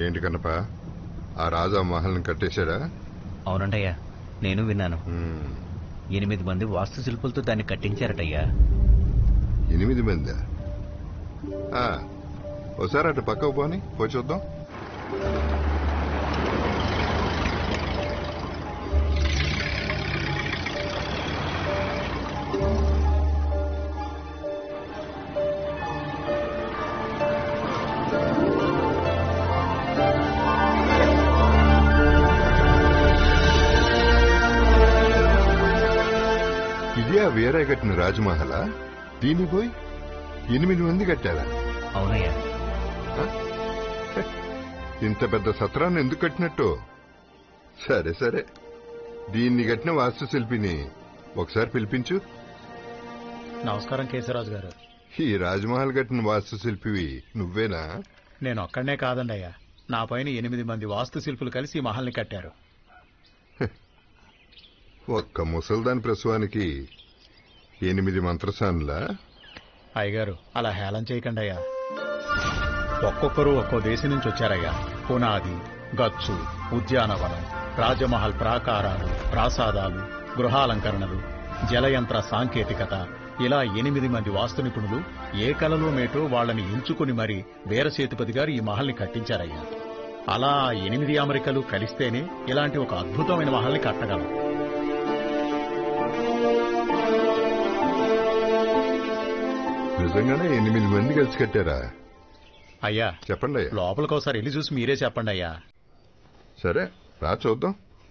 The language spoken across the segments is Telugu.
ఏంటి కన్నప ఆ రాజా మహల్ని కట్టేశాడా అవునంటయ్యా నేను విన్నాను ఉమ్, ఎనిమిది మంది వాస్తు శిల్పులతో దాన్ని కట్టించారటయ్యా ఎనిమిది మందా ఆ, ఓసారి అటు పక్కకు పోని పోయి చూద్దాం ఇదే ఆ వేరే కట్టిన రాజమహలా దీన్ని పోయి ఎనిమిది మంది కట్టారా అవునయ్యా ఇంత పెద్ద సత్రాన్ని ఎందుకు కట్టినట్టు సరే సరే దీన్ని కట్టిన వాస్తు శిల్పిని ఒకసారి పిలిపించు నమస్కారం కేశవరాజు గారు ఈ రాజమహల్ కట్టిన వాస్తు శిల్పివి నువ్వేనా నేను ఒక్కడనే కాదండి అయ్యా నా పైన ఎనిమిది మంది వాస్తు శిల్పులు కలిసి ఈ మహల్ని కట్టారు ఒక్క ముసల్దాని ప్రసవానికి ఎనిమిది మంత్రసానులా అయ్యగారు అలా హేళన చేయకండి అయ్యా ఒక్కొక్కరు ఒక్కో దేశం నుంచి వచ్చారయ్యా పునాది గచ్చు ఉద్యానవనం రాజమహల్ ప్రాకారాలు ప్రాసాదాలు గృహాలంకరణలు జలయంత్ర సాంకేతికత ఇలా ఎనిమిది మంది వాస్తు నిపుణులు ఏ కలలో మేటో వాళ్ళని ఎంచుకుని మరి వీరసేతుపతి గారు ఈ మహల్ని కట్టించారయ్యా అలా ఆ ఎనిమిది అమెరికలు కలిస్తేనే ఇలాంటి ఒక అద్భుతమైన మహల్ని కట్టగలం నిజంగానే ఎనిమిది మంది కలిసి కట్టారా అయ్యా చెప్పండి అయ్యా లోపలికి ఒకసారి వెళ్ళి చూసి మీరే చెప్పండి అయ్యా సరే రా చూద్దాం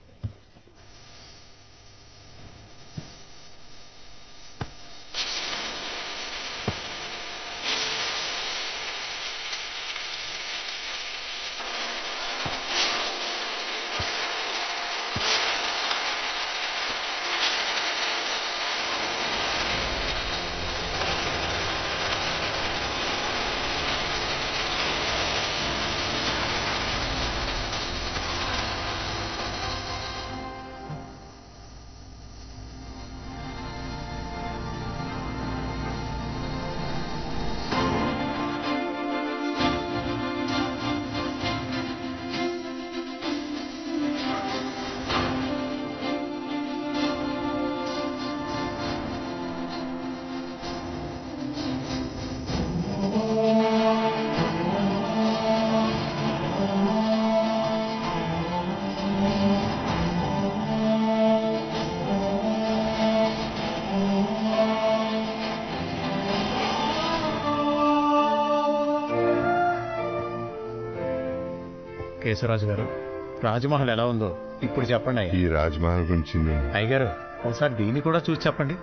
కేశవరాజు గారు రాజమహల్ ఎలా ఉందో ఇప్పుడు చెప్పండి అయ్యా ఈ రాజమహల్ గురించి నేను అయ్యగారు ఒకసారి దీన్ని కూడా చూసి చెప్పండి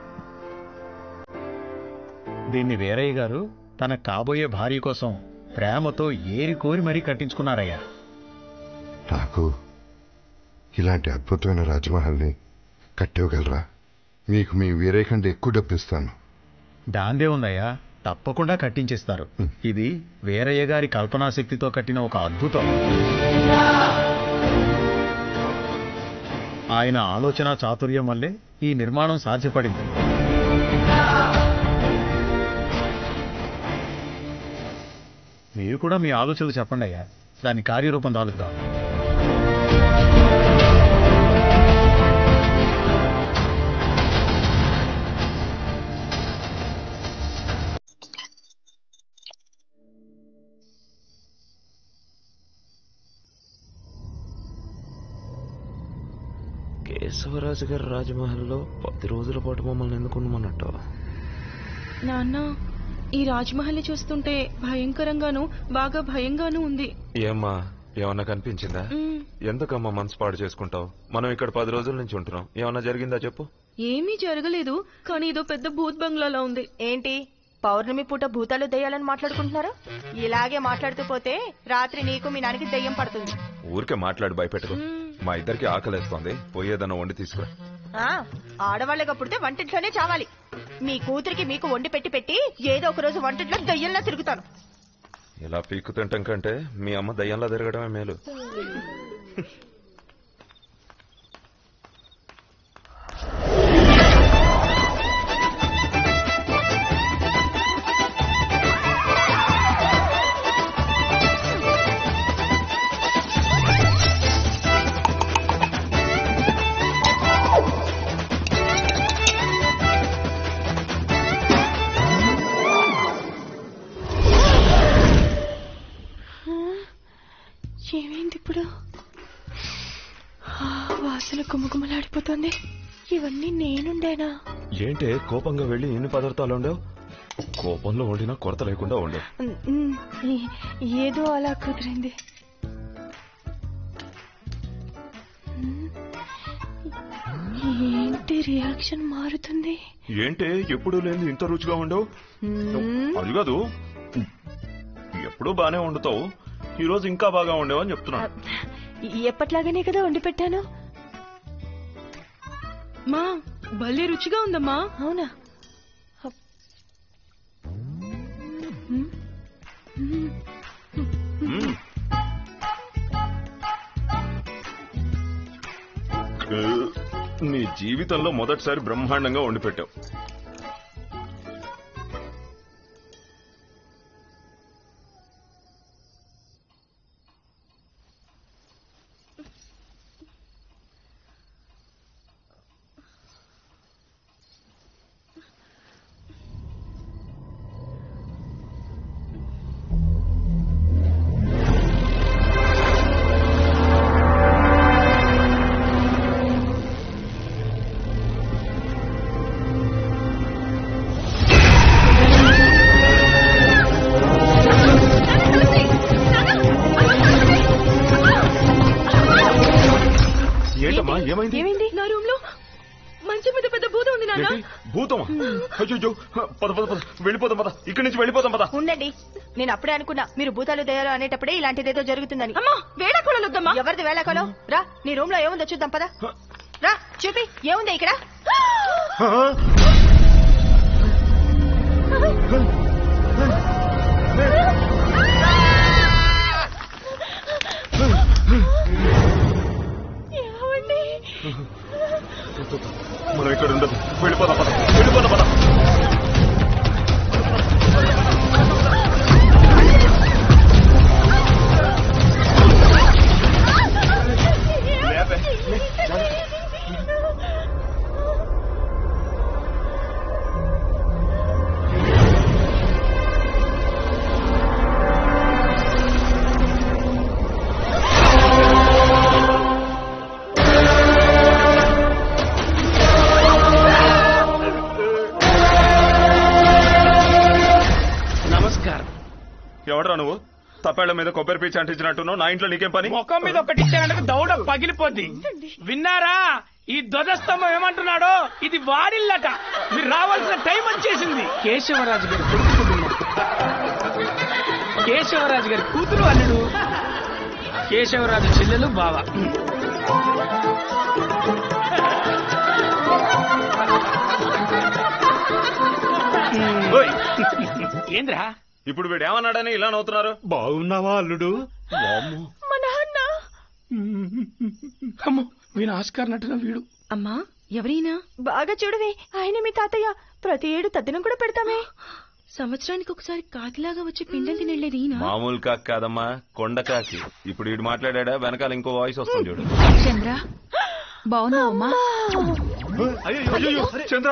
దీన్ని వీరయ్య గారు తన కాబోయే భార్య కోసం ప్రేమతో ఏరి కోరి మరీ కట్టించుకున్నారయ్యా నాకు ఇలాంటి అద్భుతమైన రాజమహల్ని కట్టివ్వగలరా మీకు మీ వీరే కంటే ఎక్కువ డబ్బిస్తాను దాందే ఉందయ్యా తప్పకుండా కట్టించేస్తారు ఇది వీరయ్య గారి కల్పనా శక్తితో కట్టిన ఒక అద్భుతం ఆయన ఆలోచన చాతుర్యం వల్లే ఈ నిర్మాణం సాధ్యపడింది మీరు కూడా మీ ఆలోచనలు చెప్పండి అయ్యా దాని కార్యరూపం దాలుద్దాం కేశవరాజు గారి రాజమహల్లో పది రోజుల పాటు మమ్మల్ని ఎందుకు ఉండమన్నట్టు నాన్న ఈ రాజ్మహల్ని చూస్తుంటే భయంకరంగాను బాగా భయంగాను ఉంది ఏమ్మా ఏమన్నా కనిపించిందా మ్, ఎందుకమ్మా మనసు పాడు చేసుకుంటావు మనం ఇక్కడ పది రోజుల నుంచి ఉంటున్నాం ఏమన్నా జరిగిందా చెప్పు ఏమీ జరగలేదు కానీ ఇదో పెద్ద భూత్ బంగ్లాలా ఉంది ఏంటి పౌర్ణమి పూట భూతాలు దెయ్యాలని మాట్లాడుకుంటున్నారు ఇలాగే మాట్లాడుతూ పోతే రాత్రి నీకు మీ నాన్నకి దెయ్యం పడుతుంది ఊరికే మాట్లాడి భయపెట్టుకో మా ఇద్దరికి ఆకలేస్తోంది పోయేదన్నా వండి తీసుకురా ఆ ఆడవాళ్ళగా పుడితే వంటింట్లోనే చావాలి మీ కూతురికి మీకు వండి పెట్టి పెట్టి ఏదో ఒక రోజు వంటింట్లో దెయ్యంలా తిరుగుతాను ఇలా పీక్కు తింటాం కంటే మీ అమ్మ దయ్యంలా తిరగడమే మేలు వాసన గుమగుమలాడిపోతుంది ఇవన్నీ నేనుండేనా ఏంటే కోపంగా వెళ్ళి ఎన్ని పదార్థాలు ఉండవు కోపంలో వండినా కొరత లేకుండా ఉండవు ఉమ్, ఉమ్, ఏ- ఏదో అలా కుదిరింది ఉమ్, ఏంటి రియాక్షన్ మారుతుంది ఏంటే ఎప్పుడు లేని ఇంత రుచిగా ఉండవు ఉమ్, అది కాదు ఎప్పుడూ బానే వండుతావు ఈ రోజు ఇంకా బాగా ఉండేవని చెప్తున్నాను ఎప్పట్లాగానే కదా వండి పెట్టాను మా భలే రుచిగా ఉందమ్మా అవునా అప్. ఉమ్, ఉమ్. మ్మ్. ఏ, నీ జీవితంలో మొదటిసారి బ్రహ్మాండంగా వండి పెట్టావు ఏంటమ్మా ఏమైంది ఏమైంది నా రూమ్ లో మంచం మీద పెద్ద భూతం ఉంది నాన్న ఏంటి భూతమా అయ్యో పద పద పద వెళ్ళిపోదాం పద ఇక్కడి నుంచి వెళ్ళిపోదాం పద ఉండండి నేను అప్పుడే అనుకున్నా మీరు భూతాలు దయాలు అనేటప్పుడే ఇలాంటిదేదో జరుగుతుందని అమ్మా వేడకూడలు వద్దమ్మా ఎవరిది వేళకలో రా నీ రూమ్ లో ఏముందో చూద్దాం పదా రా చూపి ఏముంది ఇక్కడ ఏమండి మనం ఇక్కడ ఉండదు వెళ్ళిపోదాం పద వెళ్ళిపోదాం పద లేపే. నమస్కారం ఎవడ్రా నువ్వు తప్పేళ్ల మీద కొబ్బరి పీచు అంటించినట్టున్నావు నా ఇంట్లో నీకేం పని ముఖం మీద ఒకటి ఇచ్చానంటే దౌడ పగిలిపోద్ది విన్నారా ఈ ధ్వజస్తంభం ఏమంటున్నాడో ఇది వాడిల్లట మీరు రావాల్సిన టైం వచ్చేసింది కేశవరాజు గారి కొడుకు కుటుంబం కేశవరాజు గారి కూతురు అల్లుడు కేశవరాజు చెల్లెలు బావ ఓయ్, ఏంద్రా ఇప్పుడు వీడు ఏమన్నాడని ఇలా నవ్వుతున్నారు బాగున్నావా అల్లుడు మా నాన్న అమ్మో వీణ ఆస్కార్ నటున వీడు అమ్మా ఎవరైనా బాగా చూడవే ఆయన మీ తాతయ్య ప్రతి ఏడు తద్దినం కూడా పెడతామే సంవత్సరానికి ఒకసారి కాకిలాగా వచ్చి పిండం తినెళ్ళేది ఈయన మామూలు కాకి కాదమ్మా కొండ కాకి ఇప్పుడు వీడు మాట్లాడా వెనకాల ఇంకో వాయిస్ వస్తుంది చూడు చంద్ర బాగున్నావమ్మా చంద్ర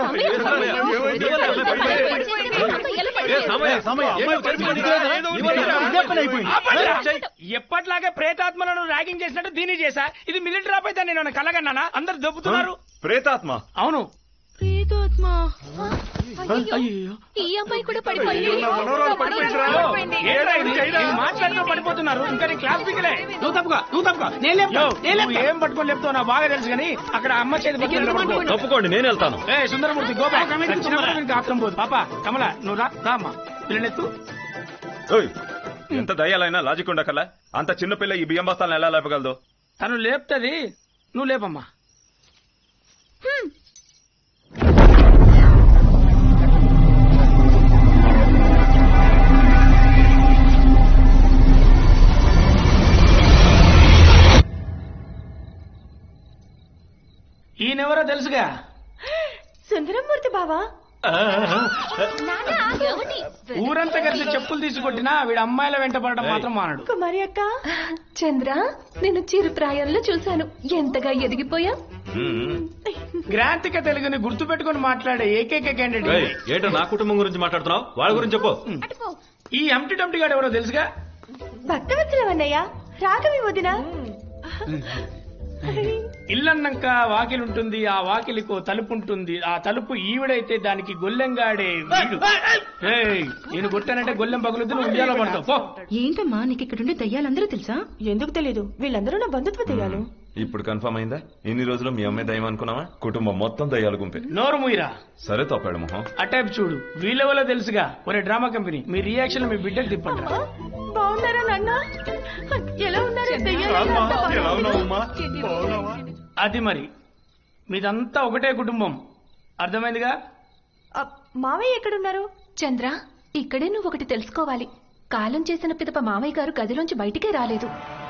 ఎప్పట్లాగే ప్రేతాత్మలను ర్యాగింగ్ చేసినట్టు దీని చేశా ఇది మిలిటరీ ఆపైతే నేను ఏమన్నా కలగన్నానా అందరు దొబ్బుతున్నారు ప్రేతాత్మ అవును ప్రేతాత్మా అయ్యో ఈ అమ్మాయి కూడా పడిపోయింది ఏంట్రా ఇది? నేను మాట్లాడుతూ పడిపోతున్నారు ఇంకా నీ క్లాస్ పిక్కలే నువ్వు తప్పుగా నువ్వు తప్పుగా నేను లేపుతా నేను లేపుతా. ఏం పట్టుకొని లేపుతావు నాకు బాగా తెలుసు కానీ అక్కడ అమ్మ చేతి పట్టుకొని నిలబడుకో. తప్పుకోండి నేను వెళ్తాను ఏ సుందరమూర్తి గోపా చచ్చినప్పుడు వీనికి ఆప్తం పోదు పాప కమల నువ్వు రా రా అమ్మా పిల్లనెత్తు ఓయ్, ఎంత దయ్యాలైనా లాజిక్ ఉండకల్లా అంత చిన్న పిల్ల ఈ బియ్యం బస్తాలను ఎలా లేపగలదు తను లేపుతుంది నువ్వు లేపమ్మా ఈయనెవరో తెలుసుగా సుందరమూర్తి బావా ఊరంతా కలిసి చెప్పులు తీసుకొట్టినా వీడు అమ్మాయిల వెంట పడడం మాత్రం మానడు కుమారి అక్క చంద్ర నేను చిరు ప్రాయంలో చూశాను ఎంతగా ఎదిగిపోయా గ్రాంతిక తెలుగుని గుర్తు పెట్టుకుని మాట్లాడే ఏకైక క్యాండిడేట్ ఏంటో నా కుటుంబం గురించి మాట్లాడుతున్నావు వాళ్ళ గురించి చెప్పు ఈ ఎంటి టంటి గాడు ఎవరో తెలుసుగా భక్తవత్సలం అన్నయ్య రాగవి వదిన ఇల్లన్నాక వాకిలి ఉంటుంది ఆ వాకిలికో తలుపు ఉంటుంది ఆ తలుపు ఈవిడైతే దానికి గొల్లెంగాడే వీడు ఏయ్, నేను కొట్టానంటే గొల్లెం పగులుద్ది నువ్వు ఉయ్యాలో పడతావు పో ఏంటమ్మా నీకు ఇక్కడుండే దయ్యాలందరూ తెలుసా ఎందుకు తెలీదు వీళ్ళందరూ నా బంధుత్వ తెయాలు ఇప్పుడు కన్ఫర్మ్ అయిందా ఇన్ని రోజులు మీ అమ్మాయి దయ్యం అనుకున్నావా కుటుంబం మొత్తం దయ్యాలు గుంపే నోరు ముయిరా సరే తప్పాడు మొహం అటైప్ చూడు వీళ్ళెవలో తెలుసుగా ఒరే డ్రామా కంపెనీ మీ రియాక్షన్ మీ బిడ్డకు తిప్పండి బాగున్నారా నాన్న ఎలా ఉన్నారు దెయ్యాలు అది మరి మీదంతా ఒకటే కుటుంబం అర్థమైందిగా ఆ, మావయ్య ఎక్కడున్నారు చంద్ర ఇక్కడే నువ్వు ఒకటి తెలుసుకోవాలి కాలం చేసిన పిదప మామయ్య గారు గదిలోంచి బయటికే రాలేదు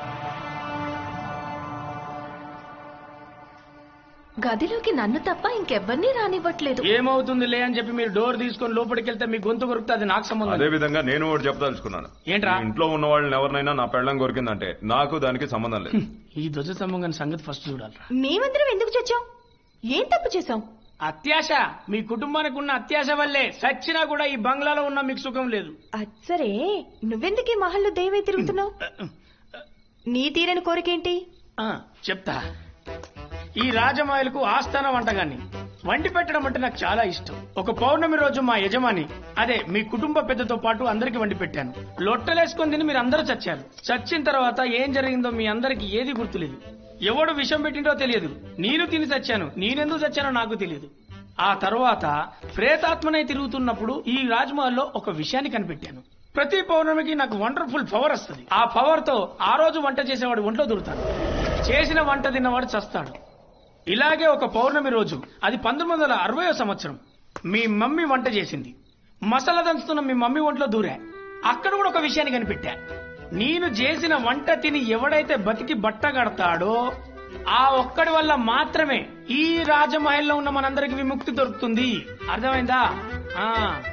గదిలోకి నన్ను తప్ప ఇంకెవ్వరినీ రానివ్వట్లేదు ఏమవుతుంది లే అని చెప్పి మీరు డోర్ తీసుకొని లోపలికి వెళ్తే మీ గొంతు కొరుకుతే అది నాకు సంబంధం అదే లేదు. విధంగా నేను ఒకటి చెప్పదలుచుకున్నాను ఏంట్రా? ఈ ఇంట్లో ఉన్న వాళ్ళని ఎవరినైనా నా పెళ్ళం కొరికిందంటే నాకు దానికి సంబంధం లేదు ఈ ధ్వజ స్తంభం సంగతి ఫస్ట్ చూడాలరా మేమందరం ఎందుకు చచ్చాం ఏం తప్పు చేశాం అత్యాశ మీ కుటుంబానికి ఉన్న అత్యాశ వల్లే సచ్చినా కూడా ఈ బంగ్లాలో ఉన్న మీకు సుఖం లేదు అది సరే నువ్వెందుకు ఈ మహల్లో దయవై తిరుగుతున్నావు నీ తీరని కోరికేంటి ఆ, చెప్తా ఈ రాజమాయలకు ఆస్థాన వంటగాన్ని వండి పెట్టడం అంటే నాకు చాలా ఇష్టం ఒక పౌర్ణమి రోజు మా యజమాని అదే మీ కుటుంబ పెద్దతో పాటు అందరికి వండి పెట్టాను లొట్టలేసుకొని తిని మీరు అందరూ చచ్చారు చచ్చిన తర్వాత ఏం జరిగిందో మీ అందరికి ఏది గుర్తులేదు ఎవడు విషం పెట్టిండో తెలియదు నేను తిని చచ్చాను నేనెందుకు చచ్చానో నాకు తెలియదు ఆ తర్వాత ప్రేతాత్మనే తిరుగుతున్నప్పుడు ఈ రాజ్మహల్లో ఒక విషయాన్ని కనిపెట్టాను ప్రతి పౌర్ణమికి నాకు వండర్ఫుల్ పవర్ వస్తుంది ఆ పవర్ తో ఆ రోజు వంట చేసేవాడు ఒంట్లో దొరుకుతాడు చేసిన వంట తిన్నవాడు చస్తాడు ఇలాగే ఒక పౌర్ణమి రోజు అది పంతొమ్మిది వందల అరవయో సంవత్సరం మీ మమ్మీ వంట చేసింది మసాలా దంచుతున్న మీ మమ్మీ ఒంట్లో దూరా అక్కడ కూడా ఒక విషయాన్ని కనిపెట్టా నేను చేసిన వంట తిని ఎవడైతే బతికి బట్ట కడతాడో ఆ ఒక్కడి వల్ల మాత్రమే ఈ రాజమహల్లో ఉన్న మనందరికి విముక్తి దొరుకుతుంది అర్థమైందా ఆ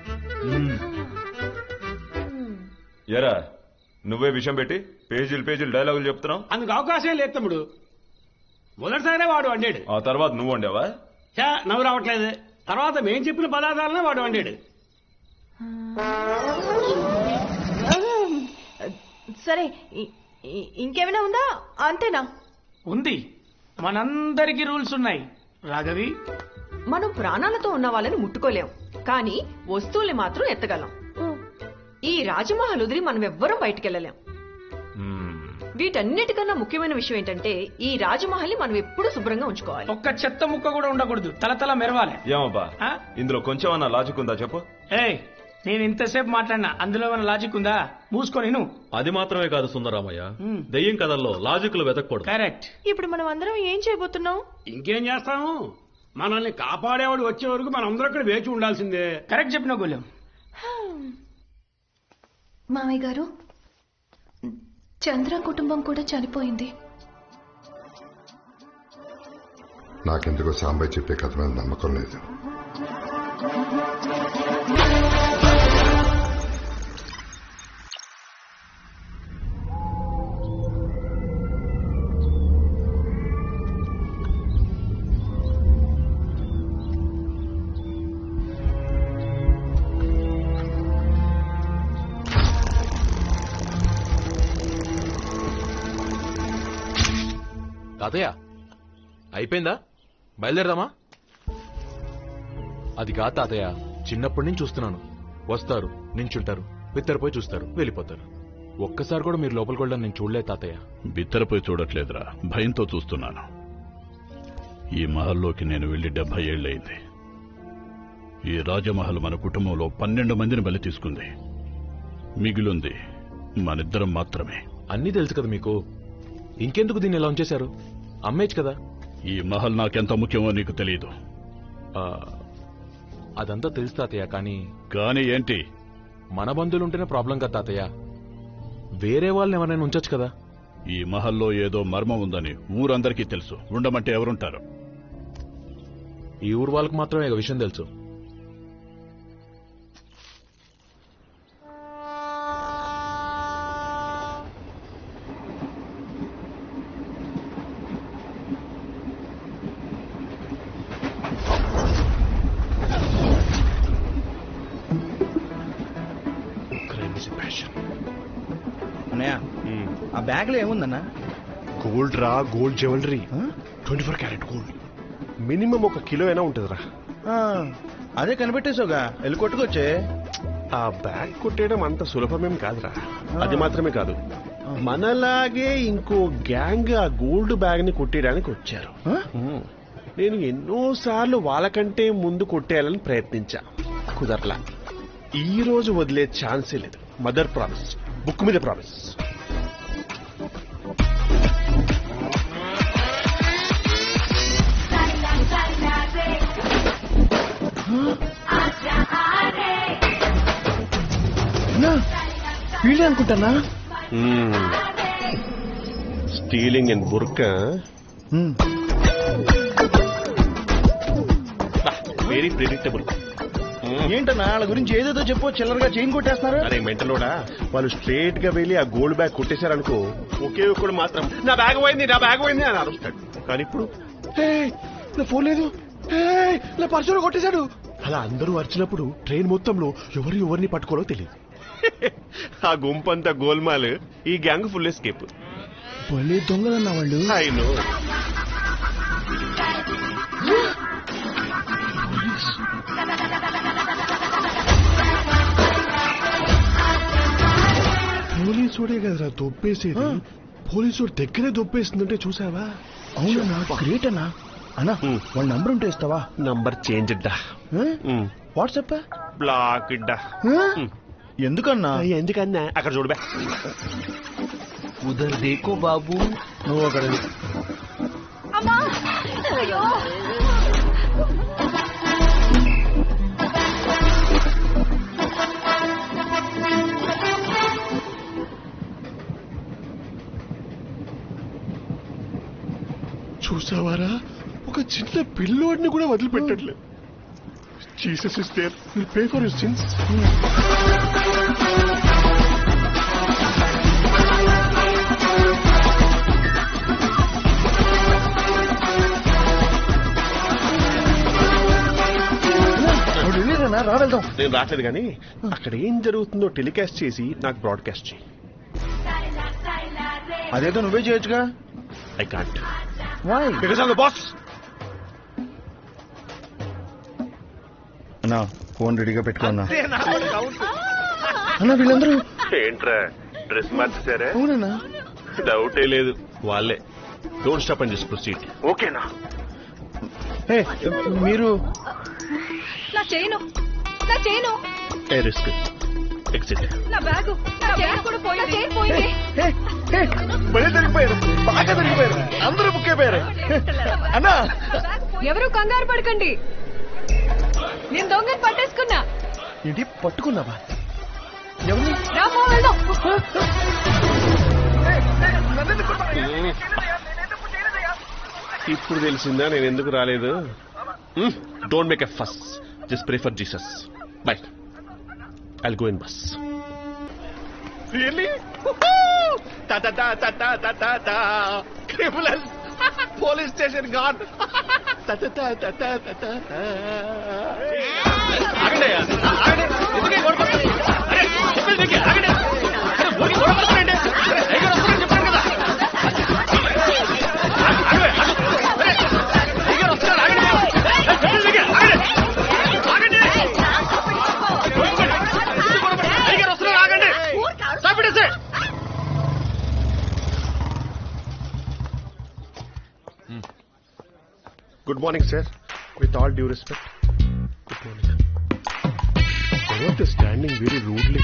ఎరా నువ్వే విషయం పెట్టి పేజీలు పేజీలు డైలాగులు చెప్తున్నావు అందుకు అవకాశం లేదు తమ్ముడు మొదటిసారే వాడు వండాడు ఆ తర్వాత నువ్వు వండావా చా నవ్వు రావట్లేదు తర్వాత మేం చెప్పిన పదార్థాలనే వాడు వండాడు సరే ఇ- ఇ- ఇంకేమైనా ఉందా అంతేనా ఉంది మనందరికి రూల్స్ ఉన్నాయి రాఘవి మనం ప్రాణాలతో ఉన్న వాళ్ళని ముట్టుకోలేం కానీ వస్తువుల్ని మాత్రం ఎత్తగలం ఈ రాజమహల్ వదిలి మనం ఎవ్వరం బయటికెళ్ళలేం మ్మ్. వీటన్నిటికన్నా ముఖ్యమైన విషయం ఏంటంటే ఈ రాజమహల్ ని మనం ఎప్పుడూ శుభ్రంగా ఉంచుకోవాలి ఒక్క చెత్త ముక్క కూడా ఉండకూడదు తల తల మెరవాలి ఏమబ్బా ఆ? ఇందులో కొంచెం అన్న లాజిక్ ఉందా చెప్పు ఏయ్ నేను ఇంతసేపు మాట్లాడినా అందులో ఏమైనా లాజిక్ ఉందా మూసుకొని నువ్వు అది మాత్రమే కాదు సుందరామయ్య మ్మ్. దెయ్యం కథల్లో లాజిక్లు వెతకూడదు కరెక్ట్ ఇప్పుడు మనం అందరం ఏం చేయబోతున్నాం ఇంకేం చేస్తాము మనల్ని కాపాడేవాడు వచ్చే వరకు మనం అందరూ ఇక్కడ వేచి ఉండాల్సిందే కరెక్ట్ చెప్పిన గోలెం మామయ్య గారు చంద్ర కుటుంబం కూడా చనిపోయింది నాకెందుకో సాంబయ్య చెప్పే కథ మీద నమ్మకం లేదు తాతయ్య అయిపోయిందా బయలుదేరదామా అది కాదు తాతయ్య చిన్నప్పటి నుంచి చూస్తున్నాను వస్తారు నించుంటారు బిత్తరపోయి చూస్తారు వెళ్ళిపోతారు ఒక్కసారి కూడా మీరు లోపలికి వెళ్ళడం నేను చూడలేదు తాతయ్య బిత్తరపోయి చూడట్లేదురా భయంతో చూస్తున్నాను ఈ మహల్లోకి నేను వెళ్లి డెబ్బై ఏళ్ళయింది ఈ రాజమహల్ మన కుటుంబంలో పన్నెండు మందిని బలి తీసుకుంది మిగిలింది మనిద్దరం మాత్రమే అన్నీ తెలుసు కదా మీకు ఇంకెందుకు దీన్ని ఇలా ఉంచేశారు అమ్మేచ్చు కదా ఈ మహల్ నాకెంత ముఖ్యమో నీకు తెలియదు ఆ, అదంతా తెలుసు తాతయ్య కానీ కానీ ఏంటి మన బంధువులు ఉంటేనే ప్రాబ్లం కదా తాతయ్య వేరే వాళ్ళని ఎవరైనా ఉంచొచ్చు కదా ఈ మహల్లో ఏదో మర్మం ఉందని ఊరందరికీ తెలుసు ఉండమంటే ఎవరుంటారు ఈ ఊరు వాళ్ళకి మాత్రమే ఈ విషయం తెలుసు అన్నయ్య ఆ బ్యాగ్ లో ఏముందన్నా గోల్డ్ రా gold jewellery twenty four carat gold minimum ఒక కిలో అయినా ఉంటుందిరా అదే కనిపెట్టేసావుగా వెళ్ళి కొట్టుకొచ్చే ఆ బ్యాగ్ కొట్టేయడం అంత సులభమేం కాదురా అది మాత్రమే కాదు మనలాగే ఇంకో గ్యాంగ్ ఆ గోల్డ్ బ్యాగ్ ని కొట్టేయడానికి వచ్చారు ఉమ్. నేను ఎన్నోసార్లు వాళ్ళకంటే ముందు కొట్టేయాలని ప్రయత్నించా కుదరలా ఈ రోజు వదిలే ఛాన్సే లేదు మదర్ ప్రామిస్ బుక్ మీద ప్రామిస్ వీళ్ళే అనుకుంటానా stealing in burqa very predictable ఏంటన్నా వాళ్ళ గురించి ఏదేదో చెప్పు చిల్లరగా చైన్ కొట్టేస్తున్నారు అరే మెంటలోడా వాళ్ళు స్ట్రేట్ గా వెళ్ళి ఆ గోల్డ్ బ్యాగ్ కొట్టేశారనుకో ఒకే ఒక్కడు మాత్రం నా బ్యాగ్ పోయింది నా బ్యాగ్ పోయింది అని అరుస్తాడు కానీ ఇప్పుడు "హే, నా ఫోన్ లేదు హే, నా పర్సులు కొట్టేశాడు అలా అందరూ అరిచినప్పుడు ట్రైన్ మొత్తంలో ఎవరు ఎవరిని పట్టుకోలో తెలియదు ఆ గుంపంతా గోల్మాల్ ఈ గ్యాంగ్ ఫుల్ ఎస్కేప్ భలే దొంగలన్నా వాళ్ళు ఐ నో పోలీసుడే కదరా దొబ్బేసేది పోలీసుడు దగ్గరే దొబ్బేస్తుందంటే చూసావా అవునన్నా గ్రేట్ అన్నా అన్నా వాళ్ళ నంబర్ ఉంటే ఇస్తావా నంబర్ చేంజ్ డా వాట్సాప్ బ్లాక్ డా ఎందుకన్నా ఎందుకన్నా అక్కడ చూడబే ఉదర్ దేకో బాబు నువ్వు అక్కడ అమ్మా అయ్యో చూసావారా ఒక చిన్న పిల్లోడిని కూడా వదిలిపెట్టట్లేదు Jesus is there will pay for your sins వెళ్ళిరన్నా రా వెళ్దాం నేను రావట్లేదు కానీ అక్కడ ఏం జరుగుతుందో టెలికాస్ట్ చేసి నాకు బ్రాడ్కాస్ట్ చేయి అదేదో నువ్వే చేయొచ్చుగా I can't why because of the boss అన్నా ఫోన్ రెడీగా పెట్టుకున్నా అన్నా వీళ్ళందరూ ఏంట్రా డ్రెస్ మార్చేసారా అవునన్నా డౌటే లేదు వాళ్ళే don't stop and just proceed ఓకేనా ఏ మీరు నా చేయను నా చేయను ఏ రిస్క్ ఎక్సిట్ నా బ్యాగు నా బ్యాగ్ కూడా పోయింది చైన్ పోయింది భలే దొరికిపోయారు బాగా దొరికిపోయారు అందరూ బుక్ అయిపోయారు అన్నా ఎవరు కంగారు పడకండి నేను దొంగని పట్టేసుకున్నా ఏంటి పట్టుకున్నావా ఎవరిని రామో వెళ్దాం ఇప్పుడు తెలిసిందా నేను ఎందుకు రాలేదు don't make a fuss just pray for Jesus bye I go in bus really criminal police station god good morning sir with all due respect good morning ఎవరు స్టాండింగ్ వెరీ రూడ్లీ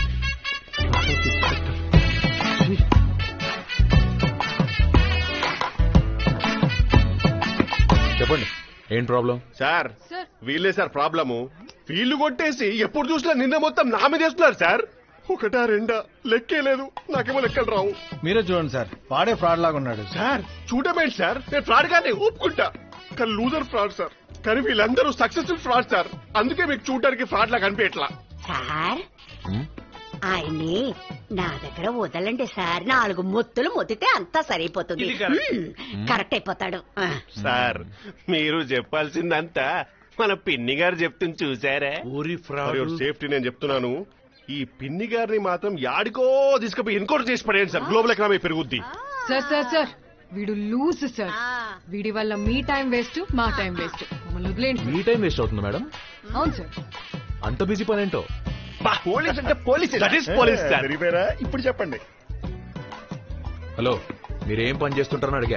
చెప్పండి ఏం ప్రాబ్లం సార్ వీళ్ళే సార్ ప్రాబ్లము వీళ్ళు కొట్టేసి ఎప్పుడు చూసినా నిన్న మొత్తం నా మీద వేస్తున్నారు సార్ ఒకటా రెండా లెక్కే లేదు నాకేమో లెక్కలు రావు మీరే చూడండి సార్ వాడే ఫ్రాడ్ లాగా ఉన్నాడు సార్ చూడమేంటి సార్ నేను ఫ్రాడ్ గానే ఒప్పుకుంటా కానీ లూజర్ ఫ్రాడ్ సార్ కానీ వీళ్ళందరూ సక్సెస్ఫుల్ ఫ్రాడ్ సార్ అందుకే మీకు చూడడానికి ఫ్రాడ్ లా కనిపించట్లా సార్ ఆయన్ని నా దగ్గర వదలండి సార్ నాలుగు మొత్తులు మొత్తితే అంతా సరిపోతుంది ఇది correct. మ్మ్. కరెక్ట్ అయిపోతాడు ఆ. సార్ మీరు చెప్పాల్సిందంతా మన పిన్ని గారు చెప్తుంది చూసారా ఊరి సేఫ్టీ నేను చెప్తున్నాను ఈ పిన్ని గారిని మాత్రం యాడికో తీసుకుపోయి ఎన్కౌంటర్ చేసి పడేయండి సార్ గ్లోబల్ ఎకనామీ పెరుగుద్ది సార్ సార్ సార్ వీడు లూజ్ సార్ వీడి వల్ల మీ టైం వేస్ట్ మా టైం వేస్ట్ మమ్మల్ని వదిలేండి మీ టైం వేస్ట్ అవుతుంది మేడం అవును సార్ అంత బిజీ పని ఏంటో పోలీస్ అంటే police That is police, sir. సరిపోయారా ఇప్పుడు చెప్పండి హలో మీరేం పని చేస్తుంటారని అడిగా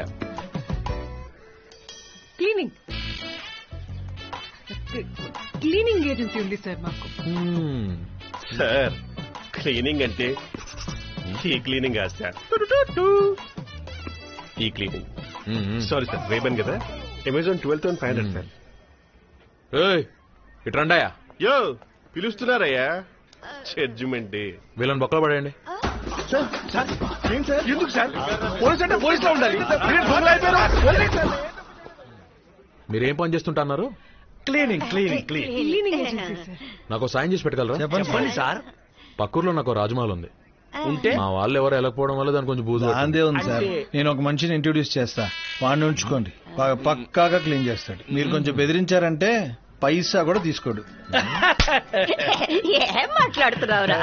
క్లీనింగ్ క్లీనింగ్ ఏజెన్సీ ఉంది సార్ మాకు సార్ క్లీనింగ్ అంటే ఈ క్లీనింగ్ కాదు సార్ ఈ క్లీనింగ్ సారీ సార్ రేబన్ కదా Amazon twelve thousand five hundred sir ఏయ్ ఇట్రండాయా యో పిలుస్తున్నారయ్యా జడ్జిమెంట్ డే వీళ్ళని బొక్కలు పడేయండి సార్ సార్ ఏం సార్ ఎందుకు సార్ పోలీస్ అంటే పోలీస్ లో ఉండాలి మీరు దొంగలు అయిపోయారు. వదిలేయండి సార్. మీరేం పని చేస్తుంటున్నారు cleaning cleaning cleaning cleaning agency sir నాకు ఓ సాయం చేసి పెట్టగలరా చెప్పండి సార్ పక్కూర్లో నాకు ఓ రాజమహల్ ఉంది ఉంటే మా వాళ్ళు ఎవరు వెళ్ళకపోవడం వల్ల దాని కొంచెం బూజు పట్టింది. అందే ఉంది సార్ నేను ఒక మనిషిని ఇంట్రొడ్యూస్ చేస్తా వాడిని ఉంచుకోండి బాగా పక్కాగా క్లీన్ చేస్తాడు మీరు కొంచెం బెదిరించారంటే పైసా కూడా తీసుకోడు ఏం మాట్లాడుతున్నావురా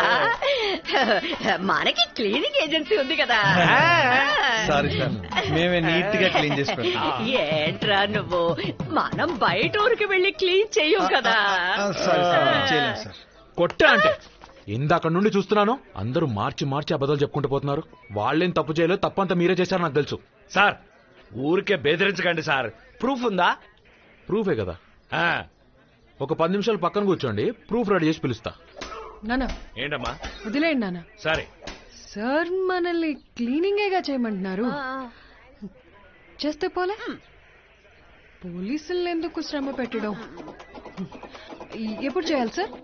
మనకి క్లీనింగ్ ఏజెన్సీ ఉంది కదా సారీ సార్ మేమే నీట్ గా క్లీన్ చేసి పెడతాం ఏంట్రా నువ్వు మనం బయట ఊరికి వెళ్ళి క్లీన్ చెయ్యం కదా సారీ సార్ చేయలేం సార్ కొట్టా అంటే ఇందాక నుండి చూస్తున్నాను అందరూ మార్చి మార్చి అబద్ధాలు చెప్పుకుంటూ పోతున్నారు వాళ్ళేం తప్పు చేయలేదు తప్పంతా మీరే చేశారు నాకు తెలుసు సార్ ఊరికే బెదిరించకండి సార్ ప్రూఫ్ ఉందా ప్రూఫే కదా ఒక పది నిమిషాలు పక్కన కూర్చోండి ప్రూఫ్ రెడీ చేసి పిలుస్తా నానా ఏంటమ్మా వదిలేండి నానా సరే సార్ మనల్ని క్లీనింగేగా చేయమంటున్నారు చేస్తే పోలే పోలీసుల్ని ఎందుకు శ్రమ పెట్టడం ఎప్పుడు చేయాలి సార్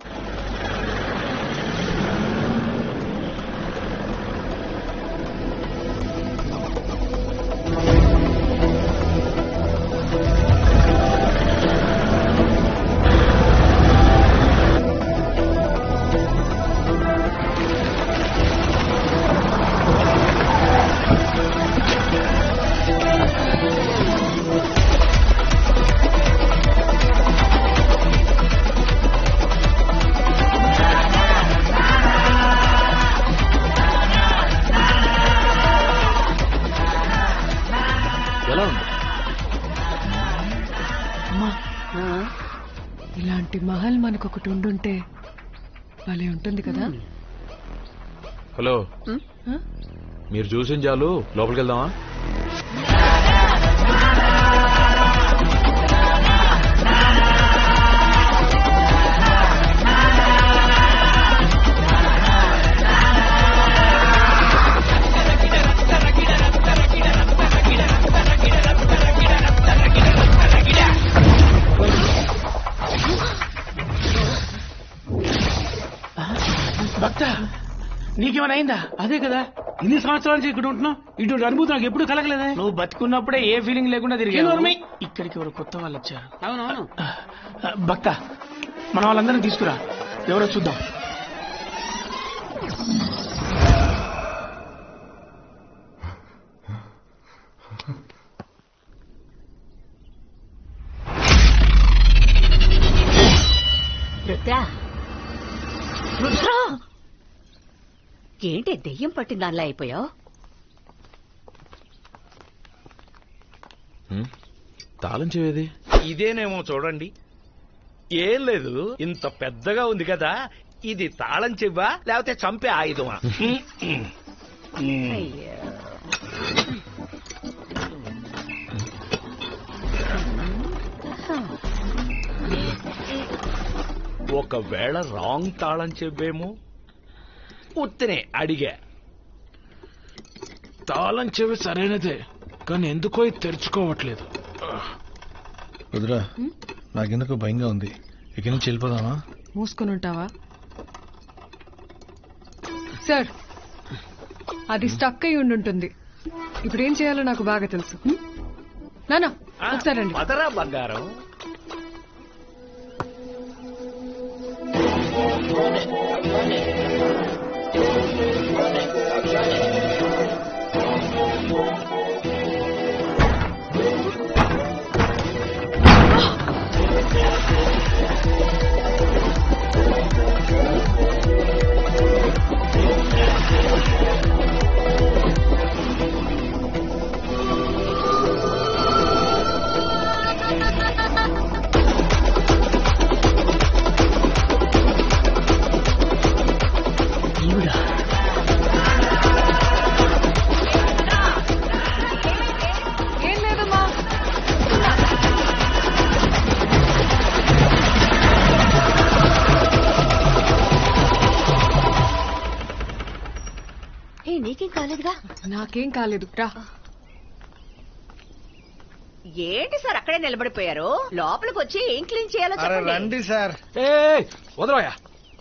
ఎలా ఉంది అమ్మా ఇలాంటి మహల్ మనకు ఒకటి ఉండుంటే భలే ఉంటుంది కదా హలో ఆ? మీరు చూసిన చాలు లోపలికి వెళ్దామా భక్త నీకేమైనా అయిందా అదే కదా ఇన్ని సంవత్సరాల నుంచి ఇక్కడ ఉంటున్నావు ఇటువంటి అనుభూతి నాకు ఎప్పుడు కలగలేదే నువ్వు బతుకున్నప్పుడే ఏ ఫీలింగ్ లేకుండా తిరిగి ఇక్కడికి ఎవరు కొత్త వాళ్ళు వచ్చారు అవునవును భక్త మన వాళ్ళందరినీ తీసుకురా ఎవరో చూద్దాం రుద్ర రుద్ర ఏంటి దెయ్యం పట్టిన దానిలా అయిపోయావు హ్మ్? తాళం చెవేది ఇదేనేమో చూడండి ఏం లేదు ఇంత పెద్దగా ఉంది కదా ఇది తాళం చెవ్వా లేకపోతే చంపే ఆయుధమా ఒకవేళ రాంగ్ తాళం చెవ్వేమో ఉత్తనే అడిగా తాళం చెవి సరైనదే కానీ ఎందుకో ఇది తెరుచుకోవట్లేదు వదిరా నాకెందుకు భయంగా ఉంది ఇక్కడి నుంచి వెళ్ళిపోదామా మూసుకొని ఉంటావా సార్ అది స్టక్ అయి ఉండుంటుంది ఇప్పుడు ఏం చేయాలో నాకు బాగా తెలుసు హ్మ్? నానా ఒకసారి రండి పదరా బంగారం నీకేం కాలేదుగా నాకేం కాలేదు రా ఏంటి సార్ అక్కడే నిలబడిపోయారు లోపలికి వచ్చి ఏం క్లీన్ చేయాలో అరే చెప్పండి రండి సార్ ఏ వదలవయ్యా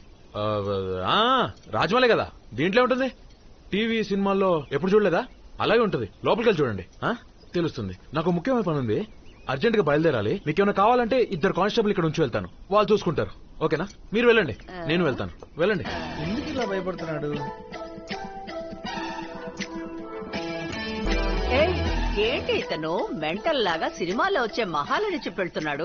రాజమౌళి కదా దీంట్లో ఉంటుంది టీవీ సినిమాల్లో ఎప్పుడు చూడలేదా అలాగే ఉంటుంది లోపలికి వెళ్ళి చూడండి ఆ? తెలుస్తుంది నాకు ముఖ్యమైన పని ఉంది అర్జెంట్ గా బయలుదేరాలి మీకేమైనా కావాలంటే ఇద్దరు కానిస్టేబుల్ ఇక్కడ ఉంచి వెళ్తాను వాళ్ళు చూసుకుంటారు ఓకేనా మీరు వెళ్ళండి నేను వెళ్తాను వెళ్ళండి ఎందుకు ఇలా భయపడుతున్నాడు ఏయ్, ఏంటి ఇతను మెంటల్ లాగా సినిమాల్లో వచ్చే మహాలని చెప్పెళ్తున్నాడు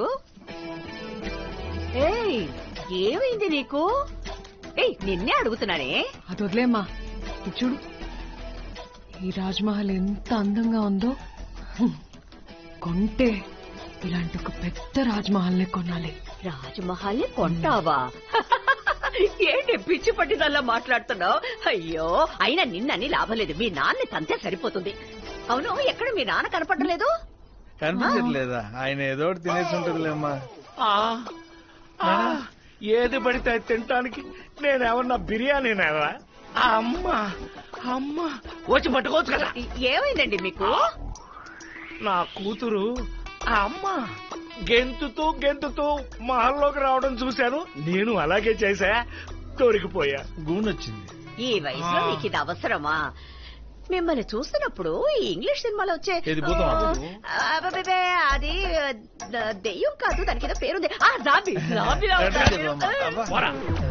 ఏయ్ ఏమైంది నీకు ఏయ్ నిన్నే అడుగుతున్నానే అది వదిలేమ్మా ఇది చూడు ఈ రాజ్మహల్ ఎంత అందంగా ఉందో హ్మ్. కొంటే ఇలాంటి ఒక పెద్ద రాజ్మహల్ని కొనాలి రాజమహల్ కొంటావా ఏంటి పిచ్చి పట్టిదల్లా మాట్లాడుతున్నావు అయ్యో అయినా నిన్నని లాభం లేదు మీ నాన్న తంతే సరిపోతుంది అవును ఎక్కడ మీ నాన్న కనపడలేదు కనిపించట్లేదా ఆయన ఏదో ఒకటి తినేసి ఉంటుందిలేమ్మా ఆ, ఆ, ఏది పడితే అది తినటానికి నేనేమన్నా బిర్యానీనేవా అమ్మ అమ్మ వచ్చి పట్టుకోవచ్చు కదా ఏమైందండి మీకు నా కూతురు ఆ అమ్మ గెంతుతూ గెంతుతూ మహల్లోకి రావడం చూశాను నేను అలాగే చేశా దొరికిపోయా గూనొచ్చింది ఈ వయసులో నీకు ఇది అవసరమా మిమ్మల్ని చూస్తున్నప్పుడు ఈ ఇంగ్లీష్ సినిమాలో వచ్చే ఏది భూతమా? ఆ, అబ్బబ్బబ్బే, అది ద- దెయ్యం కాదు దానికి ఏదో పేరుంది ఆ జాబి జాబిలా పోరా.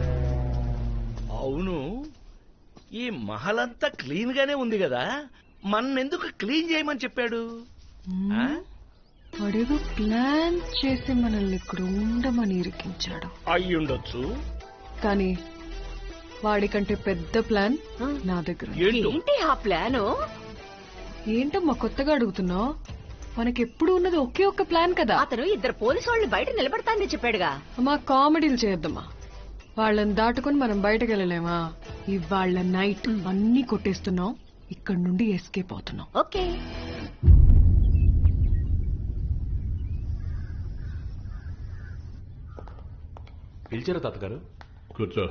అవును ఈ మహల్ అంతా క్లీన్ గానే ఉంది కదా మన్నెందుకు క్లీన్ చేయమని చెప్పాడు ఆ? వాడేదో ప్లాన్ చేసి మనల్ని ఇక్కడ ఉండమని ఇరికించాడు అయ్యుండొచ్చు కానీ వాడికంటే పెద్ద ప్లాన్ నా దగ్గర ఉంది. ఏంటి ఆ ప్లాను ఏంటమ్మా కొత్తగా అడుగుతున్నావు మనకెప్పుడు ఉన్నది ఒకే ఒక్క ప్లాన్ కదా అతను ఇద్దరు పోలీసు వాళ్ళని బయట నిలబడతానని చెప్పాడుగా అమ్మా కామెడీలు చేయొద్దమ్మా వాళ్ళని దాటుకుని మనం బయటకు వెళ్ళలేమా ఇవాళ్ళ నైట్ అన్ని కొట్టేస్తున్నాం ఇక్కడ నుండి ఎస్కేప్ అవుతున్నాం ఓకే పిలిచారా తాతగారు కూర్చో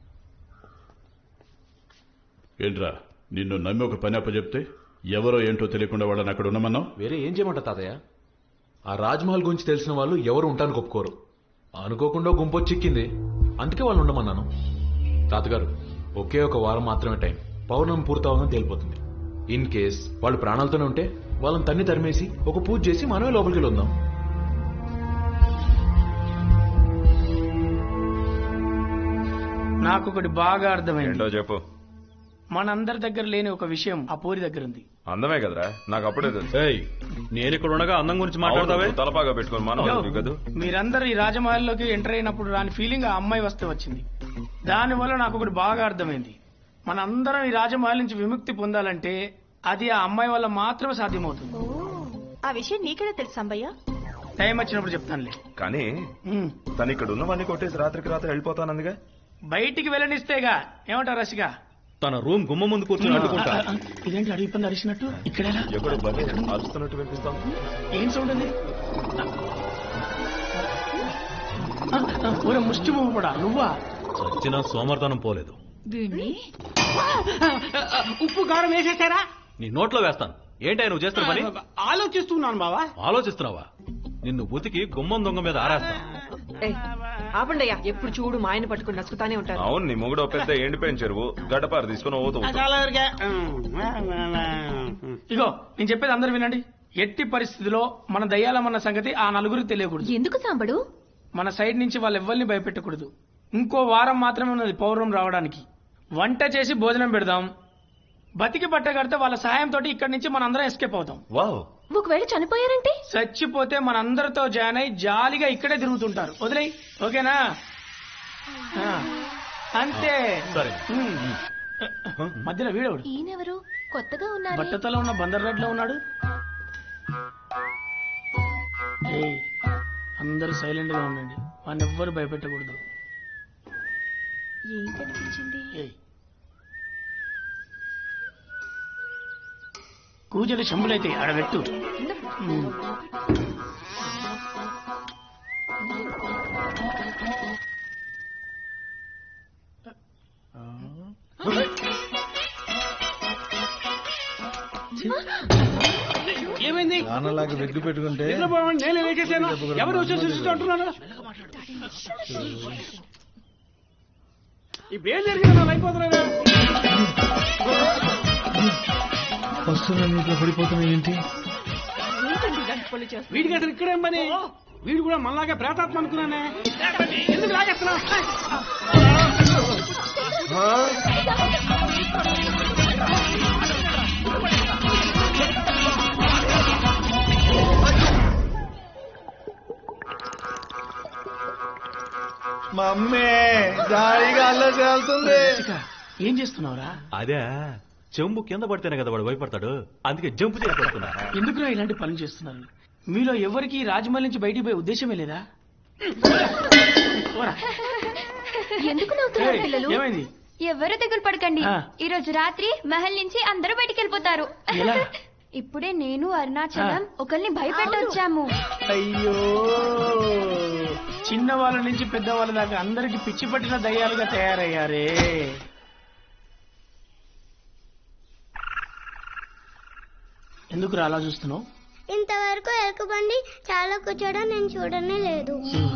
ఏంట్రా నిన్ను నమ్మి ఒక పని అప్పచెప్తే ఎవరో ఏంటో తెలియకుండా వాళ్ళని అక్కడ ఉండమన్నావు వేరే ఏం చేయమంటా తాతయ్య ఆ రాజ్మహల్ గురించి తెలిసిన వాళ్ళు ఎవరు ఉంటానికి ఒప్పుకోరు అనుకోకుండా గుంపు చిక్కింది అందుకే వాళ్ళు ఉండమన్నాను తాతగారు ఒకే ఒక వారం మాత్రమే టైం పౌర్ణమి పూర్తవగానే తేలిపోతుంది ఇన్ కేస్ వాళ్ళు ప్రాణాలతోనే ఉంటే వాళ్ళని తన్ని తరిమేసి ఒక పూజ చేసి మనమే లోపలికి వెళ్ళి ఉందాం నాకు ఒకటి బాగా అర్థమైంది ఏంటో చెప్పు మనందరి దగ్గర లేని ఒక విషయం ఆ పూరి దగ్గర ఉంది అందమే కదరా నాకు అప్పుడే తెలుసు నేను ఇక్కడ ఉండగా అందం గురించి మాట్లాడతావే అవును, తలపాగా పెట్టుకొని మనం ఎందుకు కదూ మీరందరూ ఈ రాజమహల్లోకి ఎంటర్ అయినప్పుడు రాని ఫీలింగ్ ఆ అమ్మాయి వస్తే వచ్చింది దానివల్ల నాకు ఒకటి బాగా అర్థమైంది మనందరం ఈ రాజమహల్ నుంచి విముక్తి పొందాలంటే అది ఆ అమ్మాయి వల్ల మాత్రమే సాధ్యమవుతుంది ఆ విషయం నీకెలా తెలుసు అంబయ్య టైం వచ్చినప్పుడు చెప్తానులే కానీ ఉమ్. తను ఇక్కడ ఉన్నవన్నీ కొట్టేసి రాత్రికి రాత్రి వెళ్ళిపోతానందుగా బయటికి వెళ్ళనిస్తేగా ఏమంటారు రసిగా తన రూమ్ గుమ్మ ముందు కూర్చొని అడ్డుకుంటా ఇదేంటి అడిగి పంది అరిచినట్టు ఇక్కడేనా ఎక్కడ బండి అరుస్తున్నట్టు వినిపిస్తాం ఏం సౌండ్ ఉంది ఆ, ఆ, ఒరే ముష్టి మొహపడా నువ్వా చచ్చిన సోమర్తనం పోలేదు ఉప్పు కారం వేసేసారా నీ నోట్లో వేస్తాను ఏంటయ్య నువ్వు చేస్తున్న పని ఆలోచిస్తున్నాను బావా ఆలోచిస్తున్నావా నిన్ను ఉతికి గుమ్మం దొంగ మీద ఆరేస్తాను ఏయ్, ఆపండయ్యా ఎప్పుడు చూడు మా ఆయన పట్టుకుని నచ్చుతానే ఉంటారు అవును నీ మొగుడు ఓ పెద్ద ఎండిపోయిన చెరువు గడ్డపారు తీసుకుని పోతూ చాలా ఊరికే. ఇగో నేను చెప్పేది అందరు వినండి ఎట్టి పరిస్థితిలో మన దయ్యాలమన్న సంగతి ఆ నలుగురికి తెలియకూడదు ఎందుకు సాంబడు మన సైడ్ నుంచి వాళ్ళు ఎవ్వరిని భయపెట్టకూడదు ఇంకో వారం మాత్రమే ఉన్నది పౌర్ణం రావడానికి వంట చేసి భోజనం పెడదాం బతికి పట్టగడితే వాళ్ళ సాయంతో ఇక్కడి నుంచి మనందరం ఎస్కేప్ అవుతాం వావ్ ఒకవేళ చనిపోయారంటే చచ్చిపోతే మనందరితో జాయిన్ అయి జాలీగా ఇక్కడే తిరుగుతుంటారు వదిలేయ్ ఓకేనా ఆ, అంతే సరే ఉమ్. మధ్యలో వీడవుడు ఈయనెవరు కొత్తగా ఉన్నారు బట్టతలో ఉన్న బందర్ రెడ్ లో ఉన్నాడు ఏయ్ అందరూ సైలెంట్ గా ఉండండి వాడిని ఎవ్వరు భయపెట్టకూడదు ఏం కనిపించింది ఏయ్ కూజలు శంభులైతే ఆడబెట్టు ఉమ్. నాన్నలాగా వెగ్గు పెట్టుకుంటే నిద్రపోవండి నేనే వేసేసాను ఎవరు వచ్చేసి అంటున్నాను ఇప్పుడు ఏం జరిగింది నా అయిపోతున్నారా వస్తున్నా నీటిలో పడిపోతున్నాయి ఏంటి వీడికి అసలు ఇక్కడేం పని వీడు కూడా మనలాగే ప్రేతాత్మ అనుకున్నానే ఎందుకు లాగేస్తున్నా మమ్మీ జాయిగా అల్ల చేస్తుంది ఏం చేస్తున్నావురా అదే చెంబు కింద పడితేనే కదా వాడు భయపడతాడు అందుకే జంపు చేసి పడుతున్నా ఎందుకురా ఇలాంటి పనులు చేస్తున్నారు మీలో ఎవరికి రాజమహల్ నుంచి బయటికి పోయే ఉద్దేశమే లేదా పోరా. ఎందుకు నవ్వుతున్నారు ఏయ్, పిల్లలు ఏమైంది ఎవరు దిగులు పడకండి ఆ. ఈ రోజు రాత్రి మహల్ నుంచి అందరూ బయటికి వెళ్ళిపోతారు ఎలా? ఇప్పుడే నేను అరుణాచలం ఒకరిని భయపెట్టొచ్చాము అయ్యో చిన్న వాళ్ళ నుంచి పెద్ద వాళ్ళ దాకా అందరికి పిచ్చి పట్టిన దయ్యాలుగా తయారయ్యారే ఎందుకు అలా చూస్తున్నావు ఇంతవరకు ఎలుకబండి చాలా కూర్చోడం నేను చూడనే లేదు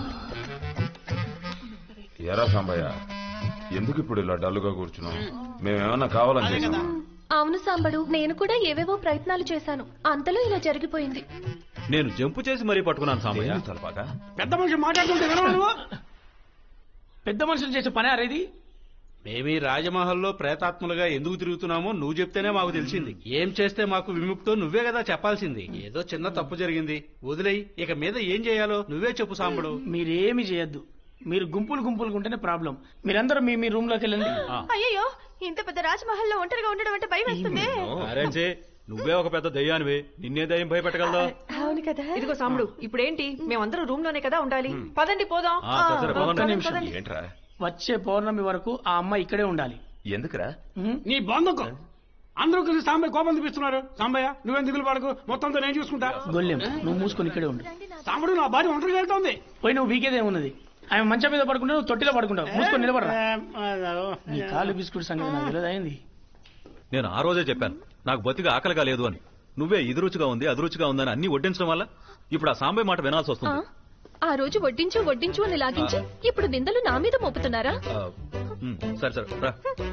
ఎరా సాంబయ్య ఎందుకు ఇప్పుడు ఇలా డల్లుగా కూర్చున్నాం మేమేమన్నా కావాలని చేసామా అవును సాంబడు నేను కూడా ఏవేవో ప్రయత్నాలు చేశాను అంతలో ఇలా జరిగిపోయింది నేను జంపు చేసి మరీ పట్టుకున్నాను సాంబయ్య పెద్ద మనిషి మాట్లాడుతుంటే వినవా నువ్వు పెద్ద మనుషులు చేసే పని అరేది మేమీ రాజమహల్లో ప్రేతాత్మలుగా ఎందుకు తిరుగుతున్నామో నువ్వు చెప్తేనే మాకు తెలిసింది ఏం చేస్తే మాకు విముక్తో నువ్వే కదా చెప్పాల్సింది ఏదో చిన్న తప్పు జరిగింది వదిలేయి ఇక మీద ఏం చేయాలో నువ్వే చెప్పు సాంబడు మీరేమి చేయొద్దు మీరు గుంపులు గుంపులుగా ఉంటేనే ప్రాబ్లం మీరందరూ మీ మీ రూమ్ లోకి వెళ్ళండి అయ్యో ఇంత పెద్ద రాజమహల్లో ఒంటరిగా ఉండడం అంటే భయం వేస్తుంది అరేంచే నువ్వే ఒక పెద్ద దయ్యానివే నిన్నే దయ్యం భయపెట్టగలదా అవును కదా ఇదిగో సాముడు ఇప్పుడేంటి మేమందరం రూమ్ లోనే కదా ఉండాలి పదండి పోదాం ఆ, సరే, సరే, పదండి. ఒక్క నిమిషం. ఏంట్రా వచ్చే పౌర్ణమి వరకు ఆ అమ్మాయి ఇక్కడే ఉండాలి ఎందుకురా నీ బంధుకు అందరూ కలిసి సాంబయ్య కోపం చూపిస్తున్నారు సాంబయ్య నువ్వేం దిగులు పడకు మొత్తంతో నేను చూసుకుంటా గొల్లెం నువ్వు మూసుకొని ఇక్కడే ఉండు సాంబడు నా భార్య ఒంటరిగా వెళ్తోంది పోయి నువ్వు వీకేదేమున్నది ఆమె మంచం మీద పడుకుంటే నువ్వు తొట్టిలో పడుకుంటావు మూసుకొని నిలబడరా నీ కాలు బిస్కుట్ సంగతి నాకు తెలియదు అయింది నేను ఆ రోజే చెప్పాను నాకు బతిగా ఆకలిగా లేదు అని నువ్వే ఇది రుచిగా ఉంది అది రుచిగా ఉందని అన్ని వడ్డించడం వల్ల ఇప్పుడు ఆ సాంబయ్య మాట వినాల్సి ఆ? వస్తుంది ఆ రోజు వడ్డించు వడ్డించు అని లాగించి ఇప్పుడు నిందలు నా మీద మోపుతున్నారా ఆ, ఉమ్, సరే సరే రా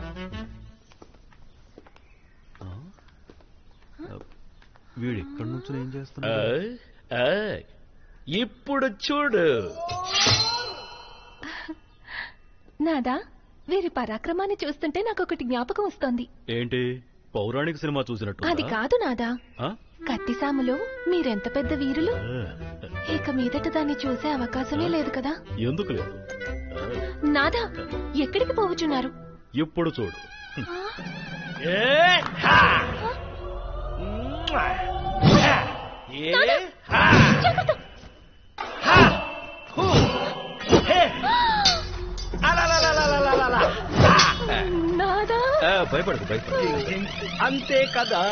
వీడు ఇక్కడ నుంచి ఏం చేస్తున్నా ఇప్పుడు చూడు నాదా వీరి పరాక్రమాన్ని చూస్తుంటే నాకు ఒకటి జ్ఞాపకం వస్తోంది ఏంటి పౌరాణిక సినిమా చూసినట్టు అది కాదు నాదా కత్తిసాములో మీరెంత పెద్ద వీరులు ఇక మీదట దాన్ని చూసే అవకాశమే లేదు కదా ఎందుకు లేదు నాదా ఎక్కడికి పోవచ్చున్నారు ఇప్పుడు చూడు నాదా ఆ, భయపడదు భయపడదు అంతే కదా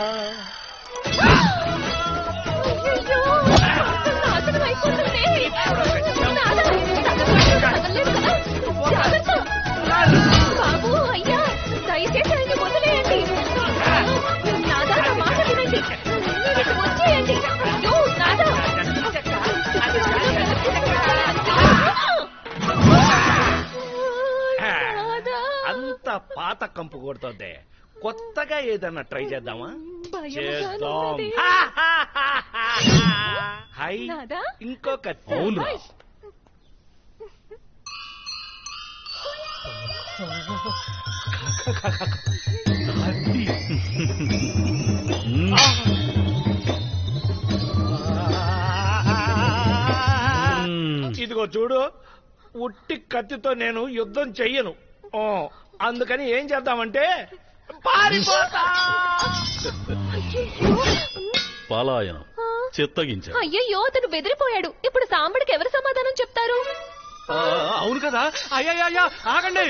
అయ్యయ్యో! నాశనం అయిపోతుంది. నాదా, తగలలేదు కదా? జాగ్రత్త. బాబు అయ్యా దయచేసి ఆయన్ని వదిలేయండి నాదా నా మాట వినండి మీరు ఇటు వచ్చేయండి అయ్యో నాదా అంత పాత కంపు కొడుతుంది కొత్తగా ఏదన్నా ట్రై చేద్దామా చేద్దాం ఉన్నది. హై నాదా? ఇంకో కత్తి అవును ఇదిగో చూడు ఉట్టి కత్తితో నేను యుద్ధం చెయ్యను ఓ, అందుకని ఏం చేద్దామంటే పారిపోతా పలాయనం చిత్తగించాడు అయ్యయ్యో అతను బెదిరిపోయాడు ఇప్పుడు సాంబడికి ఎవరు సమాధానం చెప్తారు ఆ, అవును కదా అయ్యా ఆగండి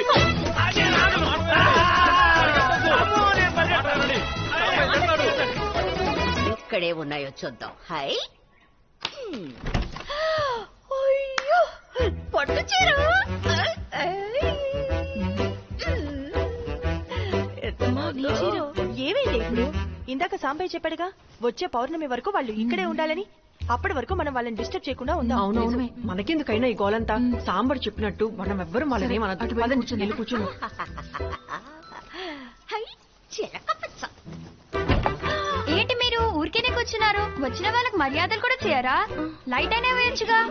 ఇక్కడే ఉన్నాయో చూద్దాం హై అయ్యో పట్టు చీర ఏమైంది ఇప్పుడు ఇందాక సాంబయ్య చెప్పాడుగా వచ్చే పౌర్ణమి వరకు వాళ్ళు ఇక్కడే ఉండాలని అప్పటి వరకు మనం వాళ్ళని డిస్టర్బ్ చేయకుండా ఉందాం అవునవును మనకెందుకైనా ఈ గోలంతా సాంబడు చెప్పినట్టు మనం ఎవ్వరు వాళ్ళని ఏమనద్దు పదండి, వెళ్ళి కూర్చుని హై, చిలక పిచ్చ. ఏంటి మీరు ఊరికేనే కూర్చున్నారు వచ్చిన వాళ్ళకి మర్యాదలు కూడా చేయరా లైట్ అయినా వేయచ్చుగా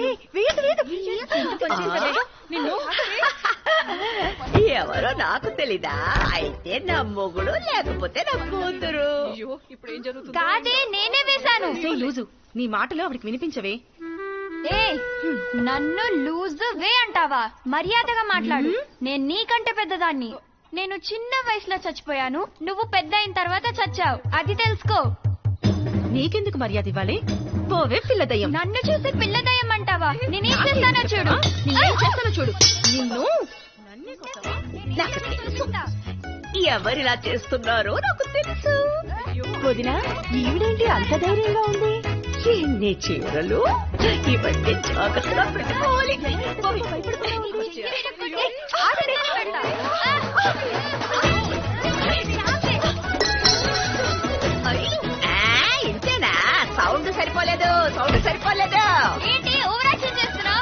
ఎవరో నాకు తెలీదా అయితే నా మొగుడు లేకపోతే నా కూతురు ఇప్పుడు ఏం జరుగుతుంది కాదే నేనే వేశాను లూజు నీ మాటలు ఆవిడకి వినిపించవే ఏ నన్ను లూజ్ వే అంటావా మర్యాదగా మాట్లాడు నేను నీకంటే పెద్దదాన్ని నేను చిన్న వయసులో చచ్చిపోయాను నువ్వు పెద్ద అయిన తర్వాత చచ్చావు అది తెలుసుకో నీకెందుకు మర్యాద ఇవ్వాలి పోవే పిల్లదయ్యం నన్ను చూసి పిల్లదయ్యం అంటావా నేనేం చేస్తానో చూడు నేనేం చేస్తానో చూడు నిన్ను నాకు తెలుసు ఎవరిలా చేస్తున్నారో నాకు తెలుసు వదినా ఈవిడేంటి అంత ధైర్యంగా ఉంది ఎన్ని చీరలు ఇవన్నీ జాగ్రత్తగా పెట్టుకోవాలి ఆ, ఇంతేనా సౌండ్ సరిపోలేదు సౌండ్ సరిపోలేదు ఏంటి ఓవరాక్షన్ చేస్తున్నావు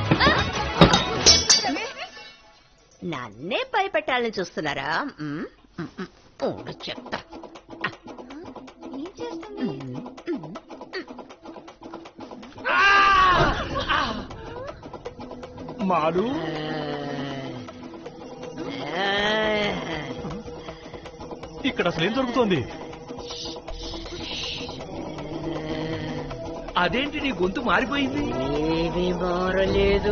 నన్నే భయపెట్టాలని చూస్తున్నారా మ్మ్, మ్మ్, మ్మ్. ఉండు చెప్తా మాడు ఇక్కడ అసలు ఏం జరుగుతోంది అదేంటి నీ గొంతు మారిపోయింది ఏమీ మారలేదు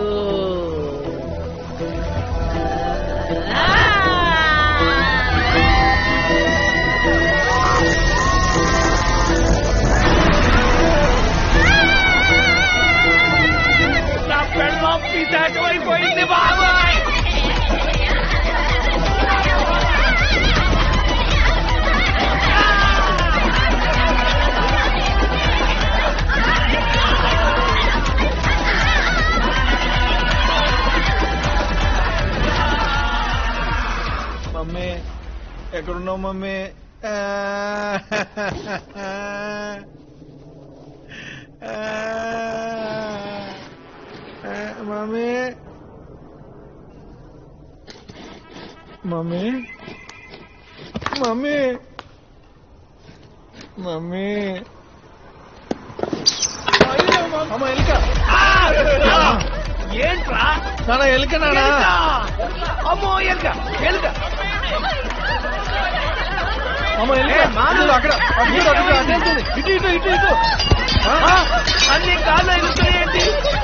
నా పెళ్ళం పిశాచం అయిపోయింది బాబాయ్ మమ్మీ ఎక్కడున్నావు మమ్మీ ఆ, ఆ, ఆ, మమ్మీ మమ్మీ మమ్మీ మమ్మీ అయ్యో, అమ్మ ఎలుక ఏంట్రా నాన్న ఎలుక నాన్న ఎలుక! అమ్మో ఎలుక ఎలుక అమ్మ ఎలుక ఏ, మాను! ఇదిగో అక్కడ అటు ఇటు, అటు ఇటు, అటు వెళ్తుంది. ఇటు ఇటు ఇటు ఇటు ఆ, అన్ని కాళ్ళు ఎగురుతున్నాయేంటి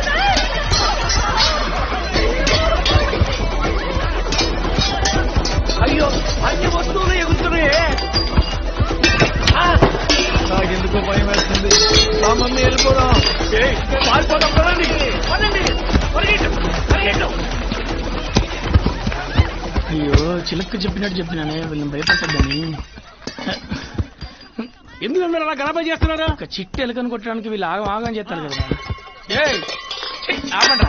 అయ్యో అన్ని వస్తువులు ఎగురుతున్నాయే ఆ, నాకెందుకో భయం వేస్తుంది మా మమ్మీ వెళ్ళిపోదాం ఏయ్, పారిపోదాం పదండి పదండి పరిగెట్టు పరిగెట్టు అయ్యో చిలక్క చెప్పినట్టు చెప్పినానే వీళ్ళని భయపెట్టద్దని ఎందుకు మీరు అలా గలబా చేస్తున్నారా ఒక చిట్టి ఎలుకను కొట్టడానికి వీళ్ళు ఆగం ఆగం చేస్తారు కదా ఏయ్, ఛీ, ఆపండ్రా.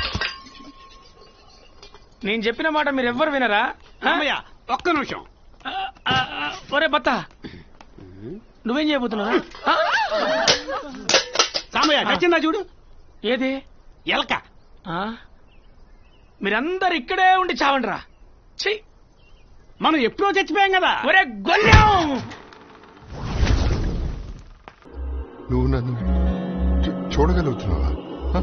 నేను చెప్పిన మాట మీరు ఎవ్వరు వినరా రామయ్య, ఒక్క నిమిషం ఒరే బత్త నువ్వేం చేయబోతున్నావు రామయ్య నచ్చిందా చూడు ఏది ఎలక ఆ? మీరందరు ఇక్కడే ఉండి చావండ్రా ఛీ మనం ఎప్పుడో చచ్చిపోయాం కదా ఒరే గొల్లం నువ్వు నన్ను చూ- చూడగలుగుతున్నావా హ?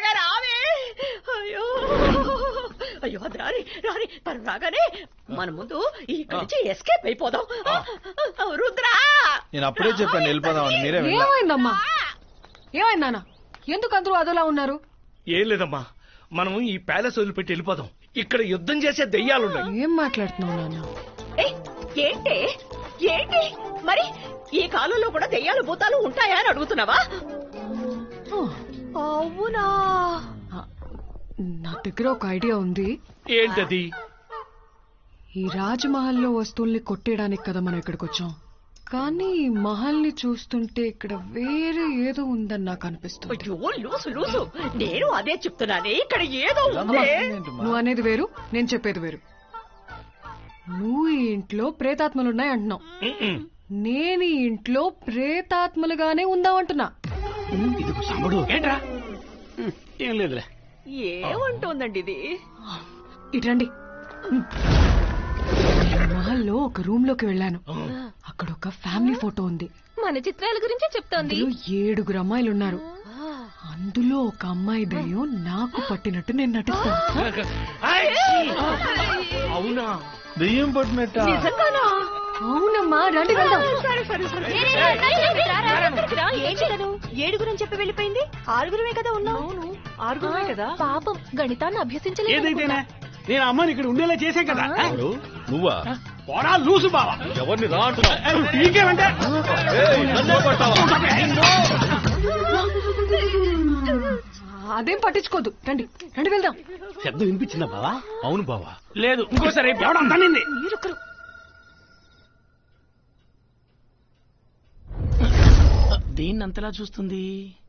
త్వరగా రావే అయ్యో అయ్యో అది రాని రాని తను రాగానే మన ముందు ఇక్కడి నుంచి ఎస్కేప్ అయిపోదాం రుద్రా నేను అప్పుడే చెప్పాను వెళ్ళిపోదామని మీరే వెళ్ళా ఏమైందమ్మా ఏమైందానా ఎందుకు అందరూ అదోలా ఉన్నారు ఏం లేదమ్మా మనం ఈ ప్యాలెస్ వదిలిపెట్టి వెళ్ళిపోదాం ఇక్కడ యుద్ధం చేసే దెయ్యాలున్నాయి ఏం మాట్లాడుతున్నావు నాన్న ఏయ్, ఏంటి ఏంటి మరి ఈ కాలంలో కూడా దెయ్యాలు భూతాలు ఉంటాయా అని అడుగుతున్నావా అవునా నా దగ్గర ఒక ఐడియా ఉంది ఏంటది ఈ రాజమహల్లో వస్తువుల్ని కొట్టేయడానికి కదా మనం ఇక్కడికి వచ్చాం కానీ ఈ మహల్ని చూస్తుంటే ఇక్కడ వేరే ఏదో ఉందని నాకు అనిపిస్తుంది అయ్యో లూసు లూసు నేను అదే చెప్తున్నానే ఇక్కడ ఏదో అమ్మా, ఉంది నువ్వు అనేది వేరు నేను చెప్పేది వేరు నువ్వు ఈ ఇంట్లో ప్రేతాత్మలున్నాయి అంటున్నావు నేను ఈ ఇంట్లో ప్రేతాత్మలుగానే ఉందామంటున్నా సాంబడు ఏంట్రా ఏం లేదులే ఏమంటోందండి ఇది ఇటండి ఈ మహల్లో ఒక రూమ్ లోకి వెళ్ళాను అక్కడ ఒక ఫ్యామిలీ ఫోటో ఉంది మన చిత్రాల గురించే చెప్తోంది అందులో ఏడుగురు అమ్మాయిలు ఉన్నారు అందులో ఒక అమ్మాయి దయ్యం నాకు పట్టినట్టు నేను నటిస్తాను అవునా దెయ్యం పట్టినట్ట అవునమ్మా రండి వెళ్దాం సరే సరే సరే ఏం చేయను ఏడుగురని చెప్పి వెళ్ళిపోయింది ఆరుగురమే కదా ఉన్నావు ఆరుగురమే కదా పాపం గణితాన్ని అభ్యసించలేదు ఏదైతేనే నేను అమ్మని ఇక్కడ ఉండేలా చేసే కదా నువ్వా పోరా లూసు బావా ఎవరిని రా అంటున్నావు నీకేమంటే అదేం పట్టించుకోదు రండి రండి వెళ్దాం శబ్దం వినిపించిందా బావా అవును బావా లేదు ఇంకోసారి ఎవడం తన్నింది దీన్ని అంతలా చూస్తుంది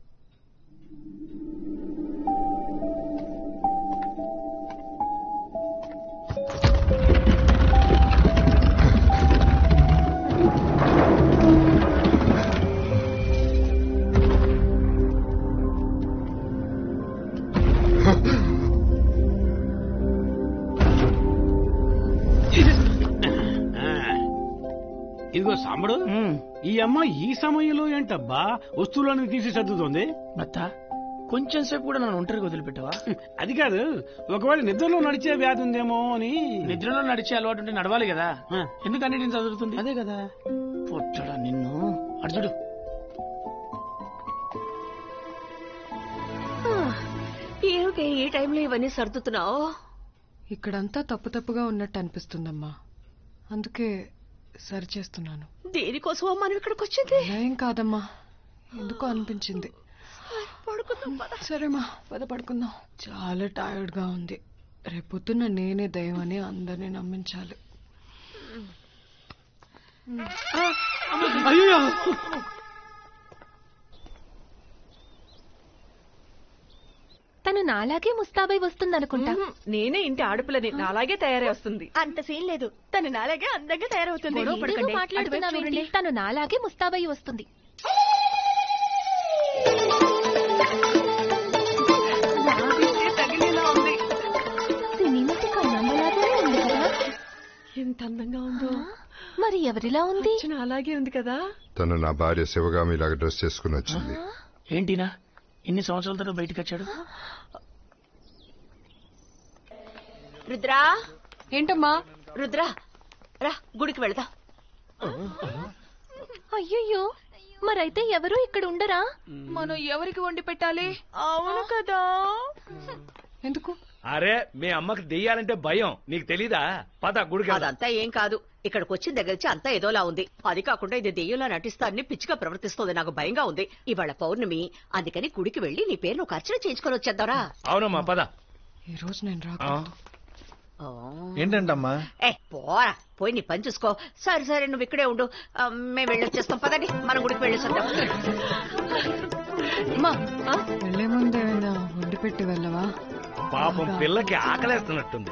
ఇదిగో సాంబడు ఈ అమ్మ ఈ సమయంలో ఏంటబ్బా వస్తువులను తీసి సర్దుతోంది బత్త కొంచెం సేపు కూడా నన్ను ఒంటరిగా వదిలిపెట్టావా అది కాదు ఒకవేళ నిద్రలో నడిచే వ్యాధి ఉందేమో అని నిద్రలో నడిచే అలవాటు ఉంటే నడవాలి కదా ఎందుకు అన్నిటిని చదువుతుంది అదే కదా పొట్టడా నిన్ను అర్జుడు ఏమిటి ఈ టైంలో ఇవన్నీ సర్దుతున్నావు ఇక్కడంతా తప్పు తప్పుగా ఉన్నట్టు అనిపిస్తుందమ్మా అందుకే సరి చేస్తున్నాను దేనికోసమో మనం ఇక్కడికి వచ్చింది ఏం కాదమ్మా ఎందుకో అనిపించింది సరేమా పద పడుకుందాం చాలా టైర్డ్ గా ఉంది రేపొద్దున నేనే దయ్యం అని అందరినీ నమ్మించాలి అయ్యో తను నాలాగే ముస్తాబై వస్తుందనుకుంటా నేనే ఇంటి ఆడపిల్లని నాలాగే తయారై వస్తుంది అంత సీన్ లేదు తను నాలాగే అందంగా తయారవుతుంది గొడవ పడకండి. మాట్లాడుతున్నావేంటి తను నాలాగే ముస్తాబై వస్తుంది సినిమాకి కన్నమ్మలాగే ఉంది కదా ఎంత అందంగా ఉందో మరి ఎవరిలా ఉంది అలాగే ఉంది కదా తను నా భార్య శివగామిలాగా డ్రెస్ చేసుకుని వచ్చింది ఏంటినా ఇన్ని సంవత్సరాల తర్వాత బయటకు వచ్చాడు రుద్రా ఏంటమ్మా రుద్రా రా గుడికి వెళదాం అయ్యయ్యో మరైతే ఎవరు ఇక్కడ ఉండరా మనం ఎవరికి వండి పెట్టాలి అవును కదా ఎందుకు అరే మీ అమ్మకి దెయ్యాలంటే భయం నీకు తెలీదా పద గుడికి వెళ్దాం. అదంతా ఏం కాదు ఇక్కడికి వచ్చిన దగ్గర నుంచి అంతా ఏదోలా ఉంది అది కాకుండా ఇది దెయ్యంలా నటిస్తానని పిచ్చిగా ప్రవర్తిస్తోంది నాకు భయంగా ఉంది ఇవాళ పౌర్ణమి అందుకని గుడికి వెళ్లి నీ పేరును ఒక అర్చన చేయించుకొని వచ్చేద్దారా అవునమ్మా పద ఈ రోజు నేను రా ఏంటంటమ్మా ఏ పోరా పోయి నీ పని చూసుకో సరే సరే నువ్వు ఇక్కడే ఉండు ఆ, మేము వెళ్ళొచ్చేస్తాం పదండి మనం గుడికి వెళ్ళేసొద్దాం అమ్మా వెళ్లే ముందు ఏమైనా వండి పెట్టి వెళ్ళవా పాపం పిల్లకి ఆకలేస్తున్నట్టుంది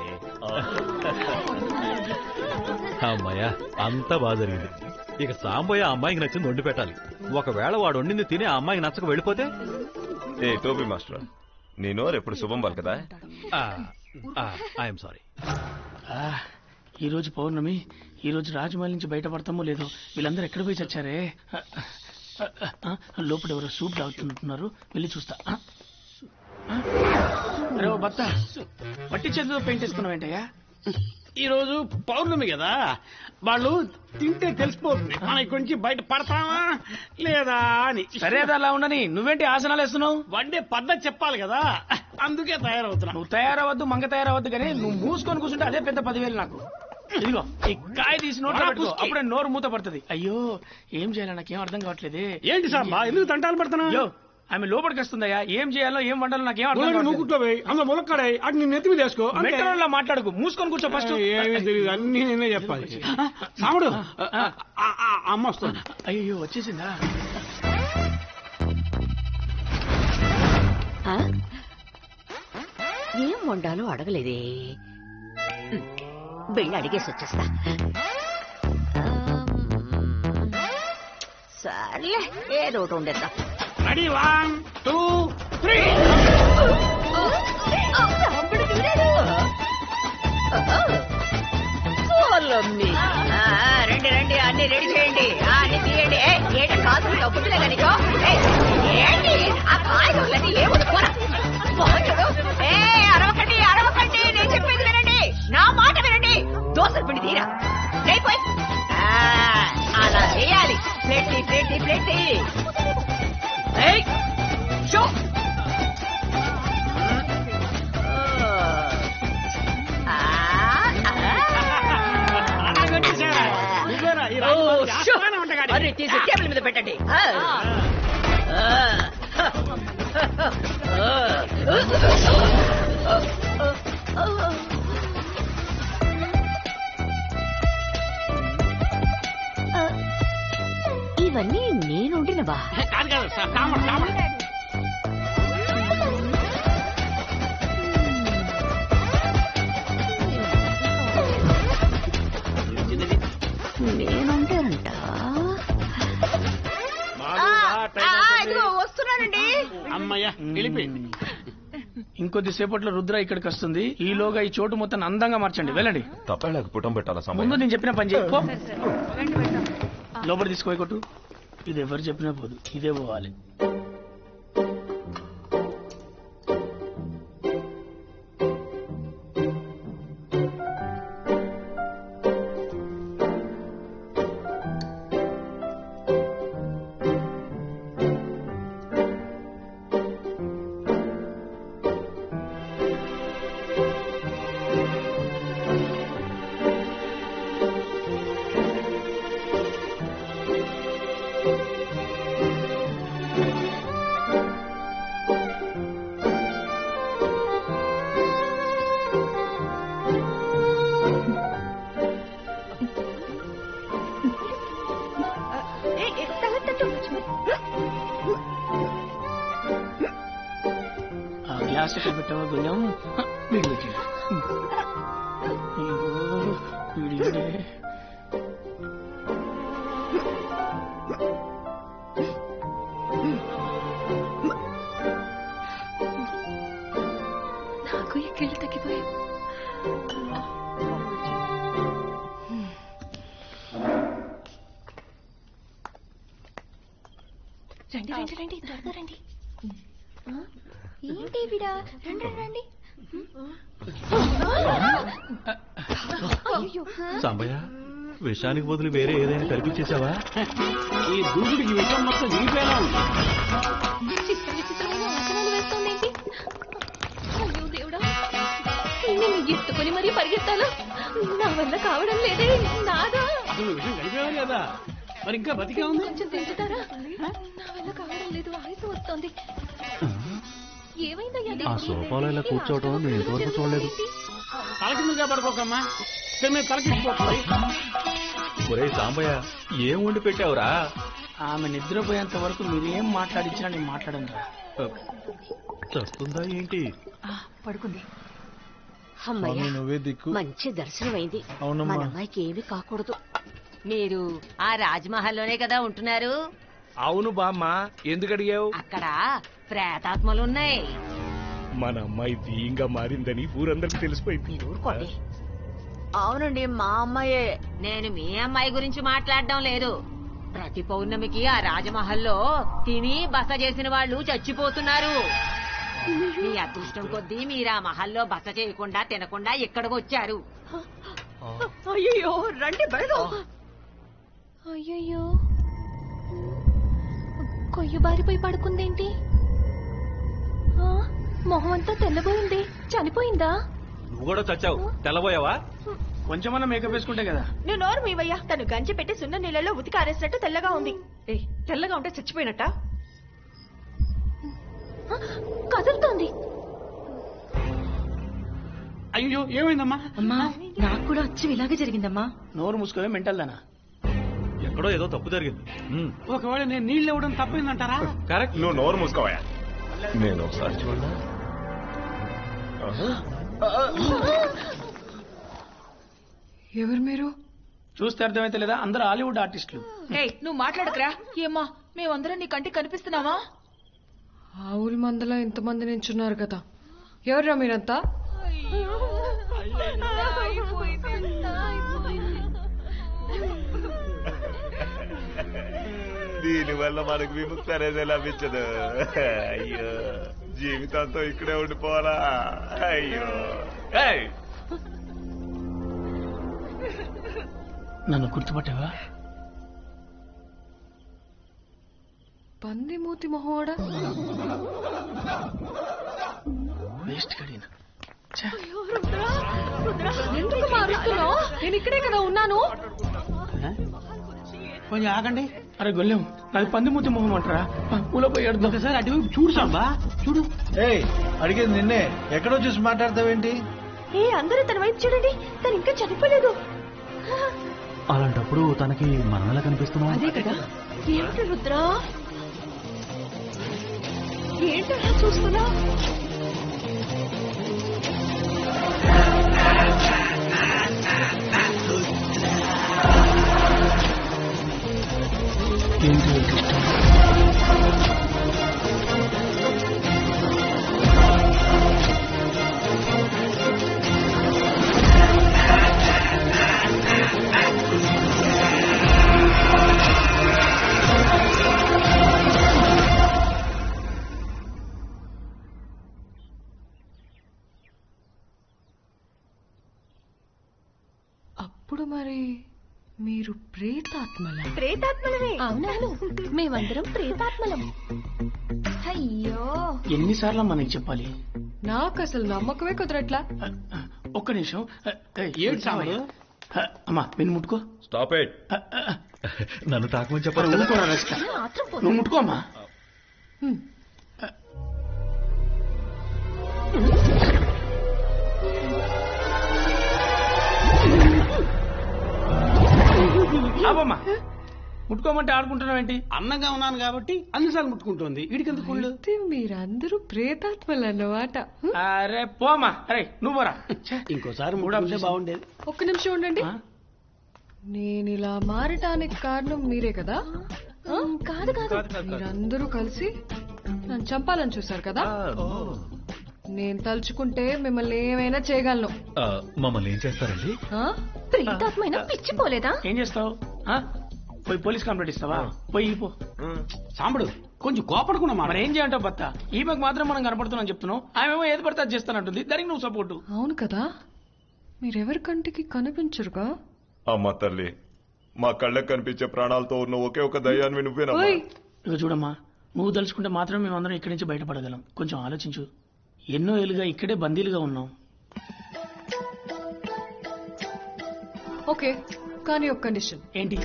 అమ్మాయ్యా అంతా బాగా జరిగింది ఇక సాంబయ్య ఆ అమ్మాయికి నచ్చింది వండి పెట్టాలి ఒకవేళ వాడు వండింది తిని ఆ అమ్మాయికి నచ్చక వెళ్ళిపోతే ఏ టోపీ మాస్టర్ నీ నోరు ఎప్పుడు శుభం పలకదా ఐఎమ్ సారీ ఆ, ఈ రోజు పౌర్ణమి ఈ రోజు రాజమహల్ నుంచి బయటపడతామో లేదో వీళ్ళందరూ ఎక్కడ పోయి చచ్చారే ఆ, ఆ, ఆ, లోపల ఎవరో సూప్ తాగుతుంటున్నారు వెళ్ళి చూస్తా ఆ. రే ఓ బత్త పట్టి చేతితో పెయింట్ వేసుకున్నావు ఏంటయ్యా ఈ రోజు పౌర్ణమి కదా వాళ్ళు తింటే తెలిసిపోతుంది మన కొంచెం బయట పడతామా లేదా అని సరే అది అలా ఉండని నువ్వేంటి ఆసనాలు వేస్తున్నావు వండే పద్ధతి చెప్పాలి కదా అందుకే తయారవుతున్నా నువ్వు తయారవద్దు మంగ తయారవద్దు కానీ నువ్వు మూసుకొని కూర్చుంటే అదే పెద్ద పదివేలు నాకు ఇదిగో ఈ కాయ తీసి నోట్లో మన పెట్టుకో పుష్టి. అప్పుడే నోరు మూత పడుతుంది అయ్యో ఏం చేయాలి నాకేం అర్థం కావట్లేదే ఏంటి సాంబా ఎందుకు తంటాలు పడుతున్నావు అయ్యో ఆమె లోపలికి వస్తుందయ్యా ఏం చేయాలో ఏం వండాలో నాకేం అర్థం ములగడ నువ్వు కావట్లేదు కూర్చో పోయి అందులో ములక్కాడాయి అటు నీ నెత్తి మీద వేసుకో అంతే. మెట్టలో మాట్లాడుకు మూసుకొని కూర్చో ఫస్ట్ ఏమీ తెలియదు అన్ని నేనే చెప్పాలి సాముడు ఆ, ఆ, ఆ, అమ్మ వస్తుంది అయ్యో వచ్చేసిందా ఆ? ఏం వండాలో అడగలేదే ఉమ్, వెళ్ళి అడిగేసి వచ్చేస్తా ఆమ్, సర్లే ఏదో ఒకటి ఉండేద్దాం రెడీ వన్ టూ త్రీ కోలమ్మి. ఆ, రండి రండి అన్ని రెడీ చేయండి ఆ, అన్ని తీయండి ఏ, ఏంటి కాదు డబ్బులే కనుకో ఏంటి ఆ కాయగూరలన్నీ ఏముంది పోరా పోతుడు. ఏ అరవకండి అరవకండి నేను చెప్పేది వినండి నా మాట వినండి దోశలు పిండి తీరా లేకపోయి అలా వేయాలి ప్లేట్ తీ, ప్లేట్ తీ, ప్లేట్ తీ. ఏయ్, షో ఆ, నువ్వేరా ఈ ఓ, రాజుగారి షో. ఆస్థాన వంటగాడి? అరే తీసి టేబుల్ మీద పెట్టండి ఆ. ఆ. ఇవన్నీ నేను వండినవా కాదు కాదు సా- సాంబార్ సాంబార్ నేనుంటానంట ఇదిగో వస్తున్నానండి అమ్మయ్య వెళ్ళిపోయింది ఇంకొద్ది సేపట్లో రుద్ర ఇక్కడికి వస్తుంది ఈలోగా ఈ చోటు మొత్తం అందంగా మార్చండి వెళ్ళండి తప్పేళ్ళకి పుటం పెట్టాలా ముందు సమయం నేను చెప్పిన పని చేయి పో. లోపల తీసుకోయి కొట్టు ఇది ఎవరు చెప్పినా పోదు ఇదే పోవాలి ఆ గ్లాస్ ఎక్కడ పెట్టావా కొంచెం వీడు పెట్టిండు అయ్యో, వీడు ఈడే. నాకు ఈ కీళ్ళు తగ్గిపోయాయి రండి రండి రండి త్వరగా రండి ఆ? ఏంటి విడా రండి రండి అయ్యో సాంబయ్య విషానికి బదులు వేరే ఏదైనా కల్పించేసావా ఈ దూకుడికి విషయం మొత్తం దిగిపోయేలా ఉంది చిత్ర విచిత్రమైన ఆసనాలు వేస్తోందేంటి అయ్యో దేవుడా నిన్ను ఎత్తుకొని మరీ పరిగెత్తాలా నా వల్ల కావడం లేదే నాదా అసలు విషయం కలిపేవా లేదా మరి ఇంకా బతికే ఉంది కొంచెం తింటుతారా నా వల్ల కావడం లేదు ఆయుసు వస్తోంది ఏమైందయ్యా ఆ దేవుడి? సోఫాలో ఇలా కూర్చోవటం నేను ఇంతవరకు చూడలేదు తల కిందగా పడుకోకమ్మా ఇక్కడ మీద తలకిచ్చిపోతుంది ఒరే సాంబయ్య ఏం వండి పెట్టావురా ఆమె నిద్రపోయేంత వరకు మీరేం మాట్లాడించినా నేను మాట్లాడను రా చస్తుందా ఏంటి పడుకుంది స్వామి అమ్మయ్య నువ్వే దిక్కు మంచి దర్శనమైంది అవునమ్మా. మన అమ్మాయికి ఏమీ కాకూడదు మీరు ఆ రాజ్మహల్లోనే కదా ఉంటున్నారు అవును బామ్మ ఎందుకు అడిగావు అక్కడ ప్రేతాత్మలున్నాయి మన అమ్మాయి దీంగా మారిందని ఊరందరికి తెలిసిపోయింది ఊరుకోండి అవునండి మా అమ్మాయే నేను మీ అమ్మాయి గురించి మాట్లాడడం లేదు ప్రతి పౌర్ణమికి ఆ రాజమహల్లో తిని బస చేసిన వాళ్ళు చచ్చిపోతున్నారు మీ అదృష్టం కొద్దీ మీరు ఆ మహల్లో బస చేయకుండా తినకుండా ఇక్కడికి వచ్చారు అయ్యో రండి బయలు అయ్యయ్యో కొయ్య బారిపోయి పడుకుందేంటి ఆ, మొహం అంతా తెల్లబోయింది చనిపోయిందా నువ్వు కూడా చచ్చావు తెల్లబోయావా కొంచెమన్నా మేకప్ వేసుకుంటే కదా నువ్వు నోరు మీవయ్యా తను గంజి పెట్టి సున్న నీళ్ళలో ఉతికి ఆరేసినట్టు తెల్లగా ఉంది ఏ తెల్లగా ఉంటే చచ్చిపోయినట్ట కదులుతోంది అయ్యో ఏమైందమ్మా అమ్మా నాకు కూడా వచ్చి ఇలాగే జరిగిందమ్మా నోరు మూసుకోవే మెంటల్ దానా ఎక్కడో ఏదో తప్పు జరిగింది ఉమ్, ఒకవేళ నేను నీళ్ళు ఇవ్వడం తప్పైందంటారా కరెక్ట్ నువ్వు నోరు మూసుకోవా నేను ఒకసారి చూడనా ఎవరు మీరు చూస్తే అర్థమైతే లేదా అందరూ హాలీవుడ్ ఆర్టిస్టులు ఏయ్ నువ్వు మాట్లాడకురా ఏమ్మా మేమందరం నీ కంటికి కనిపిస్తున్నావా ఆవుల మందలో ఇంతమంది నించున్నారు కదా ఎవర్రా మీరంతా దీని వల్ల మనకు విముక్తి అనేది లభించదు అయ్యో జీవితంతో ఇక్కడే ఉండిపోవాలా అయ్యో ఏయ్! నన్ను గుర్తుపట్టావా పంది మూతి మొహోడా వేస్ట్ కడిగిన ఎందుకు మారుస్తున్నావు నేను ఇక్కడే కదా ఉన్నాను కొంచెం ఆగండి అరే గొల్లెం నాది పందిమూతి మొహం అంటారా పూల పోయి అడుగు ఒకసారి అటువైపు చూడు సాంబా చూడు ఏయ్ అడిగేది నిన్నే ఎక్కడో చూసి మాట్లాడతావేంటి ఏ అందరూ తన వైపు చూడండి తను ఇంకా చనిపోలేదు అలాంటప్పుడు తనకి మనం ఎలా కనిపిస్తున్నాం అదే కదా ఏమిటి రుద్రా ఏంటలా చూస్తున్నా ఏంటి వీళ్ళకి ఇష్టం అప్పుడు మరి మీరు ప్రేతాత్మల ప్రేతాత్మలమే అవునవును మేమందరం ప్రేతాత్మలం అయ్యో ఎన్నిసార్లు మనకి చెప్పాలి నాకు అసలు నమ్మకమే కుదరట్లా ఒక్క నిమిషం ఏంటి సాంబయ్య అమ్మా విని ముట్టుకో స్టాప్ ఇట్ నన్ను తాకమని అరే, చెప్పారు ఊరుకోరా రసిక. నువ్వు ముట్టుకో అమ్మా ఆపమ్మా ముట్టుకోమంటే ఆడుకుంటున్నావేంటి అందంగా ఉన్నాను కాబట్టి అన్నిసార్లు ముట్టుకుంటోంది వీడికెందుకు కుళ్ళు అయితే మీరందరూ ప్రేతాత్మలు అన్నమాట అరే పోమా అరే నువ్వు పోరా ఇంకోసారి ముట్టుకుంటే బాగుండేది ఒక్క నిమిషం ఉండండి నేను ఇలా మారటానికి కారణం మీరే కదా ఆ? కాదు కాదు మీరందరూ కలిసి నన్ను చంపాలని చూశారు కదా నేను తలుచుకుంటే మిమ్మల్ని ఏమైనా చేయగలను మమ్మల్ని ఏం చేస్తారండి ఆ? ప్రేతాత్మైన పిచ్చిపోలేదా ఏం చేస్తావు ఆ? పోయి పోలీస్ కంప్లైంట్ ఇస్తావా పోయి పో సాంబడు కొంచెం కోపడకుండా మరి ఏం చేయంటావు భర్త ఈమెకు మాత్రం మనం కనపడుతున్నాం చెప్తున్నావు ఆమెమో ఏది పడితే అది చేస్తానంటుంది దానికి నువ్వు సపోర్టు అవును కదా మీరెవరి కంటికి కనిపించరుగా అమ్మ తల్లి మా కళ్ళకు కనిపించే ప్రాణాలతో ఉన్న ఒకే ఒక దయ్యాన్ని నువ్వేనమ్మా ఓయ్ ఇక చూడమ్మా నువ్వు తలుచుకుంటే మాత్రం మేమందరం ఇక్కడి నుంచి బయటపడగలం కొంచెం ఆలోచించు ఎన్నో ఏళ్ళుగా ఇక్కడే బందీలుగా ఉన్నాం ఓకే కానీ ఒక కండిషన్ ఏంటి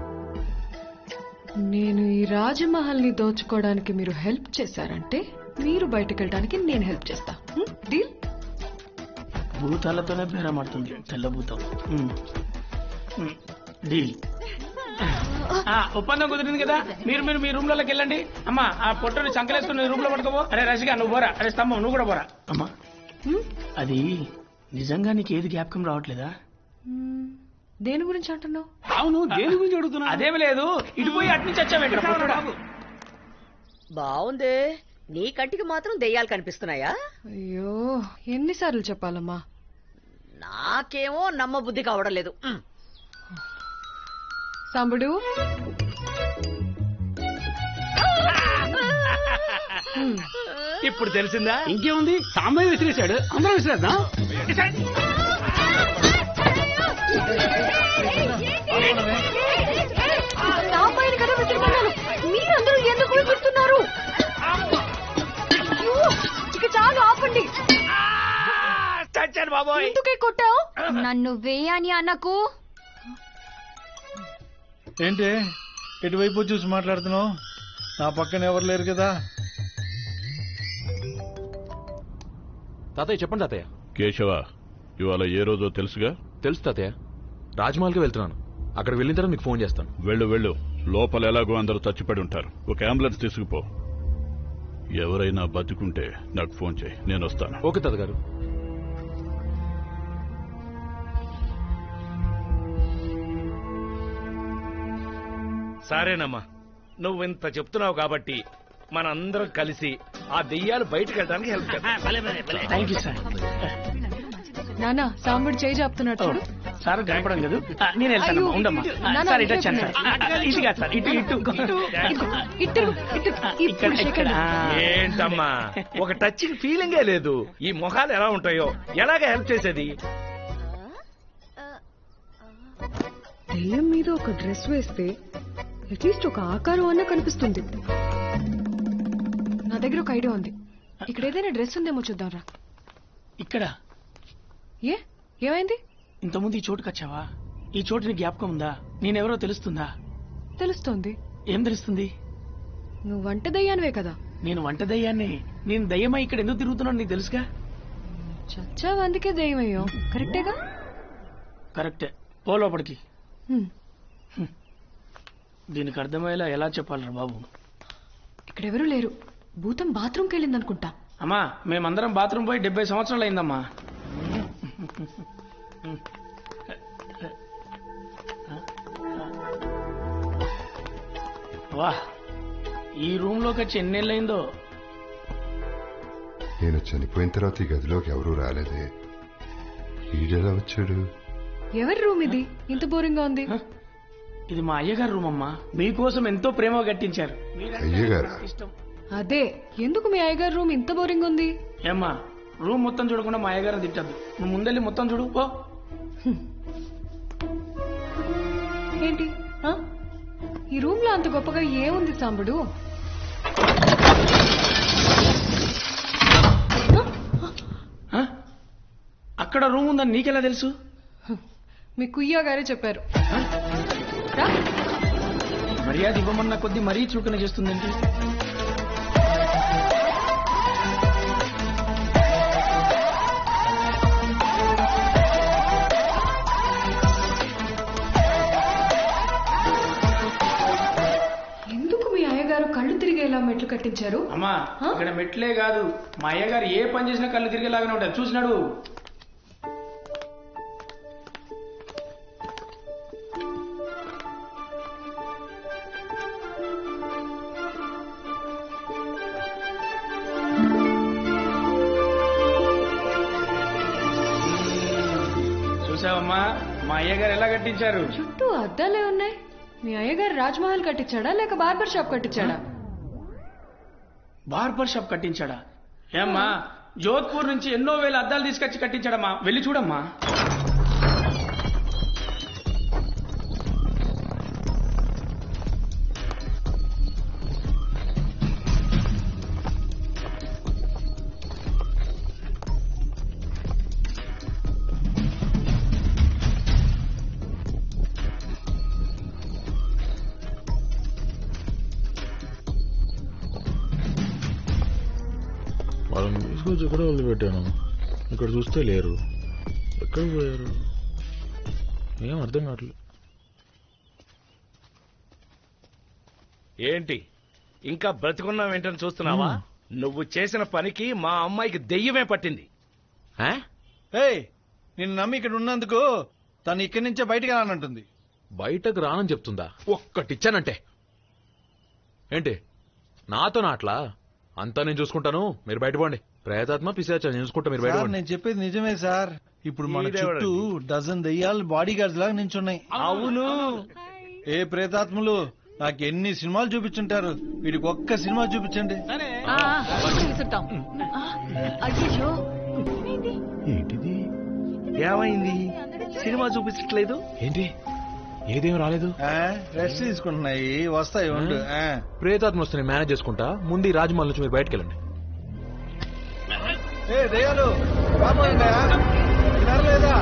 నేను ఈ రాజమహల్ ని దోచుకోవడానికి మీరు హెల్ప్ చేశారంటే మీరు బయటకు వెళ్ళడానికి నేను హెల్ప్ చేస్తా హ్మ్? డీల్ భూతాలతోనే బేరమాడుతుంది తెల్ల భూతం ఉమ్. ఉమ్. డీల్ ఆ, ఒప్పందం కుదిరింది కదా మీరు మీరు మీ రూమ్ లోకి వెళ్ళండి అమ్మా ఆ పొట్టని చంకలేసుకుని రూమ్ లో పట్టుకోబో అరే రసిగా నువ్వు పోరా అరే స్తంభం నువ్వు కూడా పోరా అమ్మా అది నిజంగా నీకు ఏది జ్ఞాపకం రావట్లేదా దేని గురించి అంటున్నావు అవును దేని గురించి అడుగుతున్నా అదేమి లేదు ఇటు పోయి అటు నుంచి వచ్చావు ఇక్కడ పొట్టోడా. బాగుంది నీ కంటికి మాత్రం దెయ్యాలు కనిపిస్తున్నాయా అయ్యో ఎన్నిసార్లు చెప్పాలమ్మా నాకేమో నమ్మబుద్ధి కావడం లేదు ఉమ్. సాంబడు ఇప్పుడు తెలిసిందా ఇంకేముంది సాంబయ్య విసిరేశాడు అందరూ విసిరేద్దాం నా పైన కదా విసిరిపడ్డాను మీరందరూ ఎందుకు విసురుతున్నారు అయ్యో, ఇక చాలు ఆపండి చచ్చాను బాబోయ్ ఎందుకే కొట్టావు నన్ను వేయని అన్నకు ఏంటి ఎటువైపు చూసి మాట్లాడుతున్నావు నా పక్కన ఎవరు లేరు కదా తాతయ్య చెప్పండి తాతయ్య కేశవ ఇవాళ ఏ రోజో తెలుసుగా తెలుసు తాతయ్య రాజమహల్కి వెళ్తున్నాను అక్కడ వెళ్ళిన తర్వాత మీకు ఫోన్ చేస్తాను వెళ్ళు వెళ్ళు లోపల ఎలాగో అందరూ చచ్చిపడి ఉంటారు ఒక అంబులెన్స్ తీసుకుపో ఎవరైనా బతికుంటే నాకు ఫోన్ చేయి నేను వస్తాను ఓకే తాతగారు సరేనమ్మా నువ్వు ఇంత చెప్తున్నావు కాబట్టి మనందరం కలిసి ఆ దెయ్యాలు బయటకు వెళ్ళడానికి హెల్ప్ థ్యాంక్ యూ సార్ నాన్న సాంబడి చేయి చెప్తున్నాడు చూడు సార్ కనపడం కదా ఆ, నేను వెళ్తాను అయ్యో, ఉండమ్మా ఇటు, ఆ, నాన్న, సార్ ఇటు ఇటు వచ్చాను సార్ ఆ, ఆ, ఇటు కాదు సార్ ఇటు ఇటు ఇటు ఇటు ఇటు ఇక్కడ ఇక్కడ ఆ. ఏంటమ్మా ఒక టచింగ్ ఫీలింగే లేదు ఈ మొహాలు ఎలా ఉంటాయో ఎలాగ హెల్ప్ చేసేది దెయ్యం మీద ఒక డ్రెస్ వేస్తే అట్లీస్ట్ ఒక ఆకారం అన్న కనిపిస్తుంది నా దగ్గర ఒక ఐడియా ఉంది ఇక్కడ ఏదైనా డ్రెస్ ఉందేమో చూద్దాంరా ఇక్కడ ఏ ఏమైంది ఇంతకుముందు ఈ చోటుకు వచ్చావా ఈ చోటు నీ జ్ఞాపకం ఉందా నేనెవరో తెలుస్తుందా తెలుస్తోంది ఏం తెలుస్తుంది నువ్వు వంట దయ్యానివే కదా నేను వంట దయ్యాన్ని నేను దయ్యమై ఇక్కడ ఎందుకు తిరుగుతున్నాను నీకు తెలుసుగా చచ్చావు అందుకే దయ్యమయ్యో కరెక్టేగా కరెక్టే పో లోపలికి హ్మ్. దీనికి అర్థమయ్యేలా ఎలా చెప్పాలరా బాబు ఇక్కడెవరూ లేరు భూతం బాత్రూమ్కి వెళ్ళిందనుకుంటా అమ్మా మేమందరం బాత్రూమ్ పోయి డెబ్బై సంవత్సరాలు అయిందమ్మా వా ఈ రూమ్ లోకి వచ్చి ఎన్నేళ్ళయిందో నేను చనిపోయిన తర్వాత ఈ గదిలోకి ఎవరూ రాలేదే ఈడెలా వచ్చాడు ఎవరి రూమ్ ఇది ఇంత బోరింగ్ గా ఉంది ఇది మా అయ్యగారు రూమ్ అమ్మా మీకోసం ఎంతో ప్రేమ కట్టించారు అయ్యగారా ఇష్టం అదే ఎందుకు మీ అయ్యగారి రూమ్ ఇంత బోరింగ్ ఉంది ఏమ్మా రూమ్ మొత్తం చూడకుండా మా అయ్యగారిని తిట్టద్దు నువ్వు ముందెళ్ళి మొత్తం చూడు పో ఏంటి ఆ? ఈ రూమ్ లో అంత గొప్పగా ఏముంది సాంబడు అక్కడ రూమ్ ఉందని నీకెలా తెలుసు మీ కుయ్యా గారే చెప్పారు రా. మర్యాద ఇవ్వమన్న కొద్దీ మరీ చులకన చేస్తుందేంటి ఎందుకు మీ అయ్యగారు కళ్ళు తిరిగేలా మెట్లు కట్టించారు అమ్మా ఇక్కడ మెట్లే కాదు మా అయ్యగారు ఏ పని చేసినా కళ్ళు తిరిగేలాగానే ఉంటారు చూసినాడు చూసావమ్మా మా అయ్యగారు ఎలా కట్టించారు చుట్టూ అద్దాలే ఉన్నాయి మీ అయ్యగారు రాజ్మహల్ కట్టించాడా లేక బార్బర్ షాప్ కట్టించాడా బార్బర్ షాప్ కట్టించాడా ఏమ్మా జోధ్పూర్ నుంచి ఎన్నో వేల అద్దాలు తీసుకొచ్చి కట్టించాడమ్మా వెళ్ళి చూడమ్మా వాళ్ళని తీసుకొచ్చి ఎక్కడ వదిలిపెట్టాను ఇక్కడ చూస్తే లేరు ఎక్కడ పోయారు ఏం అర్థం కావట్లేదు ఏంటి ఇంకా బ్రతికున్నావేంటని చూస్తున్నావా నువ్వు చేసిన పనికి మా అమ్మాయికి దెయ్యమే పట్టింది ఏయ్ నిన్ను నమ్మి ఇక్కడ ఉన్నందుకు తను ఇక్కడి నుంచే బయటికి రానంటుంది బయటకు రానని చెప్తుందా ఒక్కటిచ్చానంటే ఏంటి నాతో నాట్లా అంతా నేను చూసుకుంటాను మీరు బయటపోండి ప్రేతాత్మ పిశాచ నేను చూసుకుంటా మీరు సార్ బయటపోండి నేను చెప్పేది నిజమే సార్ ఇప్పుడు మన ఈడెవడండి? చుట్టూ డజన్ దెయ్యాలు బాడీ గార్డ్స్ లాగా నించున్నాయి అవును ఏ ప్రేతాత్మలు నాకు ఎన్ని సినిమాలు చూపించుంటారు వీడికి ఒక్క సినిమా చూపించండి సరే ఆ, కొంచెం విసురుతాం ఆ, అయ్యయ్యో ఏంటిది ఏమైంది సినిమా చూపించట్లేదు ఏంటి ఏదేం రాలేదు రెస్ట్ తీసుకుంటున్నాయి వస్తాయి ఉండు ఆ. ప్రేతాత్మ వస్తే నేను మేనేజ్ చేసుకుంటా ముందు ఈ రాజమహల్ నుంచి మీరు బయటకు వెళ్ళండి ఏ దయ్యాలు రాబోయండి లేదా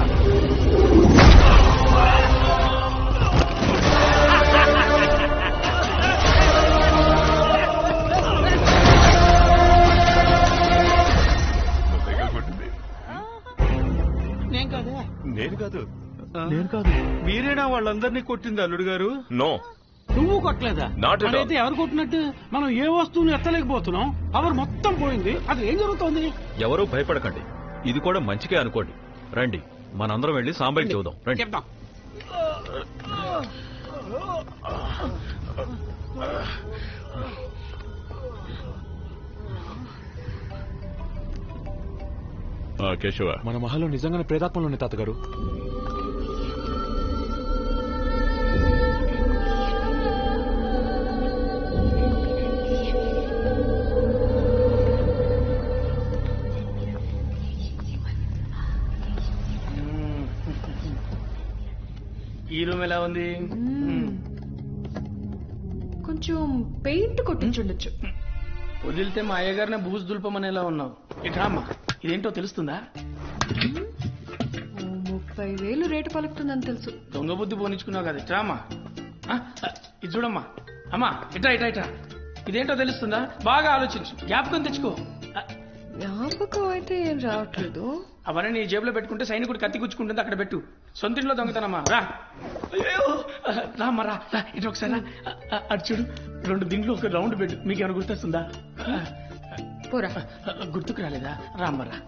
నేను కాదే నేను కాదు నేను కాదు మీరేనా వాళ్ళందరినీ కొట్టింది అల్లుడు గారు నో నువ్వు కొట్టలేదా Not at all. అయితే ఎవరు కొట్టినట్టు మనం ఏ వస్తువుని ఎత్తలేకపోతున్నాం అవర్ మొత్తం పోయింది అది ఏం జరుగుతోంది ఎవరూ భయపడకండి ఇది కూడా మంచికే అనుకోండి రండి మనందరం వెళ్ళి సాంబయ్యకి చూద్దాం రండి చెప్దాం ఆ, కేశవ మన మహల్లో నిజంగానే ప్రేతాత్మలు ఉన్నాయి తాతగారు ఈ రూమ్ ఎలా ఉంది కొంచెం పెయింట్ కొట్టించుండొచ్చు వదిలితే మా అయ్యగారిని బూజు దుల్పమనేలా ఉన్నావు ఇక అమ్మా ఇదేంటో తెలుస్తుందా ఓ ముప్పై వేలు రేటు పలుకుతుందని తెలుసు దొంగ బుద్ధి పోనిచ్చుకున్నావు కదా ఇట్రామ్మా ఆ, ఆ, ఇది చూడమ్మా అమ్మా ఇట్రా ఇట్రా ఇట్రా ఇదేంటో తెలుస్తుందా బాగా ఆలోచించు జ్ఞాపకం తెచ్చుకో ఆ, జ్ఞాపకం అయితే ఏం రావట్లేదు అవన్నీ నీ జేబులో పెట్టుకుంటే సైనికుడు కత్తి గుచ్చుకుంటుంది అక్కడ పెట్టు సొంతింట్లో దొంగతనమ్మా రా అయ్యో రామ్మా రా రా, ఇటు ఒకసారి రా. ఆ, ఆ, అటు చూడు రెండు దిండ్లు ఒక రౌండ్ పెట్టు మీకేమైనా గుర్తొస్తుందా ఆ, పోరా ఆ, గుర్తుకు రాలేదా రామ్మా రా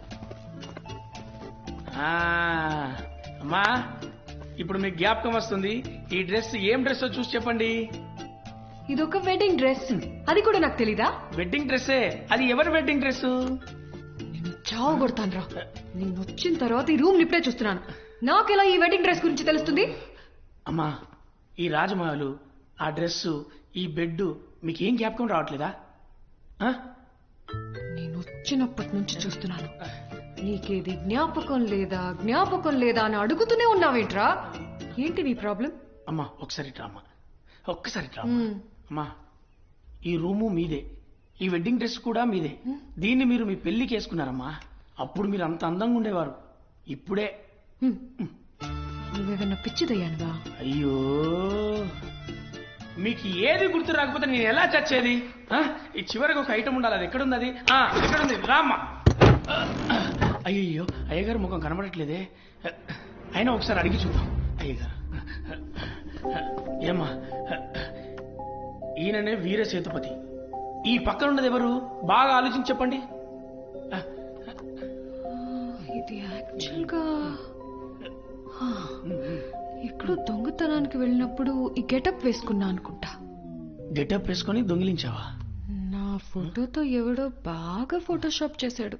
ఆ, అమ్మా ఇప్పుడు మీకు జ్ఞాపకం వస్తుంది ఈ డ్రెస్ ఏం డ్రెస్ చూసి చెప్పండి ఇదొక వెడ్డింగ్ డ్రెస్ అది కూడా నాకు తెలీదా వెడ్డింగ్ డ్రెస్సే అది ఎవరి వెడ్డింగ్ డ్రెస్ చావు కొడతాను రా నేను వచ్చిన తర్వాత ఈ రూమ్ ఇప్పుడే చూస్తున్నాను నాకెలా ఈ వెడ్డింగ్ డ్రెస్ గురించి తెలుస్తుంది అమ్మా ఈ రాజమహల్ ఆ డ్రెస్ ఈ బెడ్ మీకు ఏం జ్ఞాపకం రావట్లేదా ఆ? నేను వచ్చినప్పటి నుంచి చూస్తున్నాను నీకేది జ్ఞాపకం లేదా జ్ఞాపకం లేదా అని అడుగుతూనే ఉన్నావేంట్రా ఏంటి నీ ప్రాబ్లం అమ్మా ఒకసారి ఇట్రా అమ్మా ఒక్కసారి ఇట్రా అమ్మా. అమ్మా ఈ రూము మీదే ఈ వెడ్డింగ్ డ్రెస్ కూడా మీదే దీన్ని మీరు మీ పెళ్లికి వేసుకున్నారమ్మా అప్పుడు మీరు అంత అందంగా ఉండేవారు ఇప్పుడే నువ్వేదన్నా పిచ్చిదయ్యానుగా అయ్యో మీకు ఏది గుర్తు రాకపోతే నేను ఎలా చచ్చేది ఆ? ఈ చివరికి ఒక ఐటమ్ ఉండాలి అది ఎక్కడుంది అది ఆ, ఎక్కడుంది రామ్మా అయ్యయ్యో అయ్యగారు ముఖం కనబడట్లేదే అయినా ఒకసారి అడిగి చూద్దాం అయ్యగారు ఏమ్మా ఈయననే వీర సేతుపతి ఈ పక్కన ఉన్నది ఎవరు బాగా ఆలోచించి చెప్పండి ఇది యాక్చువల్ గా హా, ఎక్కడో దొంగతనానికి వెళ్ళినప్పుడు ఈ గెటప్ వేసుకున్నా అనుకుంటా గెటప్ వేసుకొని దొంగిలించావా నా ఫోటోతో ఎవడో బాగా ఫోటోషాప్ చేశాడు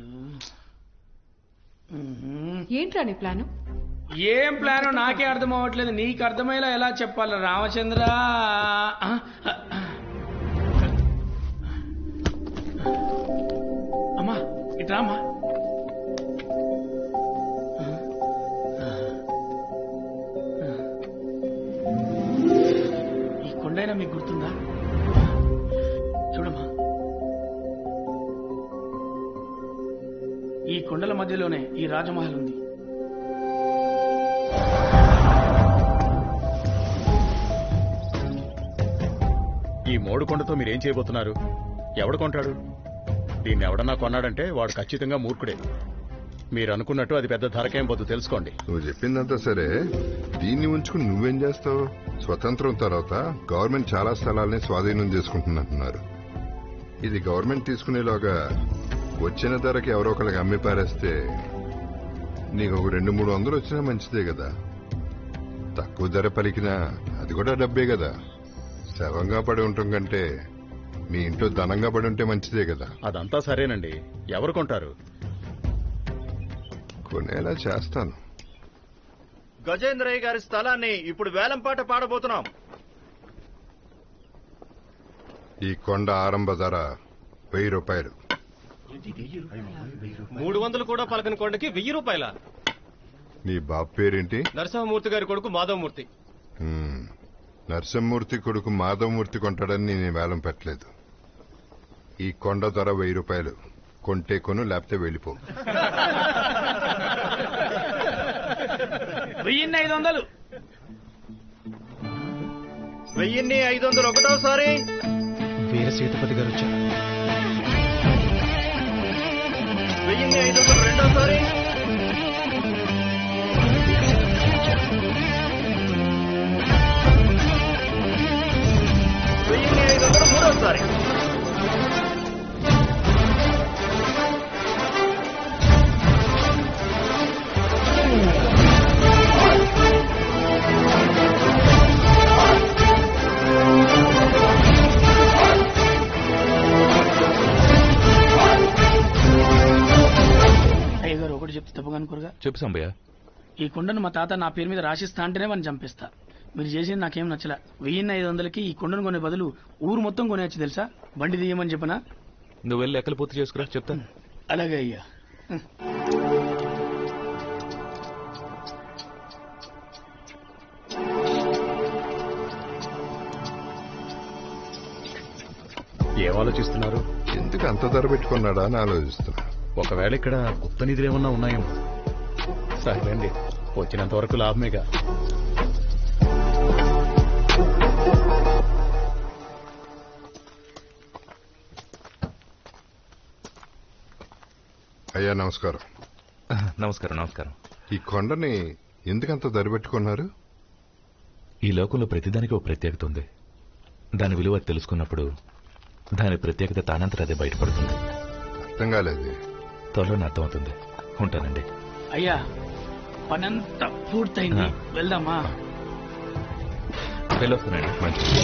ఏంట్రా నీ ప్లాను ఏం ప్లాన్ నాకే అర్థం అవ్వట్లేదు నీకు అర్థమయ్యేలా ఎలా చెప్పాలి రామచంద్ర ఆ, ఆ, ఆ. అమ్మా ఇట్రా అమ్మా ఈ కొండైనా మీకు గుర్తుందా చూడమ్మా ఈ కొండల మధ్యలోనే ఈ రాజమహల్ ఉంది ఈ మోడు కొండతో మీరేం చేయబోతున్నారు ఎవడు కొంటాడు దీన్ని ఎవడన్నా కొన్నాడంటే వాడు ఖచ్చితంగా మూర్ఖుడే మీరు అనుకున్నట్టు అది పెద్ద ధరకేం పోదు తెలుసుకోండి నువ్వు చెప్పిందంతా సరే దీన్ని ఉంచుకుని నువ్వేం చేస్తావు స్వతంత్రం తర్వాత గవర్నమెంట్ చాలా స్థలాల్ని స్వాధీనం చేసుకుంటున్నట్టున్నారు ఇది గవర్నమెంట్ తీసుకునేలోగా వచ్చిన ధరకి ఎవరో ఒకరికి అమ్మి పారేస్తే నీకు ఒక రెండు మూడు వందలు వచ్చినా మంచిదే కదా తక్కువ ధర పలికినా అది కూడా డబ్బే కదా శవంగా పడి ఉండటం కంటే మీ ఇంట్లో ధనంగా పడి ఉంటే మంచిదే కదా అదంతా సరేనండి ఎవరు కొంటారు కొనేలా చేస్తాను గజేంద్రయ్య గారి స్థలాన్ని ఇప్పుడు వేలంపాట పాడబోతున్నాం ఈ కొండ ఆరంభ ధర వెయ్యి రూపాయలు మూడు వందలు కూడా పలకని కొండకి వెయ్యి రూపాయల నీ బాబు పేరేంటి నరసింహమూర్తి గారి కొడుకు మాధవమూర్తి హ్మ్. నరసింహమూర్తి కొడుకు మాధవమూర్తి కొంటాడని నేను వేలం పెట్టలేదు ఈ కొండ ధర వెయ్యి రూపాయలు కొంటే కొను లేకపోతే వెళ్ళిపో వెయ్యిన్ని ఐదు వందలు వెయ్యిన్ని ఐదు వందలు ఒకటోసారి వీర సీతపతి గారు వచ్చారు వెయ్యిన్ని ఐదు వందలు రెండోసారి వెయ్యిన్ని ఐదు వందలు మూడోసారి అయ్య గారు ఒకటి చెప్తే తప్పుగా అనుకోరుగా చెప్పు సంబయ్య ఈ కొండను మా తాత నా పేరు మీద రాసిస్తా అంటేనే వాడిని చంపేస్తా మీరు చేసింది నాకేం నచ్చలా వెయ్యిన్ని ఐదు వందలకి ఈ కొండను కొనే బదులు ఊరు మొత్తం కొనేయచ్చు తెలుసా బండి తీయమని చెప్పనా నువ్వు వెళ్ళి ఎక్కలు పూర్తి చేసుకురా చెప్తాను అలాగే అయ్యా ఏం ఆలోచిస్తున్నారు ఎందుకు అంత ధర పెట్టుకున్నాడా అని ఆలోచిస్తున్నా ఒకవేళ ఇక్కడ గుప్త నిధులు ఏమన్నా ఉన్నాయేమో సరేలేండి వచ్చినంత వరకు లాభమేగా అయ్యా నమస్కారం నమస్కారం నమస్కారం ఈ కొండని ఎందుకంత ధర పెట్టుకున్నారు ఈ లోకంలో ప్రతిదానికి ఒక ప్రత్యేకత ఉంది దాని విలువ తెలుసుకున్నప్పుడు దాని ప్రత్యేకత తానంతట అదే బయటపడుతుంది అర్థం కాలేదు త్వరలో అర్థమవుతుంది ఉంటానండి అయ్యా పనంతా పూర్తయింది ఆ. వెళ్దామా వెళ్ళొస్తానండి మంచిది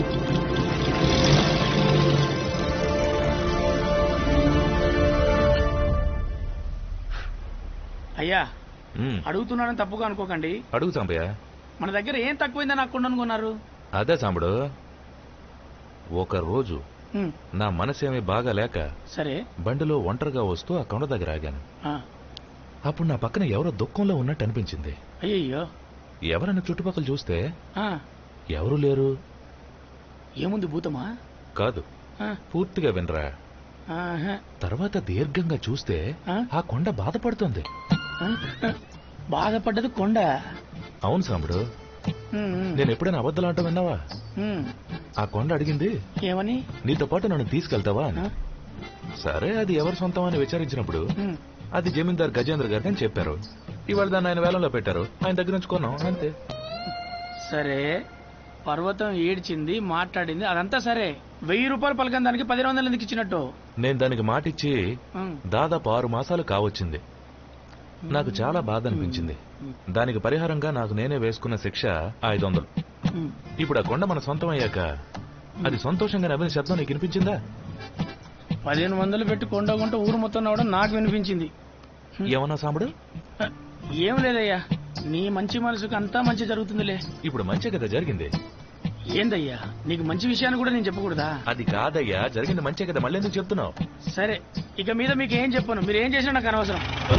అయ్యా ఉమ్, అడుగుతున్నానని తప్పుగా అనుకోకండి అడుగు సాంబయ్య మన దగ్గర ఏం తక్కువైందని నాకు కొండను కొన్నారు అదే సాంబడు ఒక రోజు ఉమ్, నా మనసేమీ బాగా లేక సరే బండిలో ఒంటరిగా వస్తూ ఆ కొండ దగ్గర ఆగాను ఆ, అప్పుడు నా పక్కన ఎవరో దుఃఖంలో ఉన్నట్టు అనిపించింది అయ్యయ్యో ఎవరన్నా చుట్టుపక్కల చూస్తే ఆ, ఎవరు లేరు ఏముంది భూతమా కాదు ఆ, పూర్తిగా వినరా ఆహా, తర్వాత దీర్ఘంగా చూస్తే ఆ కొండ బాధపడుతుంది ఆ, బాధపడ్డది కొండ అవును సాంబడు ఉమ్, ఉమ్, నేను ఎప్పుడైనా అబద్ధాలు అంటూ విన్నావా ఉమ్, ఆ కొండ అడిగింది ఏమని నీతో పాటు నన్ను తీసుకెళ్తావా అని ఆ? సరే అది ఎవరి సొంతం అని విచారించినప్పుడు ఉమ్, అది జమీందార్ గజేంద్ర గారికి అని చెప్పారు ఇవాళ దాన్ని ఆయన వేలంలో పెట్టారు ఆయన దగ్గర నుంచి కొన్నాం అంతే సరే పర్వతం ఏడ్చింది మాట్లాడింది అదంతా సరే వెయ్యి రూపాయలు పలకని దానికి పది వందలు ఎందుకు ఇచ్చినట్టు నేను దానికి మాటిచ్చి ఉమ్, దాదాపు ఆరు మాసాలు కావచ్చింది నాకు చాలా బాధ అనిపించింది దానికి పరిహారంగా నాకు నేనే వేసుకున్న శిక్ష ఐదు వందలు ఉమ్. ఇప్పుడు ఆ కొండ మన సొంతం అయ్యాక అది సంతోషంగా నవ్విన శబ్దం నీకు వినిపించిందా పదిహేను వందలు పెట్టి కొండ కొంట ఊరు మొత్తం నవ్వడం నాకు వినిపించింది ఏమన్నా సాంబడు ఏం లేదయ్యా నీ మంచి మనసుకు అంతా మంచి జరుగుతుందిలే ఇప్పుడు మంచి కదా జరిగింది ఏందయ్యా నీకు మంచి విషయాన్ని కూడా నేను చెప్పకూడదా అది కాదయ్యా జరిగింది మంచి కదా మళ్ళీ ఎందుకు చెప్తున్నావు సరే ఇక మీద మీకు ఏం చెప్పను మీరు ఏం చేసినా నాకు అనవసరం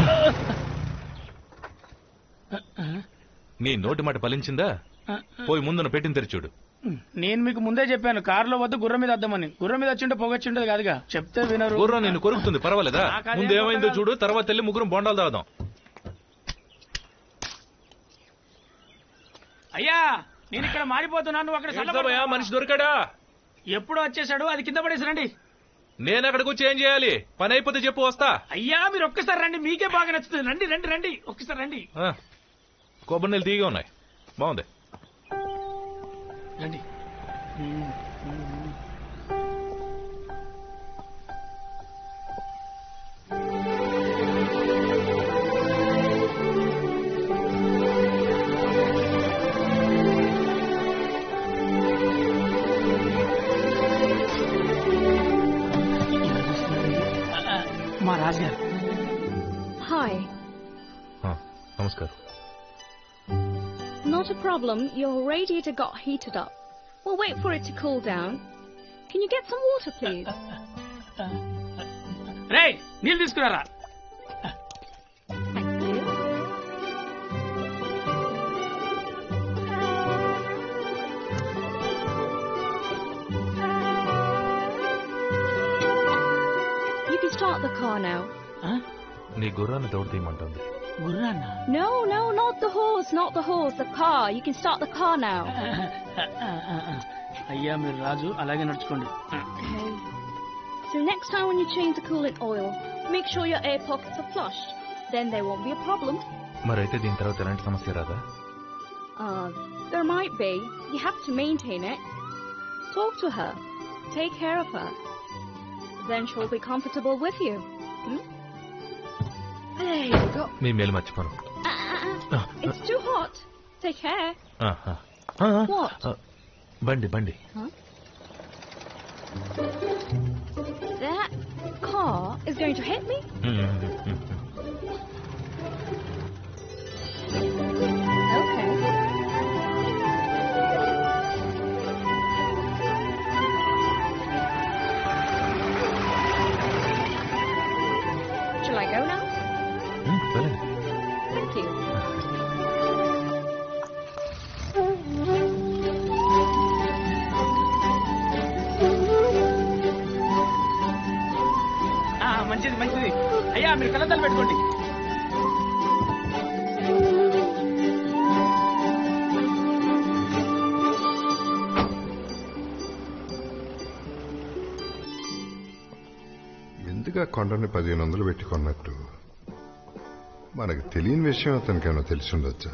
నీ నోటి మాట ఫలించిందా పోయి ముందున పెట్టిన తెరి చూడు నేను మీకు ముందే చెప్పాను కారులో వద్ద గుర్రం మీద వద్దామని గుర్రం మీద వచ్చింటే పొగొచ్చిండదు కాదుగా చెప్తే వినరు గుర్రం నిన్ను కొరుకుతుంది పర్వాలేదా నాకదేం ముందు ఏమైందో కొత్తగా- చూడు తర్వాత వెళ్ళి ముగ్గురం బొండాలు తాగుదాం అయ్యా నేను ఇక్కడ మారిపోతున్నాను నువ్వు అక్కడ చల్లబడ్డావా? మనిషి దొరికాడా ఎప్పుడు వచ్చేసాడు అది కింద పడేసి రండి నేను అక్కడికి వచ్చి ఏం చేయాలి పని అయిపోతే చెప్పు వస్తా అయ్యా మీరు ఒక్కసారి రండి మీకే బాగా నచ్చుతుంది రండి రండి రండి ఒక్కసారి రండి ఆ, కొబ్బరి నీళ్ళు తీగా ఉన్నాయి బాగుంది రండి మా రాజుగారు Hi. ఆ, నమస్కారం Not a problem. Your radiator got heated up. We'll wait for it to cool down. Can you get some water, please? రేయ్ నీళ్ళు తీసుకురారా You can start the car now. నీ గుర్రాన్ని తోడు తీయమంటుంది గుర్రాన్నా No, no, not the horse, not the horse, the car. You can start the car now. అయ్యా మీరు రాజు అలాగే నడుచుకోండి Okay. So next time when you change the coolant oil, make sure your air pockets are flushed. Then there won't be a problem. మరైతే దీని తర్వాత ఎలాంటి సమస్య రాదా Uh, there might be. You have to maintain it. Talk to her. Take care of her. Then she'll be comfortable with you. Hmm? There you go. మీ మేలు మర్చిపోను Uh, uh, uh. It's too hot. Take care. ఆ, ఆ. ఆ, ఆ. What? ఆ, బండి బండి Huh? That car is going to hit me? Okay. Shall I go now? వెళ్ళండి Thank you. ఆ, మంచిది మంచిది అయ్యా మీరు కళ్ళద్దాలు పెట్టుకోండి ఎందుకు ఆ కొండని పదిహేను వందలు పెట్టి కొన్నట్టు మనకు తెలియని విషయం అతనికేమైనా తెలిసి ఉండొచ్చా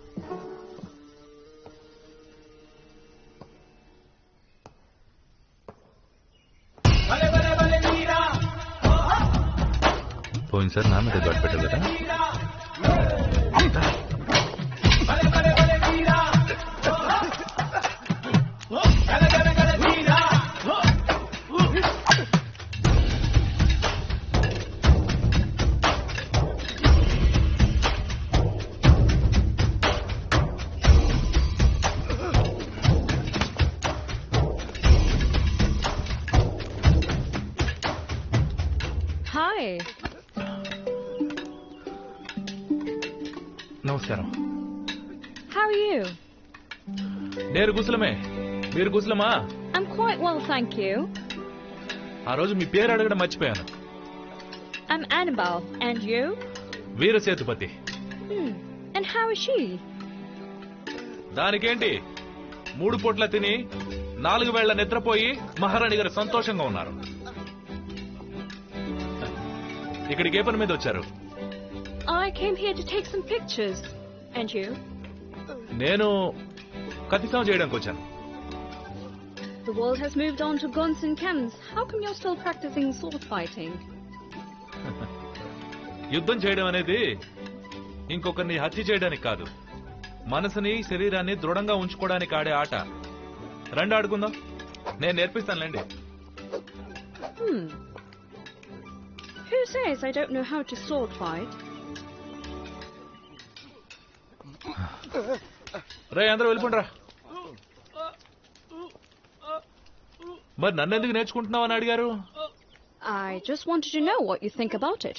పోయినసారి నా మీద గడ్డ పెట్టారు కదా Hi. నమస్కారం How are you? నేను గుసలమే మీరు గుసలమా I'm quite well, thank you. ఆ రోజు మీ పేరు అడగడం మర్చిపోయాను I'm Annabelle. And you? Veera Sethupathi Hmm. And how is she? దానికేంటి మూడు పూట్ల తిని నాలుగు వేళ్ల నిద్రపోయి మహారాణి గారు సంతోషంగా ఉన్నారు ఇక్కడికి ఏ పని మీద వచ్చారు I came here to take some pictures. And you? నేను కతిసం చేయడానికి వచ్చాను The world has moved on to guns and cannons. How come you're still practicing sword fighting? యుద్ధం చేయడం అనేది ఇంకొకరిని హత్య చేయడానికి కాదు మనసుని శరీరాన్ని దృఢంగా ఉంచుకోవడానికి ఆడే ఆట రండి ఆడుకుందాం నేను నేర్పిస్తానులేండి Hmm. Who says I don't know how to sword fight? రే అందరూ వెళ్ళిపోండిరా మరి నన్ను ఎందుకు నేర్చుకుంటున్నావు అని అడిగారు I just wanted to know what you think about it.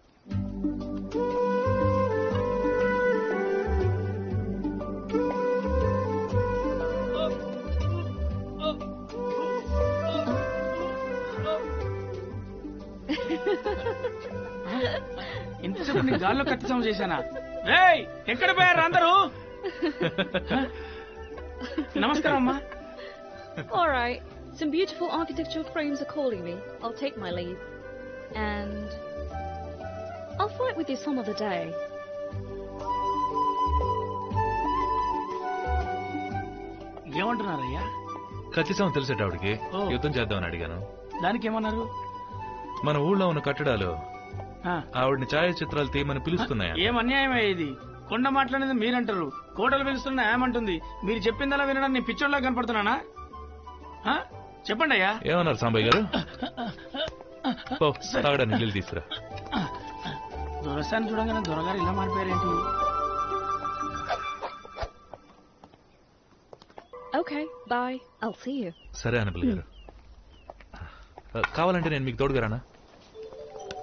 ఇంతసేపు నీ గాల్లో కత్తి సౌండ్ చేశానా రేయ్ ఎక్కడ పోయారు అందరూ నమస్కారం అమ్మా All right. Some beautiful architectural frames are calling me. I'll take my leave. And I'll fight with you some other day. ఏమంటున్నారయ్యా ఖచ్చితం తెలిసేటావిడికి ఓ. యుద్ధం చేద్దామని అడిగాను దానికి ఏమన్నారు మన ఊళ్ళో ఉన్న కట్టడాలు ఆ, ఆవిడని ఛాయాచిత్రాలు తీయమని పిలుస్తున్నాయా ఏం అన్యాయమే ఇది కొండ మాట్లాడేది మీరంటారు కోటలు పిలుస్తున్న ఏమంటుంది మీరు చెప్పిందలా వినడం నేను పిచ్చోళ్ళగా కనపడుతున్నానా ఆ? చెప్పండి అయ్యా ఏమన్నారు సాంబయ్య గారు పో, తాగడానికి నీళ్ళు తీసుకురా దొరసాన్ని చూడగానే దొరగారు ఇలా మారిపోయారేంటి Okay, bye. I'll see you. సరే అనపల్లి గారు కావాలంటే నేను మీకు తోడుగారానా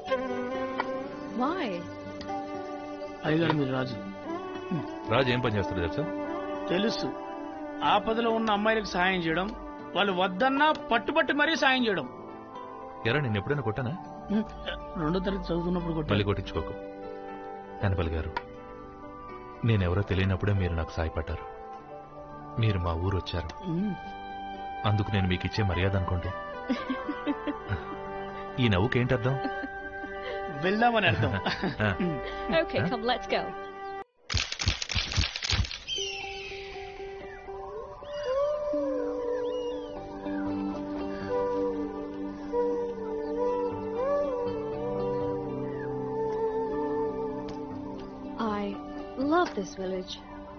Why? అయ్యగారు మీరు రాజు రాజు ఏం పని చేస్తాడు తెలుసా తెలుసు ఆపదలో ఉన్న అమ్మాయిలకు సహాయం చేయడం వాళ్ళు వద్దన్నా పట్టుబట్టి మరీ సాయం చేయడం ఎరా నేను ఎప్పుడైనా కొట్టానా హ్మ్. రెండో తరగతి చదువుతున్నప్పుడు కొట్టాను. మళ్ళీ కొట్టించుకోకు కనపల్లి గారు నేనెవరో తెలియనప్పుడే మీరు నాకు సాయపడ్డారు మీరు మా ఊరు వచ్చారు హ్మ్. అందుకు నేను మీకు ఇచ్చే మర్యాద అనుకోండి ఈ నవ్వుకేంటి అర్థం వెళ్దామని అర్థం ఆ. Okay, Huh? come, let's go. I love this village.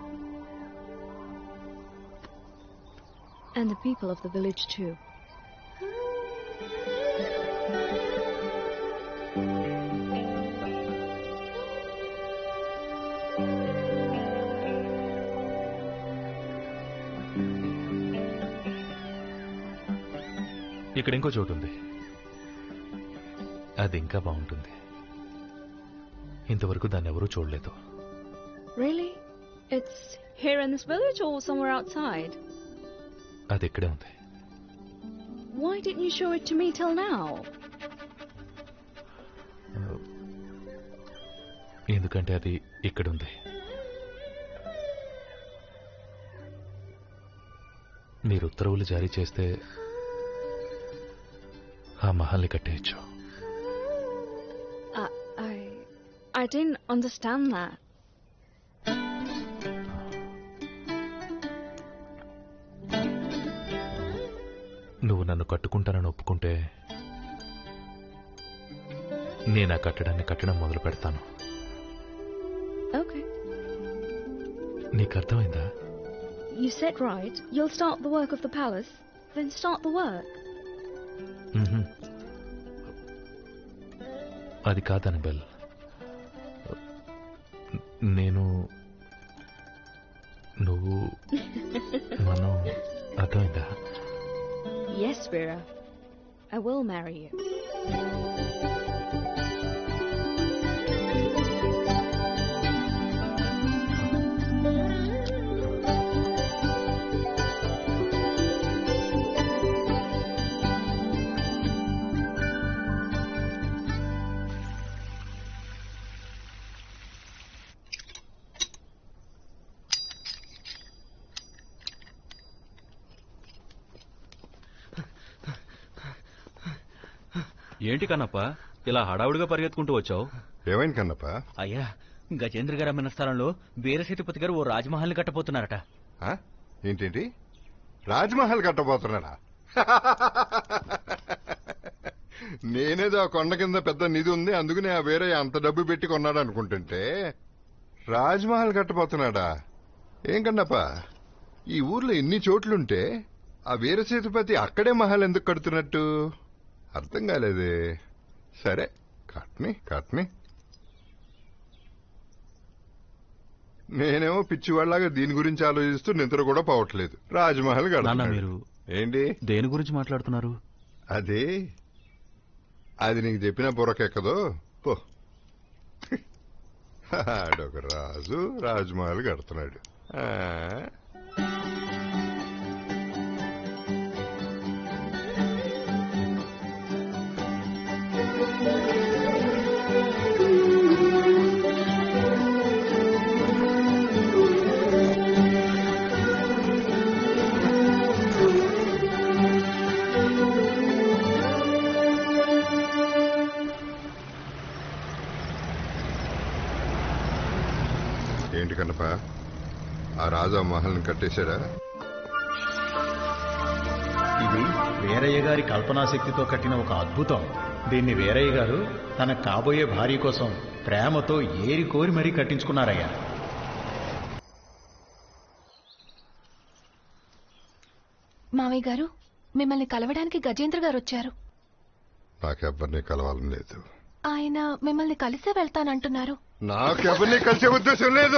And the people of the village too. ఇక్కడ ఇంకో చోటు ఉంది అది ఇంకా బాగుంటుంది ఇంతవరకు దాన్ని ఎవరూ చూడలేదు Really? It's here in this village or somewhere outside? అది ఇక్కడే ఉంది Why didn't you show it to me till now? ఎందుకంటే అది ఇక్కడ ఉంది మీరు ఉత్తర్వులు జారీ చేస్తే ఆ మహల్ని కట్టేయచ్చు I, I, I didn't understand that. నువ్వు నన్ను కట్టుకుంటానని ఒప్పుకుంటే నేను ఆ కట్టడాన్ని కట్టడం మొదలు పెడతాను Okay. నీకు అర్థమైందా You said right. You'll start the work of the palace. Then start the work. మ్హూ. అది కాదని బెల్ నేను నువ్వు మనం అర్థమైందా Yes, Vera. I will marry you. ఏంటి కన్నప్ప ఇలా హడావుడిగా పరిగెత్తుకుంటూ వచ్చావు ఏమైంది కన్నప్ప అయ్యా గజేంద్ర గారు అమ్మిన స్థలంలో బీరసేతుపతి గారు ఓ రాజమహల్ని కట్టబోతున్నారట ఆ? ఏంటేంటి రాజ్మహల్ కట్టబోతున్నాడా నేనేదో ఆ కొండ కింద పెద్ద నిధి ఉంది అందుకనే ఆ వేరే అంత డబ్బు పెట్టి కొన్నాడు అనుకుంటుంటే రాజ్మహల్ కట్టబోతున్నాడా ఏం కన్నప్ప ఈ ఊర్లో ఎన్ని చోట్లుంటే ఆ వీరసేతుపతి అక్కడే మహల్ ఎందుకు కడుతున్నట్టు అర్థం కాలేదే సరే కట్ని కట్ని నేనేమో పిచ్చివాళ్లాగా దీని గురించి ఆలోచిస్తూ నిద్ర కూడా పోవట్లేదు రాజ్మహల్ నాన్న కడుతున్నాడు మీరు ఏంటి దేని గురించి మాట్లాడుతున్నారు అది అది నీకు చెప్పిన బుర్రకెక్కదో పో ఆడొక రాజు రాజ్మహల్ కడుతున్నాడు ఆ, ఏంటి కన్నప ఆ రాజు ఆ మహల్ని కట్టేశాడా ఇది వీరయ్య గారి కల్పనాశక్తితో కట్టిన ఒక అద్భుతం దీన్ని వీరయ్య గారు తన కాబోయే భార్య కోసం ప్రేమతో ఏరి కోరి మరీ కట్టించుకున్నారయ్యా మావయ్య గారు మిమ్మల్ని కలవడానికి గజేంద్ర గారు వచ్చారు నాకెవ్వరిని కలవాలని లేదు ఆయన మిమ్మల్ని కలిసే వెళ్తానంటున్నారు నాకెవరిని కలిసే ఉద్దేశం లేదు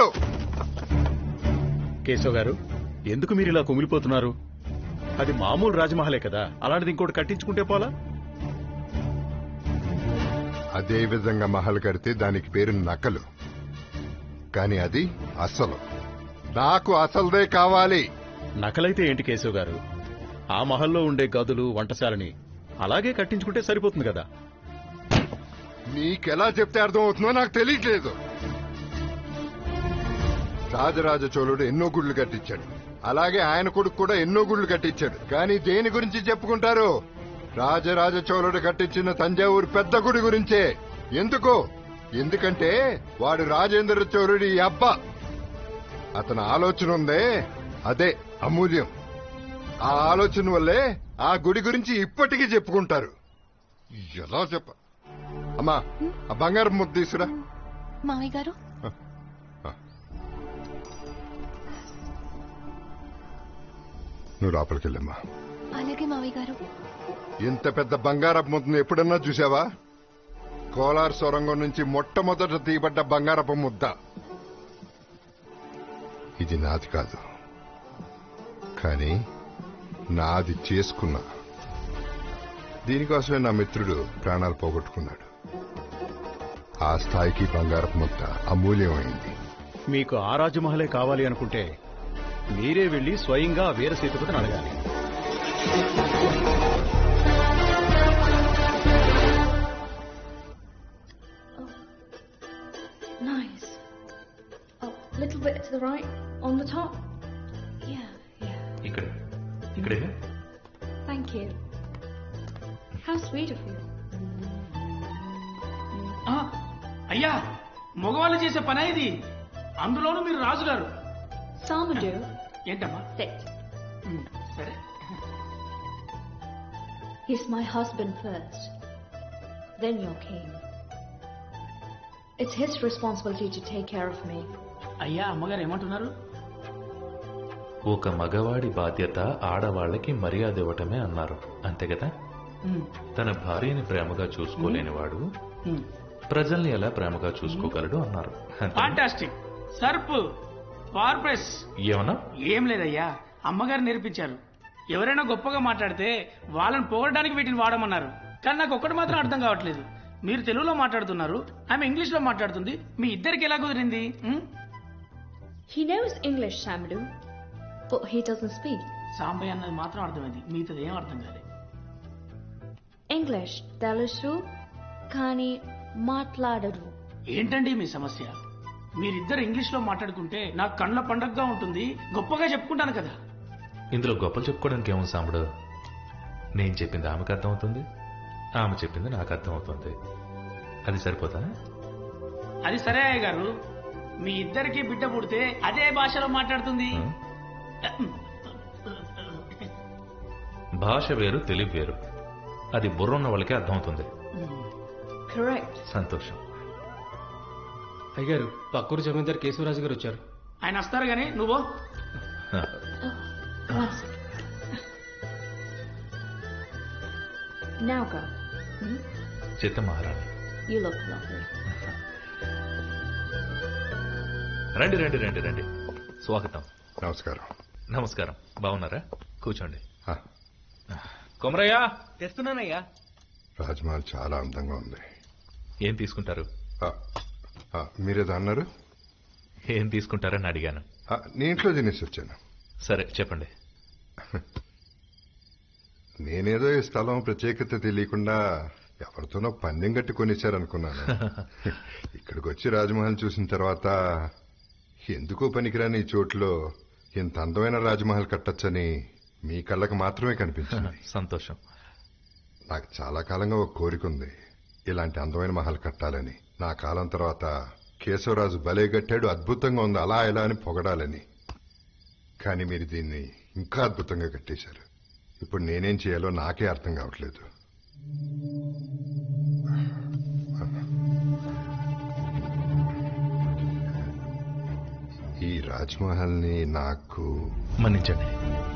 కేశవ్ గారు ఎందుకు మీరు ఇలా కుమిలిపోతున్నారు అది మామూలు రాజమహలే కదా అలాంటిది ఇంకోటి కట్టించుకుంటే పోలా అదే విధంగా మహల్ కడితే దానికి పేరు నకలు కానీ అది అసలు నాకు అసలుదే కావాలి నకలైతే ఏంటి కేశవ్ గారు ఆ మహల్లో ఉండే గదులు వంటశాలని అలాగే కట్టించుకుంటే సరిపోతుంది కదా నీకెలా చెప్తే అర్థమవుతుందో నాకు తెలియట్లేదు రాజరాజ చోళుడు ఎన్నో గుళ్ళు కట్టించాడు అలాగే ఆయన కొడుకు కూడా ఎన్నో గుళ్ళు కట్టించాడు కానీ దేని గురించి చెప్పుకుంటారు రాజరాజ చోళుడు కట్టించిన తంజావూరు పెద్ద గుడి గురించే ఎందుకు ఎందుకంటే వాడు రాజేంద్ర చోళుడి అబ్బ అతని ఆలోచన ఉందే అదే అమూల్యం ఆ ఆలోచన వల్లే ఆ గుడి గురించి ఇప్పటికీ చెప్పుకుంటారు ఎలా చెప్ప అమ్మా ఆ బంగారం ముద్ద తీసురా మావయ్య గారు నువ్వు లోపలికి వెళ్ళమ్మా అలాగే మావయ్య గారు ఇంత పెద్ద బంగారపు ముద్దను ఎప్పుడన్నా చూసావా కోలార్ సొరంగం నుంచి మొట్టమొదట తీయబడ్డ బంగారపు ముద్ద ఇది నాది కాదు కానీ నాది చేసుకున్నా దీనికోసమే నా మిత్రుడు ప్రాణాలు పోగొట్టుకున్నాడు ఆ స్థాయికి బంగారపు ముద్ద అమూల్యమైంది మీకు ఆ రాజమహలే కావాలి అనుకుంటే మీరే వెళ్లి స్వయంగా ఆ వీర సేతుపతిని అడగాలి Nice. Oh, little bit to the right, on the top. Yeah, yeah. ఇక్కడ ఇక్కడే Thank you. How sweet of you. ఆ, అయ్యా మగవాళ్ళు చేసే పని ఇది అందులోనూ మీరు రాజుగారు Samadhu, ఏంటమ్మా sit. ఉమ్, సరే He's my husband first, then your king. It's his responsibility to take care of me. అయ్యా అమ్మగారు ఏమంటున్నారు ఒక మగవాడి బాధ్యత ఆడవాళ్ళకి మర్యాద ఇవ్వటమే అన్నారు అంతే కదా ఉమ్, తన భార్యని ప్రేమగా చూసుకోలేనివాడు ఉమ్. ప్రజల్ని ఎలా ప్రేమగా చూసుకోగలడు అన్నారు అంతే. ఫాంటాస్టిక్ సర్ప్ పార్ప్రెస్ ఏమన్నా ఏం లేదయ్యా అమ్మగారు నేర్పించారు ఎవరైనా గొప్పగా మాట్లాడితే వాళ్ళని పొగడడానికి వీటిని వాడమన్నారు కానీ నాకు ఒక్కటి మాత్రం అర్థం కావట్లేదు మీరు తెలుగులో మాట్లాడుతున్నారు ఆమె ఇంగ్లీష్ లో మాట్లాడుతుంది మీ ఇద్దరికి ఎలా కుదిరింది ఉమ్? He knows English, Samadhu, but he doesn't speak. Sambaiah అన్నది మాత్రం అర్థమైంది మిగతాది ఏం అర్థం కాలేదు English తెలుసు కానీ మాట్లాడరు ఏంటండి మీ సమస్య మీరిద్దరు ఇంగ్లీష్ లో మాట్లాడుకుంటే నాకు కళ్ళ పండగగా ఉంటుంది గొప్పగా చెప్పుకుంటాను కదా ఇందులో గొప్పలు చెప్పుకోవడానికి ఏముంది సాంబడు నేను చెప్పింది ఆమెకు అర్థమవుతుంది ఆమె చెప్పింది నాకు అర్థమవుతుంది అది సరిపోతా అది సరే అయ్య గారు మీ ఇద్దరికి బిడ్డ పుడితే అదే భాషలో మాట్లాడుతుంది భాష వేరు తెలివి వేరు అది బుర్రున్న వాళ్ళకే అర్థమవుతుంది కరెక్ట్ సంతోషం అయ్యారు పక్కూరు జమీందార్ కేశవరాజు గారు వచ్చారు ఆయన వస్తారు గాని నువ్వు One second. Now go. Hmm? చిత్త మహారాణి You look lovely. రండి రండి రండి రండి స్వాగతం నమస్కారం నమస్కారం బాగున్నారా కూర్చోండి ఆ, కొమరయ్య తెస్తున్నానయ్యా రాజ్మహల్ చాలా అందంగా ఉంది ఏం తీసుకుంటారు ఆ, ఆ, మీరేదో అన్నారు ఏం తీసుకుంటారని అడిగాను ఆ, నేను ఇంట్లో తినేసి వచ్చాను సరే చెప్పండి నేనేదో ఈ స్థలం ప్రత్యేకత తెలియకుండా ఎవరితోనో పందెం కట్టి కొనిచ్చారనుకున్నాను ఇక్కడికి వచ్చి రాజమహల్ చూసిన తర్వాత ఎందుకో పనికిరాని ఈ చోట్లో ఇంత అందమైన రాజమహల్ కట్టొచ్చని మీ కళ్ళకు మాత్రమే కనిపించింది సంతోషం నాకు చాలా కాలంగా ఒక కోరిక ఉంది ఇలాంటి అందమైన మహల్ కట్టాలని నా కాలం తర్వాత కేశవరాజు భలే కట్టాడు అద్భుతంగా ఉంది అలా ఇలా అని పొగడాలని కానీ మీరు దీన్ని ఇంకా అద్భుతంగా కట్టేశారు ఇప్పుడు నేనేం చేయాలో నాకే అర్థం కావట్లేదు ఈ రాజ్మహల్ని నాకు మన్నించండి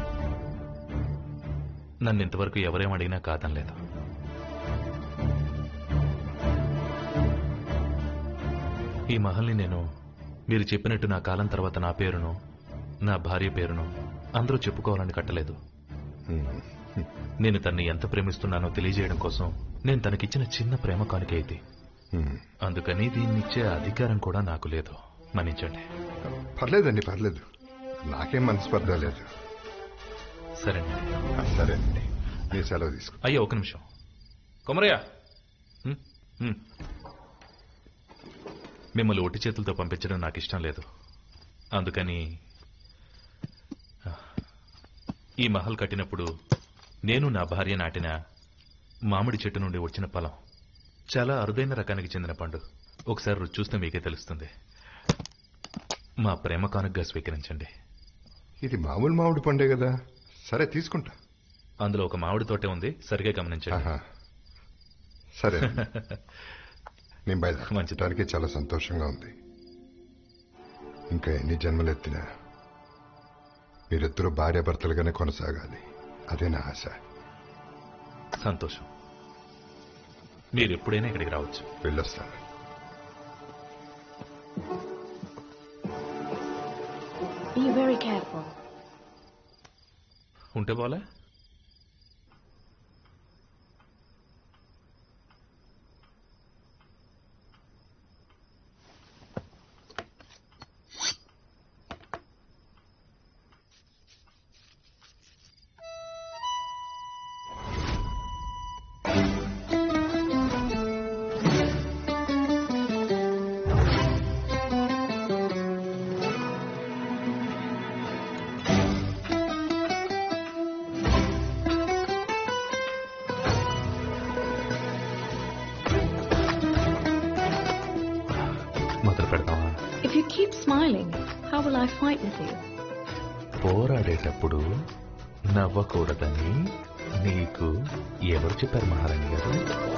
నన్ను ఇంతవరకు ఎవరేం అడిగినా కాదని లేదు ఈ మహల్ని నేను మీరు చెప్పినట్టు నా కాలం తర్వాత నా పేరును నా భార్య పేరును అందరూ చెప్పుకోవాలని కట్టలేదు నేను తన్ని ఎంత ప్రేమిస్తున్నానో తెలియజేయడం కోసం నేను తనకిచ్చిన చిన్న ప్రేమ కానుక ఇది అందుకని దీన్నిచ్చే అధికారం కూడా నాకు లేదు మన్నించండి పర్లేదండి పర్లేదు నాకేం మనస్పర్ధ లేదు సరేనండి ఆ, సరేనండి మీ సెలవు తీసుకో అయ్యో ఒక నిమిషం కొమరయ్య హ్మ్, హ్మ్. మిమ్మల్ని ఒట్టి చేతులతో పంపించడం నాకు ఇష్టం లేదు అందుకని ఆ, ఈ మహల్ కట్టినప్పుడు నేను నా భార్య నాటిన మామిడి చెట్టు నుండి వచ్చిన ఫలం చాలా అరుదైన రకానికి చెందిన పండు ఒకసారి రుచి చూస్తే మీకే తెలుస్తుంది మా ప్రేమ కానుకగా స్వీకరించండి ఇది మామూలు మామిడి పండే కదా సరే తీసుకుంటా అందులో ఒక మామిడి తోటే ఉంది సరిగా గమనించండి సరే నేను బయలుదేరడానికి చాలా సంతోషంగా ఉంది ఇంకా ఎన్ని జన్మలెత్తినా మీరిద్దరూ భార్యాభర్తలుగానే కొనసాగాలి అదే నా ఆశ సంతోషం మీరు ఎప్పుడైనా ఇక్కడికి రావచ్చు వెళ్ళొస్తాను Be very careful. ఉంటే పోలే మొదలు పెడతామా If you keep smiling, how will I fight with you? పోరాడేటప్పుడు నవ్వకూడదని నీకు ఎవరు చెప్పారు మహారాణి గారు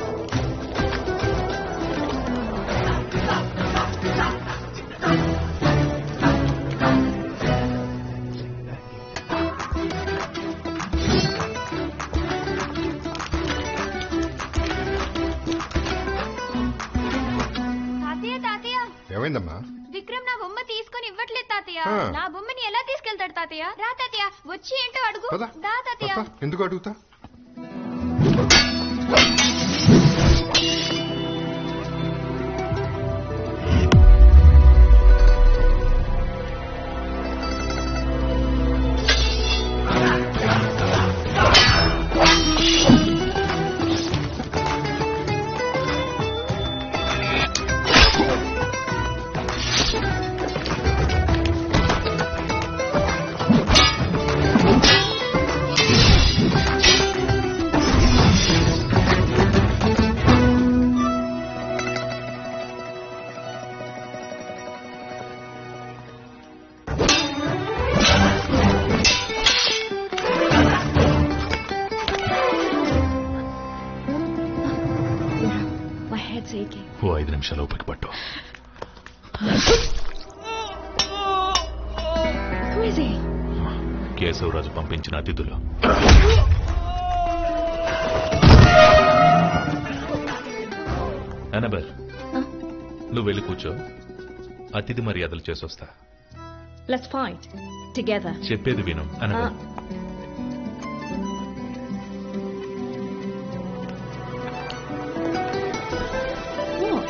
తాతయ్య తాతయ్య ఏమైందమ్మా విక్రమ్ నా బొమ్మ తీసుకొని ఇవ్వట్లేదు తాతయ్య ఆ. నా బొమ్మని ఎలా తీసుకెళ్తాడు తాతయ్య రా తాతయ్య వచ్చి ఏంటో అడుగు పద. దా తాతయ్య పప్ప, ఎందుకు అడుగుతా My head's aching. ఓ ఐదు నిమిషాలు ఓపిక పట్టు Who is he? కేశవరాజు పంపించిన అతిథులు అనబల్ నువ్వు వెళ్ళి కూర్చో అతిథి మర్యాదలు చేసొస్తా Let's fight. Together. చెప్పేది విను అనబల్ What?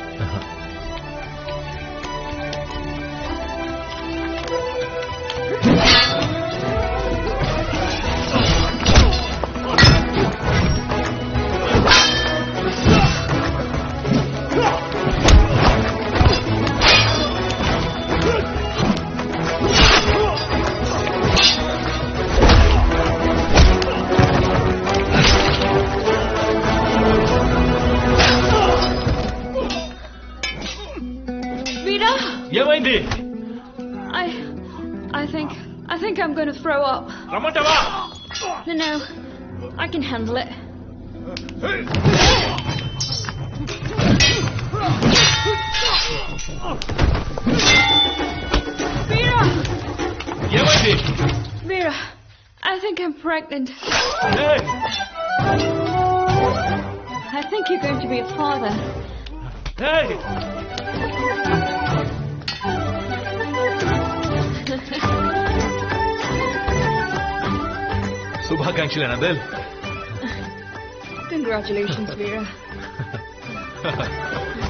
Rita, ఏమైంది I, I think, I think I'm going to throw up. రమ్మంటావా No, no, I can handle it. Vera, ఏమైంది Vera, I think I'm pregnant. I think you're going to be a father. శుభాకాంక్షలు అనబెల్ Congratulations, Vera.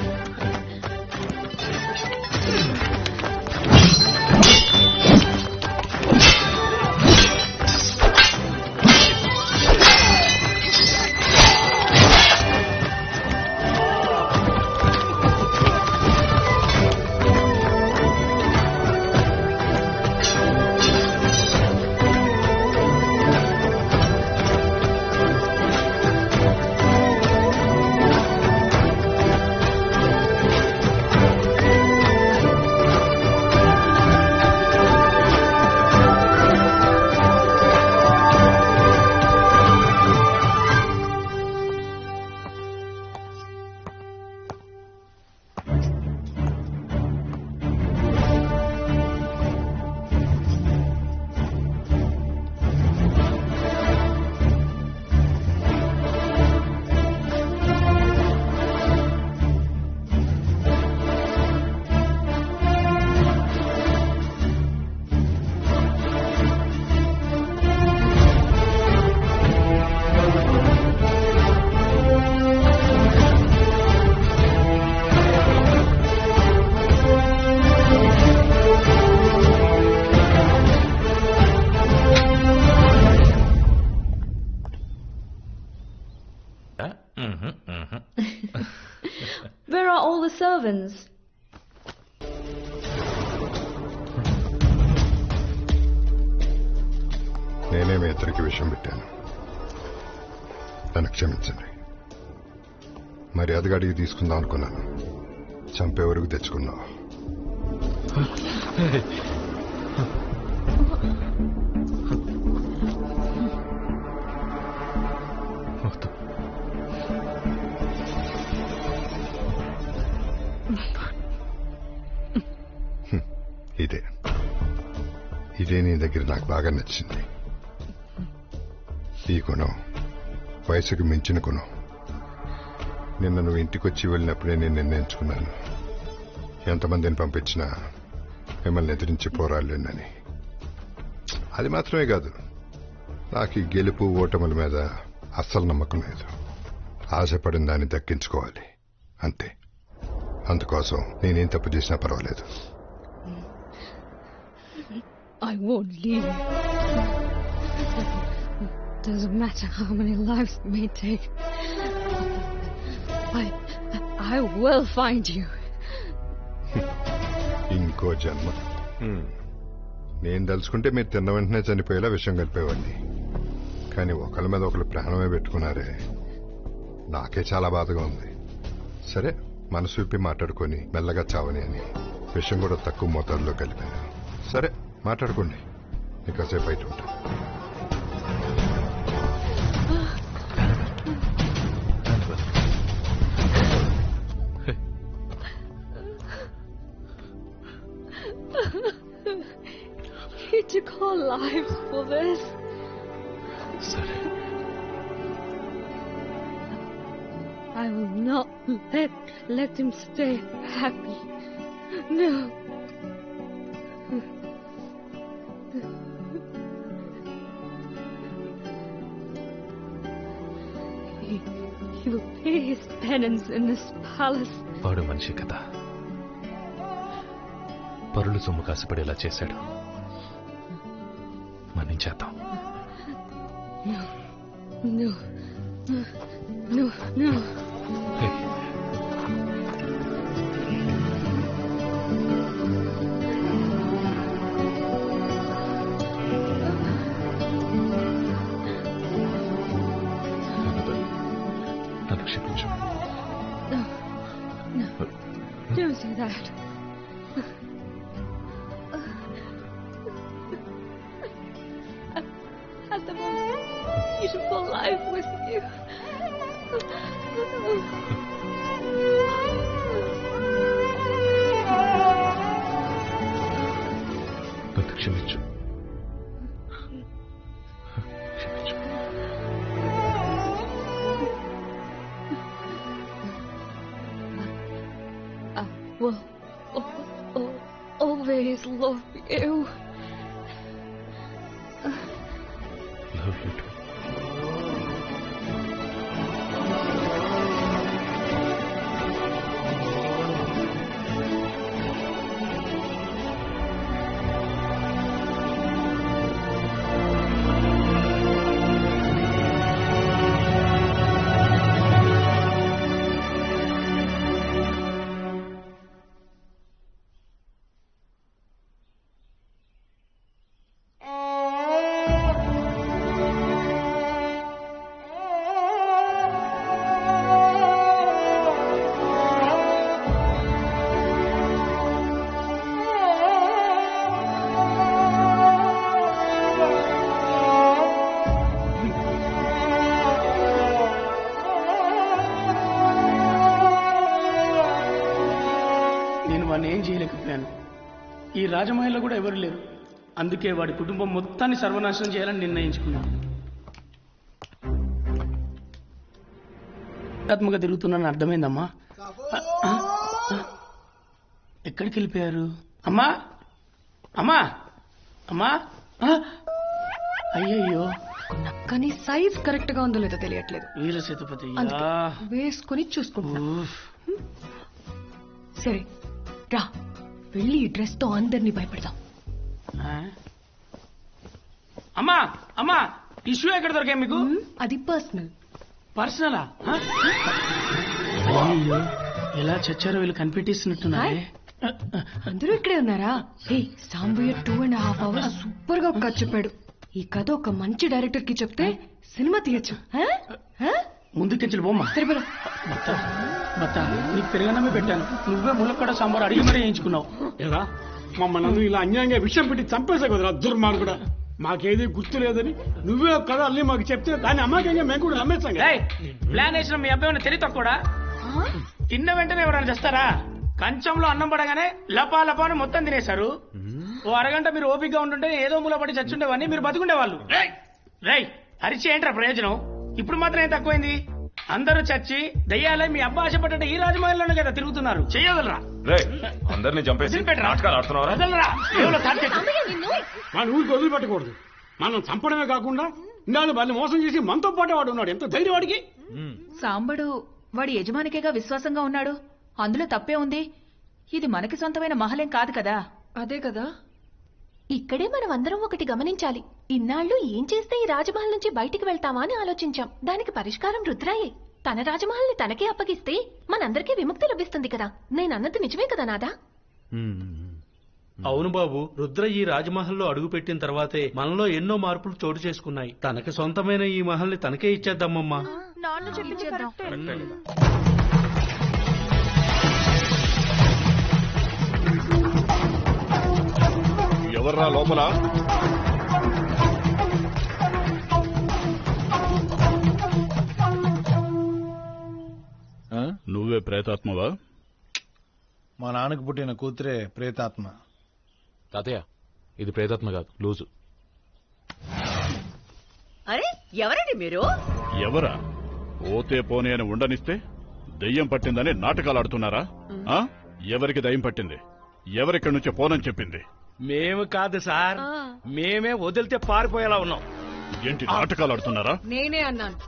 servants. నేనే మీ ఇద్దరికి విషయం పెట్టాను నన్ను క్షమించండి మరి అదిగడిగి తీసుకుందాం అనుకున్నాను చంపే వరకు తెచ్చుకున్నావు హ్మ్. ఇదే ఇదే నీ దగ్గర నాకు బాగా నచ్చింది ఈ గుణం వయసుకు మించిన గుణం నిన్న నువ్వు ఇంటికొచ్చి వెళ్ళినప్పుడే నేను నిర్ణయించుకున్నాను ఎంతమందిని పంపించినా మిమ్మల్ని ఎదిరించి పోరాడలేనని అది మాత్రమే కాదు నాకు ఈ గెలుపు ఓటముల మీద అస్సలు నమ్మకం లేదు ఆశపడిన దాన్ని దక్కించుకోవాలి అంతే అందుకోసం నేనేం తప్పు చేసినా పర్వాలేదు I won't leave you. Doesn't matter how many lives it may take. I, I will find you. ఇంకో జన్మ నేను తలుచుకుంటే మీరు తిన్న వెంటనే చనిపోయేలా విషయం కలిపేవాడిని కానీ ఒకళ్ళ మీద ఒకళ్ళు ప్రాణమే పెట్టుకున్నారే నాకే చాలా బాధగా ఉంది సరే మనసు విప్పి మాట్లాడుకొని మెల్లగా చావని అని విషయం కూడా తక్కువ మోతాదులో కలిపాను సరే మాట్లాడుకోండి నీకు కాసేపు బయట ఉంటా He took our lives for this. I will not let let him stay happy. No. He, he will pay his penance in this palace. వాడు మనిషి కదా పరులు సొమ్ము కాసిపడేలా చేశాడు మన్నించేద్దాం No. No. No. No. నన్ను క్షమించు No. No. Don't say that. I had the most beautiful life with you. నన్ను క్షమించు I will al- al- always love you. Love you too నేను వాడిని ఏం చేయలేకపోయాను ఈ రాజమహల్లో కూడా ఎవరు లేరు అందుకే వాడి కుటుంబం మొత్తాన్ని సర్వనాశనం చేయాలని నిర్ణయించుకున్నాను ఆత్మగా తిరుగుతున్నాను అర్థమైందమ్మా ఆ, ఆ, ఆ. ఎక్కడికి వెళ్ళిపోయారు అమ్మా అమ్మా అమ్మా ఆ? అయ్యయ్యో కానీ సైజ్ కరెక్ట్ గా ఉందో లేదో తెలియట్లేదు వీర సేతుపతి అందుకే వేసుకొని చూసుకుంటున్నా సరే రా వెళ్ళి ఈ డ్రెస్ తో అందరినీ భయపెడదాం అమ్మా అమ్మా టిష్యూ ఎక్కడ దొరికాయి మీకు అది పర్సనల్ పర్సనలా అయ్యో ఎలా చచ్చారో వీళ్ళు కనిపెట్టేసినట్టున్నారే అందరూ ఇక్కడే ఉన్నారా hey Sambaiah two and half hours super గా ఒక కథ చెప్పాడు ఈ కథ ఒక మంచి డైరెక్టర్ కి చెప్తే సినిమా తీయచ్చు ముందుకెంచలు బొమ్మ సరే పద. బత్త నీకు పెరుగన్నమే పెట్టాను నువ్వే ములక్కడ సాంబార్ అడిగి మరీ వేయించుకున్నావు ఏరా మమ్మల్ని అందరూ ఇలా అన్యాయంగా విషయం పెట్టి చంపేసా కదరా దుర్మార్గుడా మాకేది గుర్తు లేదని నువ్వే ఒక కథ అల్లి మాకు చెప్తే దాన్ని అమ్మాకంగా మేము కూడా నమ్మేస్తాం కదా. ఏయ్, ప్లాన్ వేసిన మీ అబ్బాయి తెలివి తక్కువడా తిన్న వెంటనే ఎవరైనా తెస్తారా కంచంలో అన్నం పడగానే లపా లపా అని మొత్తం తినేశారు ఓ అరగంట మీరు ఓపికగా ఉంటుంటే ఏదో మూల పడి చచ్చుండేవాడిని మీరు బతుకుండేవాళ్ళు రేయ్ రేయ్ అరిచి ఏంట్రా ప్రయోజనం ఇప్పుడు మాత్రం ఏం తక్కువైంది అందరూ చచ్చి దయ్యాలే మీ అబ్బా ఆశపడ్డ ఈ రాజమహల్లోనే కదా తిరుగుతున్నారు చేయగలరా రే అందరినీ చంపేసి వదిలిపెట్టరా. నాటకాలు ఆడుతున్నావరా వదలరా ఎవరో తాటెట్టు. మన ఊరికి వదిలిపెట్టకూడదు మనం చంపడమే కాకుండా ఇందాక వాళ్ళని మోసం చేసి మనతో పాటు వాడు ఉన్నాడు ఎంత ధైర్యం వాడికి సాంబడు వాడి యజమానికేగా విశ్వాసంగా ఉన్నాడు అందులో తప్పే ఉంది ఇది మనకి సొంతమైన మహలేం కాదు కదా అదే కదా ఇక్కడే మనం అందరం ఒకటి గమనించాలి ఇన్నాళ్ళు ఏం చేస్తే ఈ రాజమహల్ నుంచి బయటికి వెళ్తామా అని ఆలోచించాం దానికి పరిష్కారం రుద్రాయే తన రాజమహల్ని తనకే అప్పగిస్తే మనందరికీ విముక్తి లభిస్తుంది కదా నేనన్నది నిజమే కదా నాదా అవును బాబు రుద్ర ఈ రాజమహల్లో అడుగుపెట్టిన తర్వాతే మనలో ఎన్నో మార్పులు చోటు చేసుకున్నాయి తనకి సొంతమైన ఈ మహల్ని తనకే ఇచ్చేద్దామమ్మా నాన్న చెప్పించేద్దాం ఎవర్రా లోపల నువ్వే ప్రేతాత్మవా మా నాన్నకు పుట్టిన కూతురే ప్రేతాత్మ తాతయ్య ఇది ప్రేతాత్మ కాదు లూజు అరే ఎవరండి మీరు ఎవరా పోతే పోనీ అని ఉండనిస్తే దెయ్యం పట్టిందని నాటకాలు ఆడుతున్నారా ఆ? ఎవరికి దయ్యం పట్టింది ఎవరిక్కడి నుంచి పోనని చెప్పింది మేము కాదు సార్ మేమే వదిలితే పారిపోయేలా ఉన్నాం ఏంటి నాటకాలు ఆడుతున్నారా నేనే అన్నాను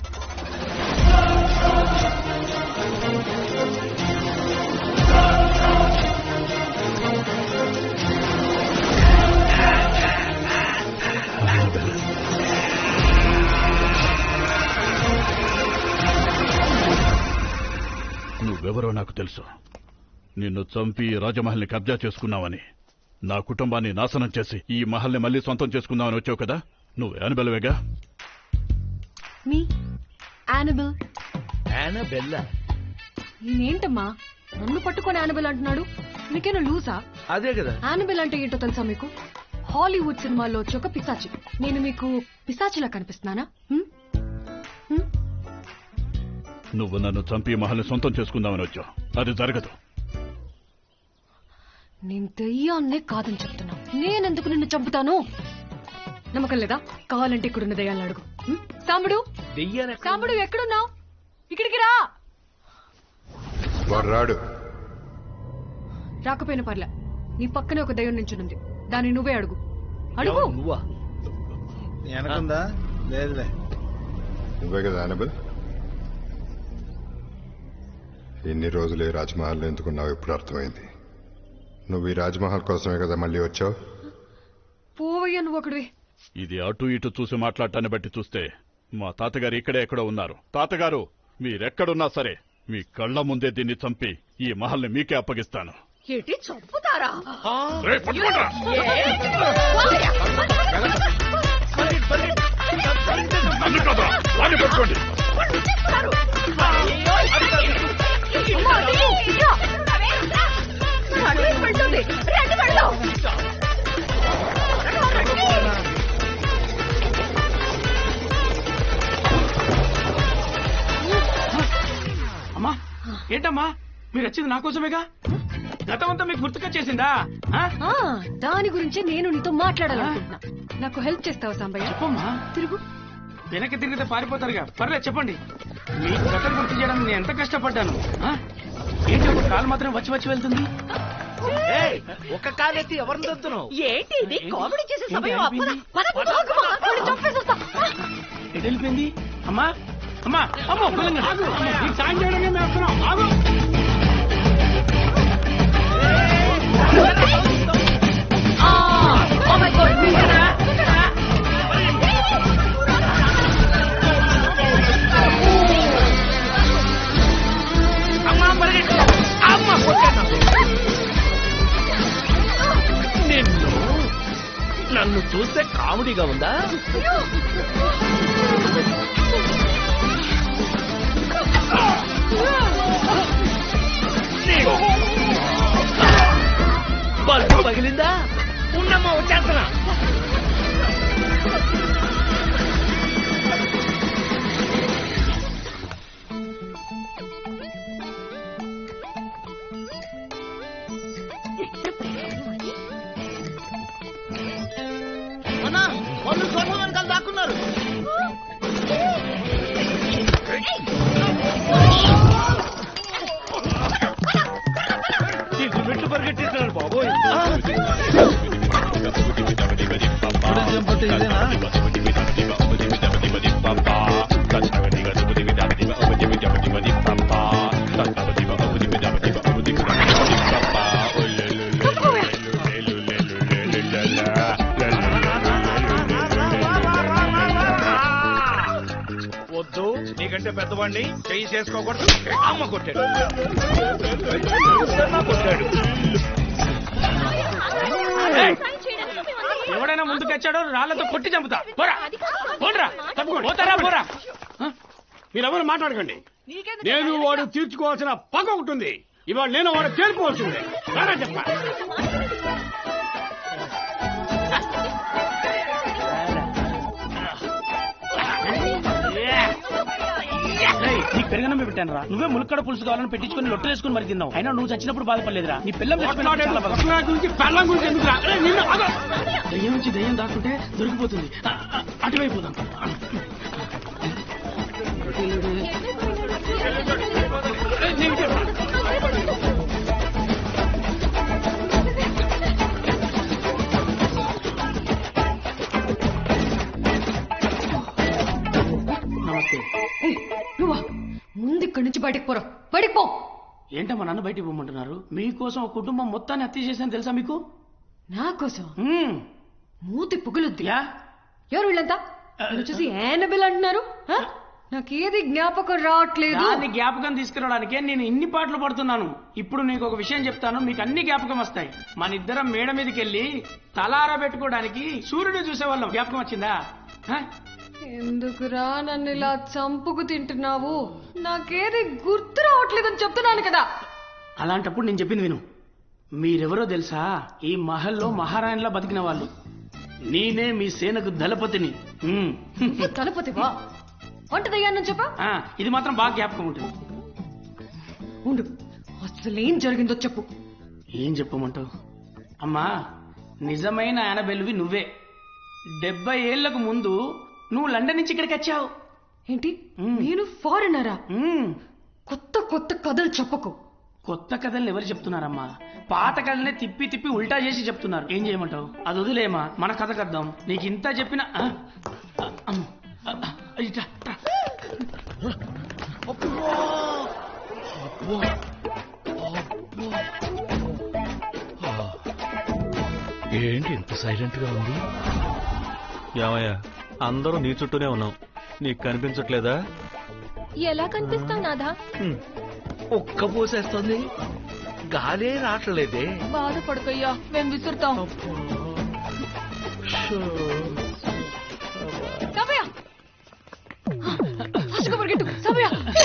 నువ్వెవరో నాకు తెలుసు నిన్ను చంపి ఈ రాజమహల్ని కబ్జా చేసుకున్నావని నా కుటుంబాన్ని నాశనం చేసి ఈ మహల్ని మళ్ళీ సొంతం చేసుకుందామని వచ్చావు కదా నువ్వు యానబెలవేగా మీ యానబుల్ బెల్లా నేనేంటమ్మా నన్ను పట్టుకొని యానబుల్ అంటున్నాడు నీకేనా లూజా అదే కదా యానబుల్ అంటే ఏంటో తెలుసా మీకు హాలీవుడ్ సినిమాల్లో వచ్చే ఒక పిశాచి నేను మీకు పిశాచిలా కనిపిస్తున్నానా హ్మ్? నువ్వు నన్ను చంపి ఈ మహల్ని సొంతం చేసుకుందామని వచ్చావు అది జరగదు నేను దెయ్యాన్నే కాదని చెప్తున్నా నేనెందుకు నిన్ను చంపుతాను నమ్మకం లేదా కావాలంటే ఇక్కడున్న దెయ్యాలను అడుగు హ్మ్? సాంబడు దెయ్యాలు సాంబడు ఎక్కడున్నావు ఇక్కడికి రా వాడు రాడు రాకపోయిన పర్లే నీ పక్కనే ఒక దయ్యం నించునుంది దాన్ని నువ్వే అడుగు అడుగు నువ్వా వెనకుందా లేదులే నువ్వే కదా అనబుల్ ఎన్ని రోజులు ఈ రాజ్మహల్ ఎందుకున్నావు ఇప్పుడు అర్థమైంది నువ్వు ఈ రాజ్మహల్ కోసమే కదా మళ్ళీ వచ్చావు పోవయ్యా నువ్వు ఒకడివి ఇది అటు ఇటు చూసి మాట్లాడటాన్ని బట్టి చూస్తే మా తాతగారు ఇక్కడే ఎక్కడో ఉన్నారు తాతగారు మీరెక్కడున్నా సరే మీ కళ్ళ ముందే దీన్ని చంపి ఈ మహల్ని మీకే అప్పగిస్తాను ఏంటి చంపుతారా రేయ్, పట్టుకోండ్రా. ఏంటి? నన్ను కాదురా, వాడిని పట్టుకోండి అమ్మా, అదే, ఇదిగో. అటువైపు వెళ్తుంది. రండి వెళ్దాం. అమ్మా ఏంటమ్మా మీరు వచ్చింది నా కోసమేగా గతమంతా మీకు గుర్తుకొచ్చేసిందా ఆ? ఆ, దాని గురించి నేను నీతో మాట్లాడాలనుకుంటున్నా నాకు హెల్ప్ చేస్తావా సాంబయ్య చెప్పమ్మా తిరుగు వెనక్కి తిరిగితే పారిపోతారుగా పర్లేదు చెప్పండి మీకు గతం గుర్తు చేయడానికి నేను ఎంత కష్టపడ్డాను ఆ? ఏంటి ఒక కాలు మాత్రం వచ్చి వచ్చి వెళ్తుంది ఒక కాలెత్తి ఎవరిని దొద్దును ఏంటి ఇది కామెడీ చేసే ఏంటి సమయం అయిపోయింది? పద, పద, ఆగుమా. వాడిని చంపేసేస్తా. ఎటు వెళ్ళిపోయింది అమ్మా అమ్మా అమ్మో పిల్లంగా. ఆగు. నీకు సాయం చేయడానికి మేము వస్తున్నాం ఆగు Oh my God, మీరేనా? అమ్మా పరిగెట్టు నన్ను చూస్తే కామెడీగా ఉందా బల్బు పగిలిందా ఉన్నమ్మా వచ్చేస్తున్నా అన్నా వాళ్ళు సోఫా వెనకాల దాక్కున్నారు ఇంటి మెట్లు పరిగెట్టేస్తున్నాడు బాబోయ్ వద్దు నీకంటే పెద్దవాడిని చెయ్యి చేసుకోకూడదు అమ్మ కొట్టాడు అమ్మ కొట్టాడు ఏయ్! ఎవడైనా ముందుకు వచ్చాడో రాళ్లతో కొట్టి చంపుతా పోరా పోరా తప్పుకోండి పోతారా పోరా మీరెవరు మాట్లాడకండి నేను వాడు తీర్చుకోవాల్సిన పగ ఒకటి ఉంది ఇవాళ నేను వాడు చేరుకోవాల్సిందే రారా చెప్పా ఏయ్, నీకు పెరగనమే పెట్టాను రా నువ్వే ములక్కడ పులుసు కావాలని పెట్టించుకుని లొట్టలు వేసుకుని మరి తిన్నావు అయినా నువ్వు చచ్చినప్పుడు బాధపడలేదురా నీ పిల్లం చచ్చిపోయినప్పుడు చాలా బాధ. పక్కన గురించి పెళ్ళం గురించి ఎందుకు రా? ఏయ్, నిన్ను ఆగు. దయ్యం నుంచి దయ్యం దాక్కుంటే దొరికిపోతుంది ఆ, ఆ, అటువైపు పోదాం. ఏయ్, నీకు చెప్పు. నమస్తే ఏయ్, నువ్వా ముందు ఇక్కడి నుంచి బయటకు పోరా బయటకు పో ఏంటమ్మా నన్ను బయటికి పోమంటున్నారు మీకోసం ఒక కుటుంబం మొత్తాన్ని హత్య చేశాను తెలుసా మీకు నా కోసం మ్మ్. మూతి పుగులుద్ది ఎవరు వీళ్ళంతా నన్ను చూసి యానబిల్ అంటున్నారు ఆ? నాకేది జ్ఞాపకం రావట్లేదు దాన్ని జ్ఞాపకం తీసుకురావడానికే నేను ఇన్ని పాటలు పడుతున్నాను ఇప్పుడు నీకు ఒక విషయం చెప్తాను మీకు అన్ని జ్ఞాపకం వస్తాయి మన ఇద్దరం మేడ మీదకి వెళ్ళి తలారా పెట్టుకోవడానికి సూర్యుడు చూసేవాళ్ళం జ్ఞాపకం వచ్చిందా హ? ఎందుకురా నన్ను ఇలా చంపుకు తింటున్నావు నాకేది గుర్తు రావట్లేదని చెప్తున్నాను కదా అలాంటప్పుడు నేను చెప్పింది విను మీరెవరో తెలుసా ఈ మహల్లో మహారాణిలా బతికిన వాళ్ళు నేనే మీ సేనకు దళపతిని మ్మ్. తలపతివా వంటదయ్యానని చెప్పా ఆ, ఇది మాత్రం బాగా జ్ఞాపకం ఉంటుంది ఉండు అసలేం జరిగిందో చెప్పు ఏం చెప్పమంటావు అమ్మా నిజమైన యానబెల్వి నువ్వే డెబ్బై ఏళ్లకు ముందు నువ్వు లండన్ నుంచి ఇక్కడికి వచ్చావు ఏంటి నేను ఫారినరా కొత్త కొత్త కథలు చెప్పకు కొత్త కథల్ని ఎవరు చెప్తున్నారమ్మా పాత కథలనే తిప్పి తిప్పి ఉల్టా చేసి చెప్తున్నారు ఏం చేయమంటావు అది వదిలేమా మన కథ కద్దాం నీకు ఇంత చెప్పిన ఆ? ఆ, అమ్మో. ఆ, ఆ, ఇట్రా, ఇట్రా. ఏంటి ఇంత సైలెంట్ గా ఉంది ఏమయ్యా అందరూ నీ చుట్టూనే ఉన్నాం నీకు కనిపించట్లేదా ఎలా కనిపిస్తావు నాదా ఒక్క పోసేస్తుంది గాలే రావట్లేదే బాధపడకయ్యా మేము విసురుతాం సమయ ఫాస్ట్గా పరిగెట్టు సమయ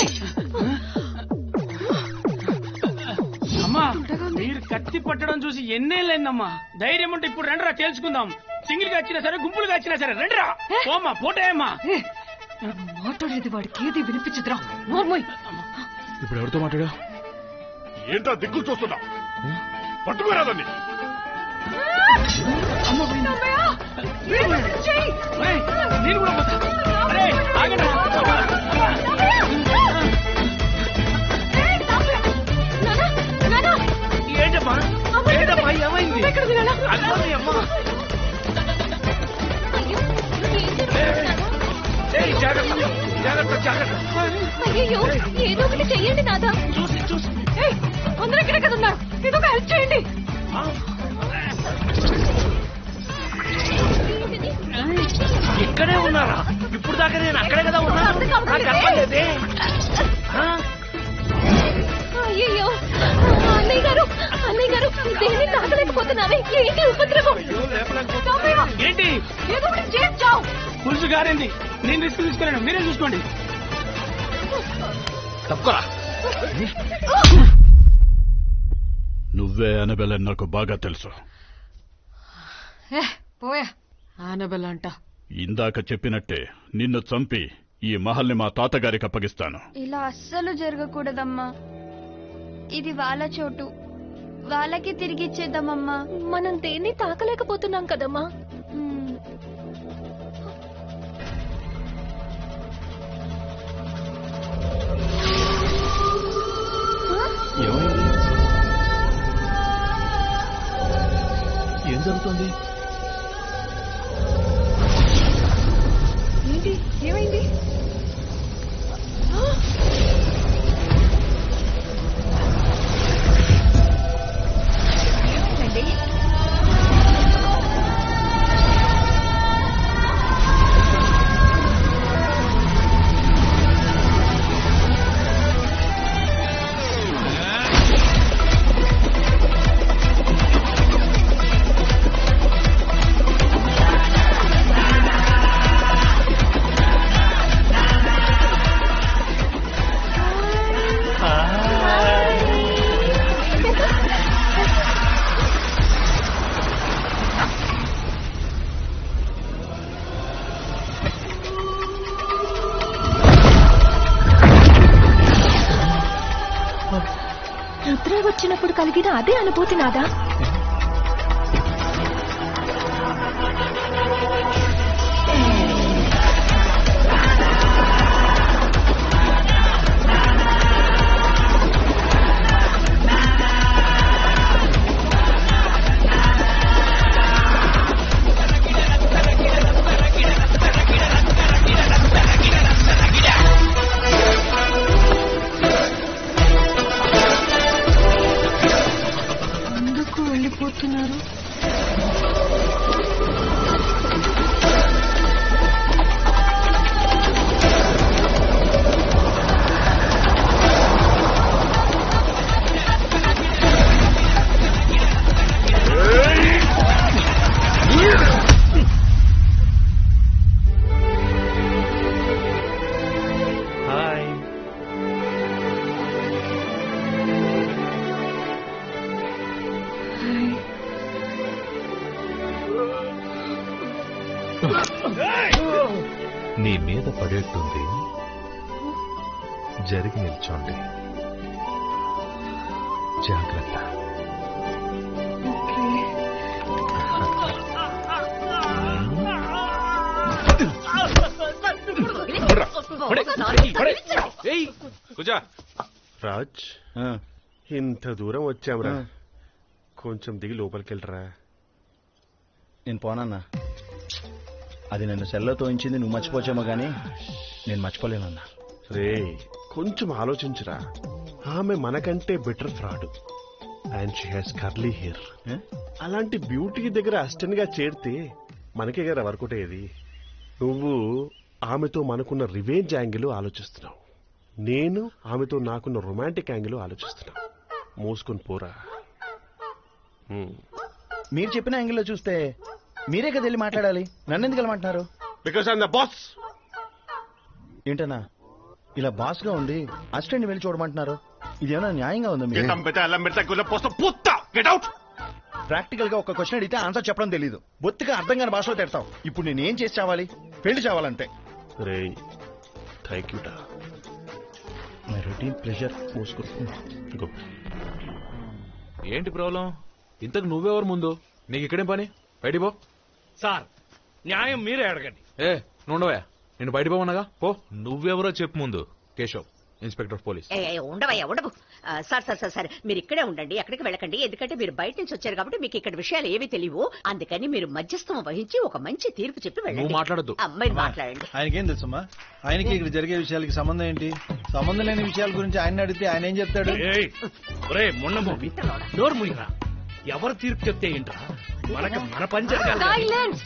అమ్మా మీరు కత్తి పట్టడం చూసి ఎన్నేళ్ళైందమ్మా ధైర్యం ఉంటే ఇప్పుడు రండిరా తేల్చుకుందాం సింగిల్ గా వచ్చినా సరే గుంపులుగా వచ్చినా సరే రండిరా పోమ్మా పోటేయమ్మా మాట్లాడేది వాడికి ఏది వినిపించదురా నోర్మోయ్ ఇప్పుడు ఎవరితో మాట్లాడా ఏంటో దిక్కులు చూస్తున్నా పట్టుకోరాదండి ఏయ్, నేను కూడా పోతా అరే ఆగండి ఏంటమ్మా ఏంటమ్మా ఏమైంది అమ్మా అమ్మా ఏయ్ జాగ్రత్త జాగ్రత్త జాగ్రత్త అయ్యో ఏదో ఒకటి చెయ్యండి నాదా చూసి చూసి అందరూ ఇక్కడే కదా ఉన్నారు ఏదో ఒక హెల్ప్ చేయండి ఇక్కడే ఉన్నారా ఇప్పుడు దాకా నేను అక్కడే కదా ఉన్నాను నాకు అర్థమలేదే అయ్యో అన్నయ్య గారు అన్నయ్య గారు దేన్ని తాకలేకపోతున్నావే ఏంటి ఉపద్రవం ఏంటి గొలుసు గారింది నేను రిస్క్ తీసుకోలేను మీరే చూసుకోండి తప్పుకోరా నువ్వే అనబెలని నాకు బాగా తెలుసు ఏ, పోయా ఆనబెల్ అంట ఇందాక చెప్పినట్టే నిన్ను చంపి ఈ మహల్ని మా తాతగారికి అప్పగిస్తాను ఇలా అస్సలు జరగకూడదమ్మా ఇది వాళ్ళ చోటు వాళ్ళకి తిరిగిచ్చేద్దామమ్మా మనం దేన్ని తాకలేకపోతున్నాం కదమ్మా ఏం జరుగుతుంది ఏంటి ఏమైంది రుద్ర వచ్చినప్పుడు కలిగిన అదే అనుభూతి నాదా ఎందుకు వెళ్ళిపోతున్నారు హాయ్ నీ మీద పడేట్టుంది జరిగి నిల్చోండి జాగ్రత్త కుజా రాజ్ ఇంత దూరం వచ్చాంరా కొంచెం దిగి లోపలికి వెళ్ళరా నేను పోనన్నా అది నన్ను సెల్లో తోయించింది నువ్వు మర్చిపోచామో గానీ నేను మర్చిపోలేనన్నా రే కొంచెం ఆలోచించురా ఆమె మనకంటే better fraud and she has curly hair అలాంటి బ్యూటీ దగ్గర అసిస్టెంట్ గా చేరితే మనకే కదా వర్కౌట్ అయ్యేది నువ్వు ఆమెతో మనకున్న రివెంజ్ యాంగిల్ ఆలోచిస్తున్నావు నేను ఆమెతో నాకున్న రొమాంటిక్ యాంగిల్ ఆలోచిస్తున్నావు మూసుకొని పోరా హ్మ్. మీరు చెప్పిన యాంగిల్లో చూస్తే మీరే కదా వెళ్ళి మాట్లాడాలి నన్ను ఎందుకు వెళ్ళమంటున్నారు బికాస్ ఐఎమ్ ద బాస్ ఏంటన్నా ఇలా బాస్ గా ఉండి అసిస్టెంట్ వెళ్ళి చూడమంటున్నారు ఇదేమైనా న్యాయంగా ఉందా మీరు ప్రాక్టికల్ గా ఒక క్వశ్చన్ అడిగితే ఆన్సర్ చెప్పడం తెలియదు బొత్తిగా అర్థం కాని భాషలో తిడతావు ఇప్పుడు నేను ఏం చేసి చావాలి పెళ్లి చావాలంతే రే thank you my routine pressure మూసుకో ఏంటి ప్రాబ్లం ఇంతకు నువ్వెవరు ముందు నీకు ఇక్కడేం పని బయటికి పో సార్ న్యాయం మీరే అడగండి ఏ నుండవా నేను బయట పోవనగా పో నువ్వెవరో చెప్పు ముందు కేశవ్ ఇన్స్పెక్టర్ ఆఫ్ పోలీస్ ఏ, ఏ, ఉండవయ్యా ఉండవు ఆ, సార్ సార్ సార్ సార్ మీరు ఇక్కడే ఉండండి ఎక్కడికి వెళ్ళకండి ఎందుకంటే మీరు బయట నుంచి వచ్చారు కాబట్టి మీకు ఇక్కడ విషయాలు ఏవి తెలియవు అందుకని మీరు మధ్యస్థం వహించి ఒక మంచి తీర్పు చెప్పి వెళ్ళండి నువ్వు మాట్లాడొద్దు. ఆ, మీరు మాట్లాడండి ఆయనకేం తెలుసమ్మా ఆయనకి ఇక్కడ జరిగే విషయాలకి సంబంధం ఏంటి సంబంధం లేని విషయాల గురించి ఆయన అడిగితే ఆయన ఏం చెప్తాడు ఏయ్, ఒరే మొన్న నోరు ముయ్యరా ఎవరు తీర్పు చెప్తే ఏంట్రా మనకి మన పని జరగాలి కానీ. సైలెన్స్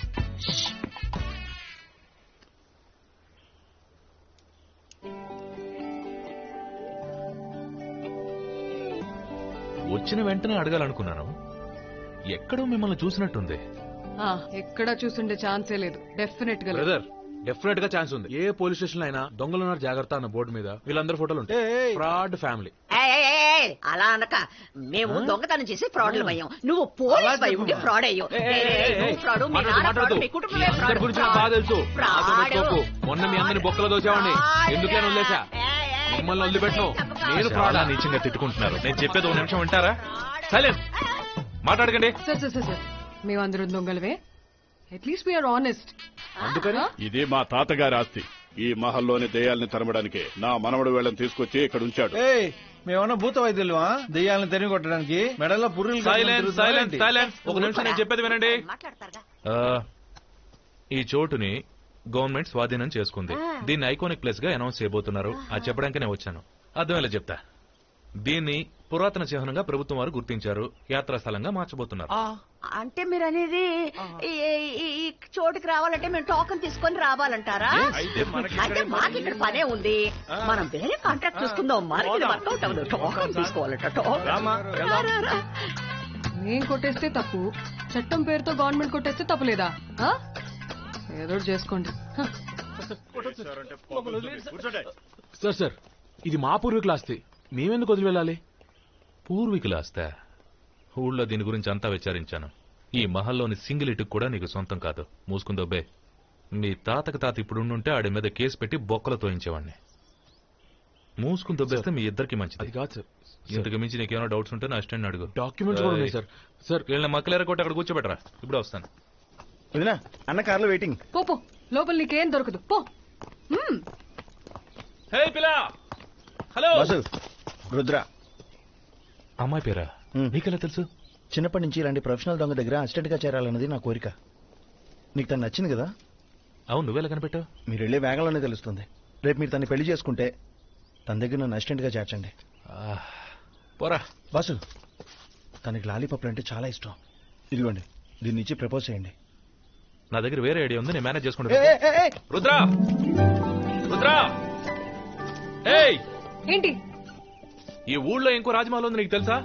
వచ్చిన వెంటనే అడగాలనుకున్నాను ఎక్కడో మిమ్మల్ని చూసినట్టుంది ఎక్కడా చూసుండే ఛాన్సే లేదు డెఫినెట్ గా లేదు. బ్రదర్ డెఫినెట్ గా ఛాన్స్ ఉంది ఏ పోలీస్ స్టేషన్ అయినా దొంగలు ఉన్నారు జాగ్రత్త అన్న బోర్డు మీద వీళ్ళందరూ ఫోటోలు ఉంటాయి ఫ్రాడ్ ఫ్యామిలీ ఏయ్, ఏయ్, ఏయ్, ఏయ్, అలా అనక మేము దొంగతనం చేసి ఫ్రాడ్లు అయ్యాం నువ్వు పోలీస్ అయి ఉండి ఫ్రాడ్ అయ్యావు ఫ్రాడ్ మీ నాన్న fraud, మీ కుటుంబమే అందరి fraud. గురించి నాకు బాగా తెలుసు నాతో పెట్టుకోకు. మొన్న మీ అందరిని బొక్కలో దోచావండి ఎందుకని వదిలేసా మిమ్మల్ని వదిలిపెట్టను నేను ఫ్రాడ్ చాలా నీచంగా తిట్టుకుంటున్నారు నేను చెప్పేది ఒక నిమిషం వింటారా సైలెంట్ మాట్లాడకండి సార్ సార్ సార్ సార్ మేమందరం దొంగలవే అట్లీస్ట్ వీఆర్ ఆనెస్ట్ అందుకని ఇది మా తాతగారి ఆస్తి ఈ మహల్లోని దెయ్యాల్ని తరమడానికి నా మనవడు వీళ్ళని తీసుకొచ్చి ఇక్కడ ఉంచాడు ఏయ్ మేమన్నా భూత వైద్యులమా దెయ్యాలను తెరిగి కొట్టడానికి మెడలో పుర్రులు సైలెన్స్ సైలెన్స్ సైలెన్స్ ఒక నిమిషం నేను చెప్పేది వినండి ఆ, ఈ చోటుని గవర్నమెంట్ స్వాధీనం చేసుకుంది దీన్ని ఐకానిక్ ప్లేస్ గా అనౌన్స్ చేయబోతున్నారు అది చెప్పడానికి నేను వచ్చాను అర్థమేలా చెప్తా దీన్ని పురాతన చిహ్నంగా ప్రభుత్వం వారు గుర్తించారు యాత్రా స్థలంగా మార్చబోతున్నారు అంటే మీరు అనేది ఈ- ఈ- ఈ ఈ చోటుకి రావాలంటే మేము టోకన్ తీసుకొని రావాలంటారా అయితే మనకి అంటే మాకు ఇక్కడ పనే ఉంది మనం వేరే కాంట్రాక్ట్ చూసుకుందాం మనకి ఇది వర్కౌట్ అవ్వదు టోకన్ తీసుకోవాలట టోకన్ రా, రా, రా. మేం కొట్టేస్తే తప్పు చట్టం పేరుతో గవర్నమెంట్ కొట్టేస్తే తప్పులేదా ఆ? ఏదో ఒకటి చేసుకోండి హ. సార్ సార్ ఇది మా పూర్వీకుల ఆస్తి మేమెందుకు వదిలి వెళ్ళాలి పూర్వీకుల ఆస్తా ఊళ్ళో దీని గురించి అంతా విచారించాను ఈ మహల్లోని సింగిల్ ఇటుకు కూడా నీకు సొంతం కాదు మూసుకుందోబే మీ తాతకు తాత ఇప్పుడు ఉండుంటే ఆడి మీద కేసు పెట్టి బొక్కలు తోయించేవాడిని మూసుకుని దొబ్బేస్తే మీ ఇద్దరికి మంచిది అది కాదు సార్ ఇంతకు మించి నీకేమైనా డౌట్స్ ఉంటే నా అసిస్టెంట్ అడుగు డాక్యుమెంట్స్ కూడా ఉన్నాయి సార్ సార్ వీళ్ళ మక్కలేర కొట్టి అక్కడ కూర్చోబెట్టరా ఇప్పుడు వస్తాను వదినా అన్న కార్లో వెయిటింగ్ పో పో లోపల నీకేం దొరకదు పో మ్మ్. హే పిలా హలో బాసు రుద్ర అమ్మాయి పేరా నీకెలా తెలుసు చిన్నప్పటి నుంచి ఇలాంటి ప్రొఫెషనల్ దొంగ దగ్గర అసిస్టెంట్ గా చేరాలన్నది నా కోరిక నీకు తను నచ్చింది కదా అవును నువ్వెలా కనిపెట్టావు మీరు వెళ్ళే వేగంలోనే తెలుస్తుంది రేపు మీరు తన్ని పెళ్లి చేసుకుంటే తన దగ్గర నన్ను అసిస్టెంట్ గా చేర్చండి పోరా బాసు తనకి లాలీపాప్లు అంటే చాలా ఇష్టం ఇదిగోండి దీన్ని ఇచ్చి ప్రపోజ్ చేయండి నా దగ్గర వేరే ఐడియా ఉంది నేను మేనేజ్ ఏ, ఏ, చేసుకుంటా ఏ, ఏ! రుద్రా రుద్రా ఏయ్ ఏంటి ఈ ఊళ్ళో ఇంకో రాజమహల్ ఉంది నీకు తెలుసా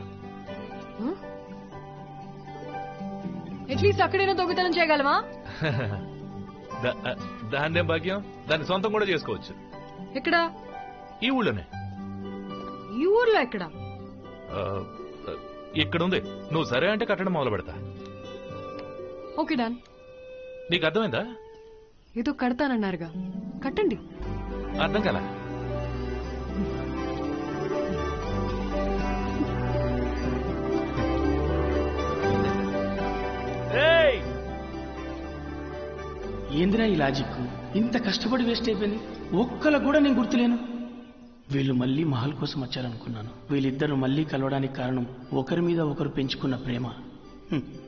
అట్లీస్ట్ అక్కడైనా దొంగతనం చేయగలవా దా- దాన్నేం భాగ్యం దాన్ని సొంతం కూడా చేసుకోవచ్చు ఎక్కడ ఈ ఊళ్ళోనే ఈ ఊర్లో ఎక్కడ ఆ, ఇక్కడ ఉంది నువ్వు సరే అంటే కట్టడం మొదలు పెడతా ఓకే డాన్ నీకు అర్థమైందా ఏదో కడతానన్నారుగా కట్టండి అర్థం కదా ఏందిరా ఈ లాజిక్ ఇంత కష్టపడి వేస్ట్ అయిపోయింది ఒక్కల కూడా నేను గుర్తులేను వీళ్ళు మళ్ళీ మహల్ కోసం వచ్చారనుకున్నాను వీళ్ళిద్దరూ మళ్ళీ కలవడానికి కారణం ఒకరి మీద ఒకరు పెంచుకున్న ప్రేమ హ్మ్.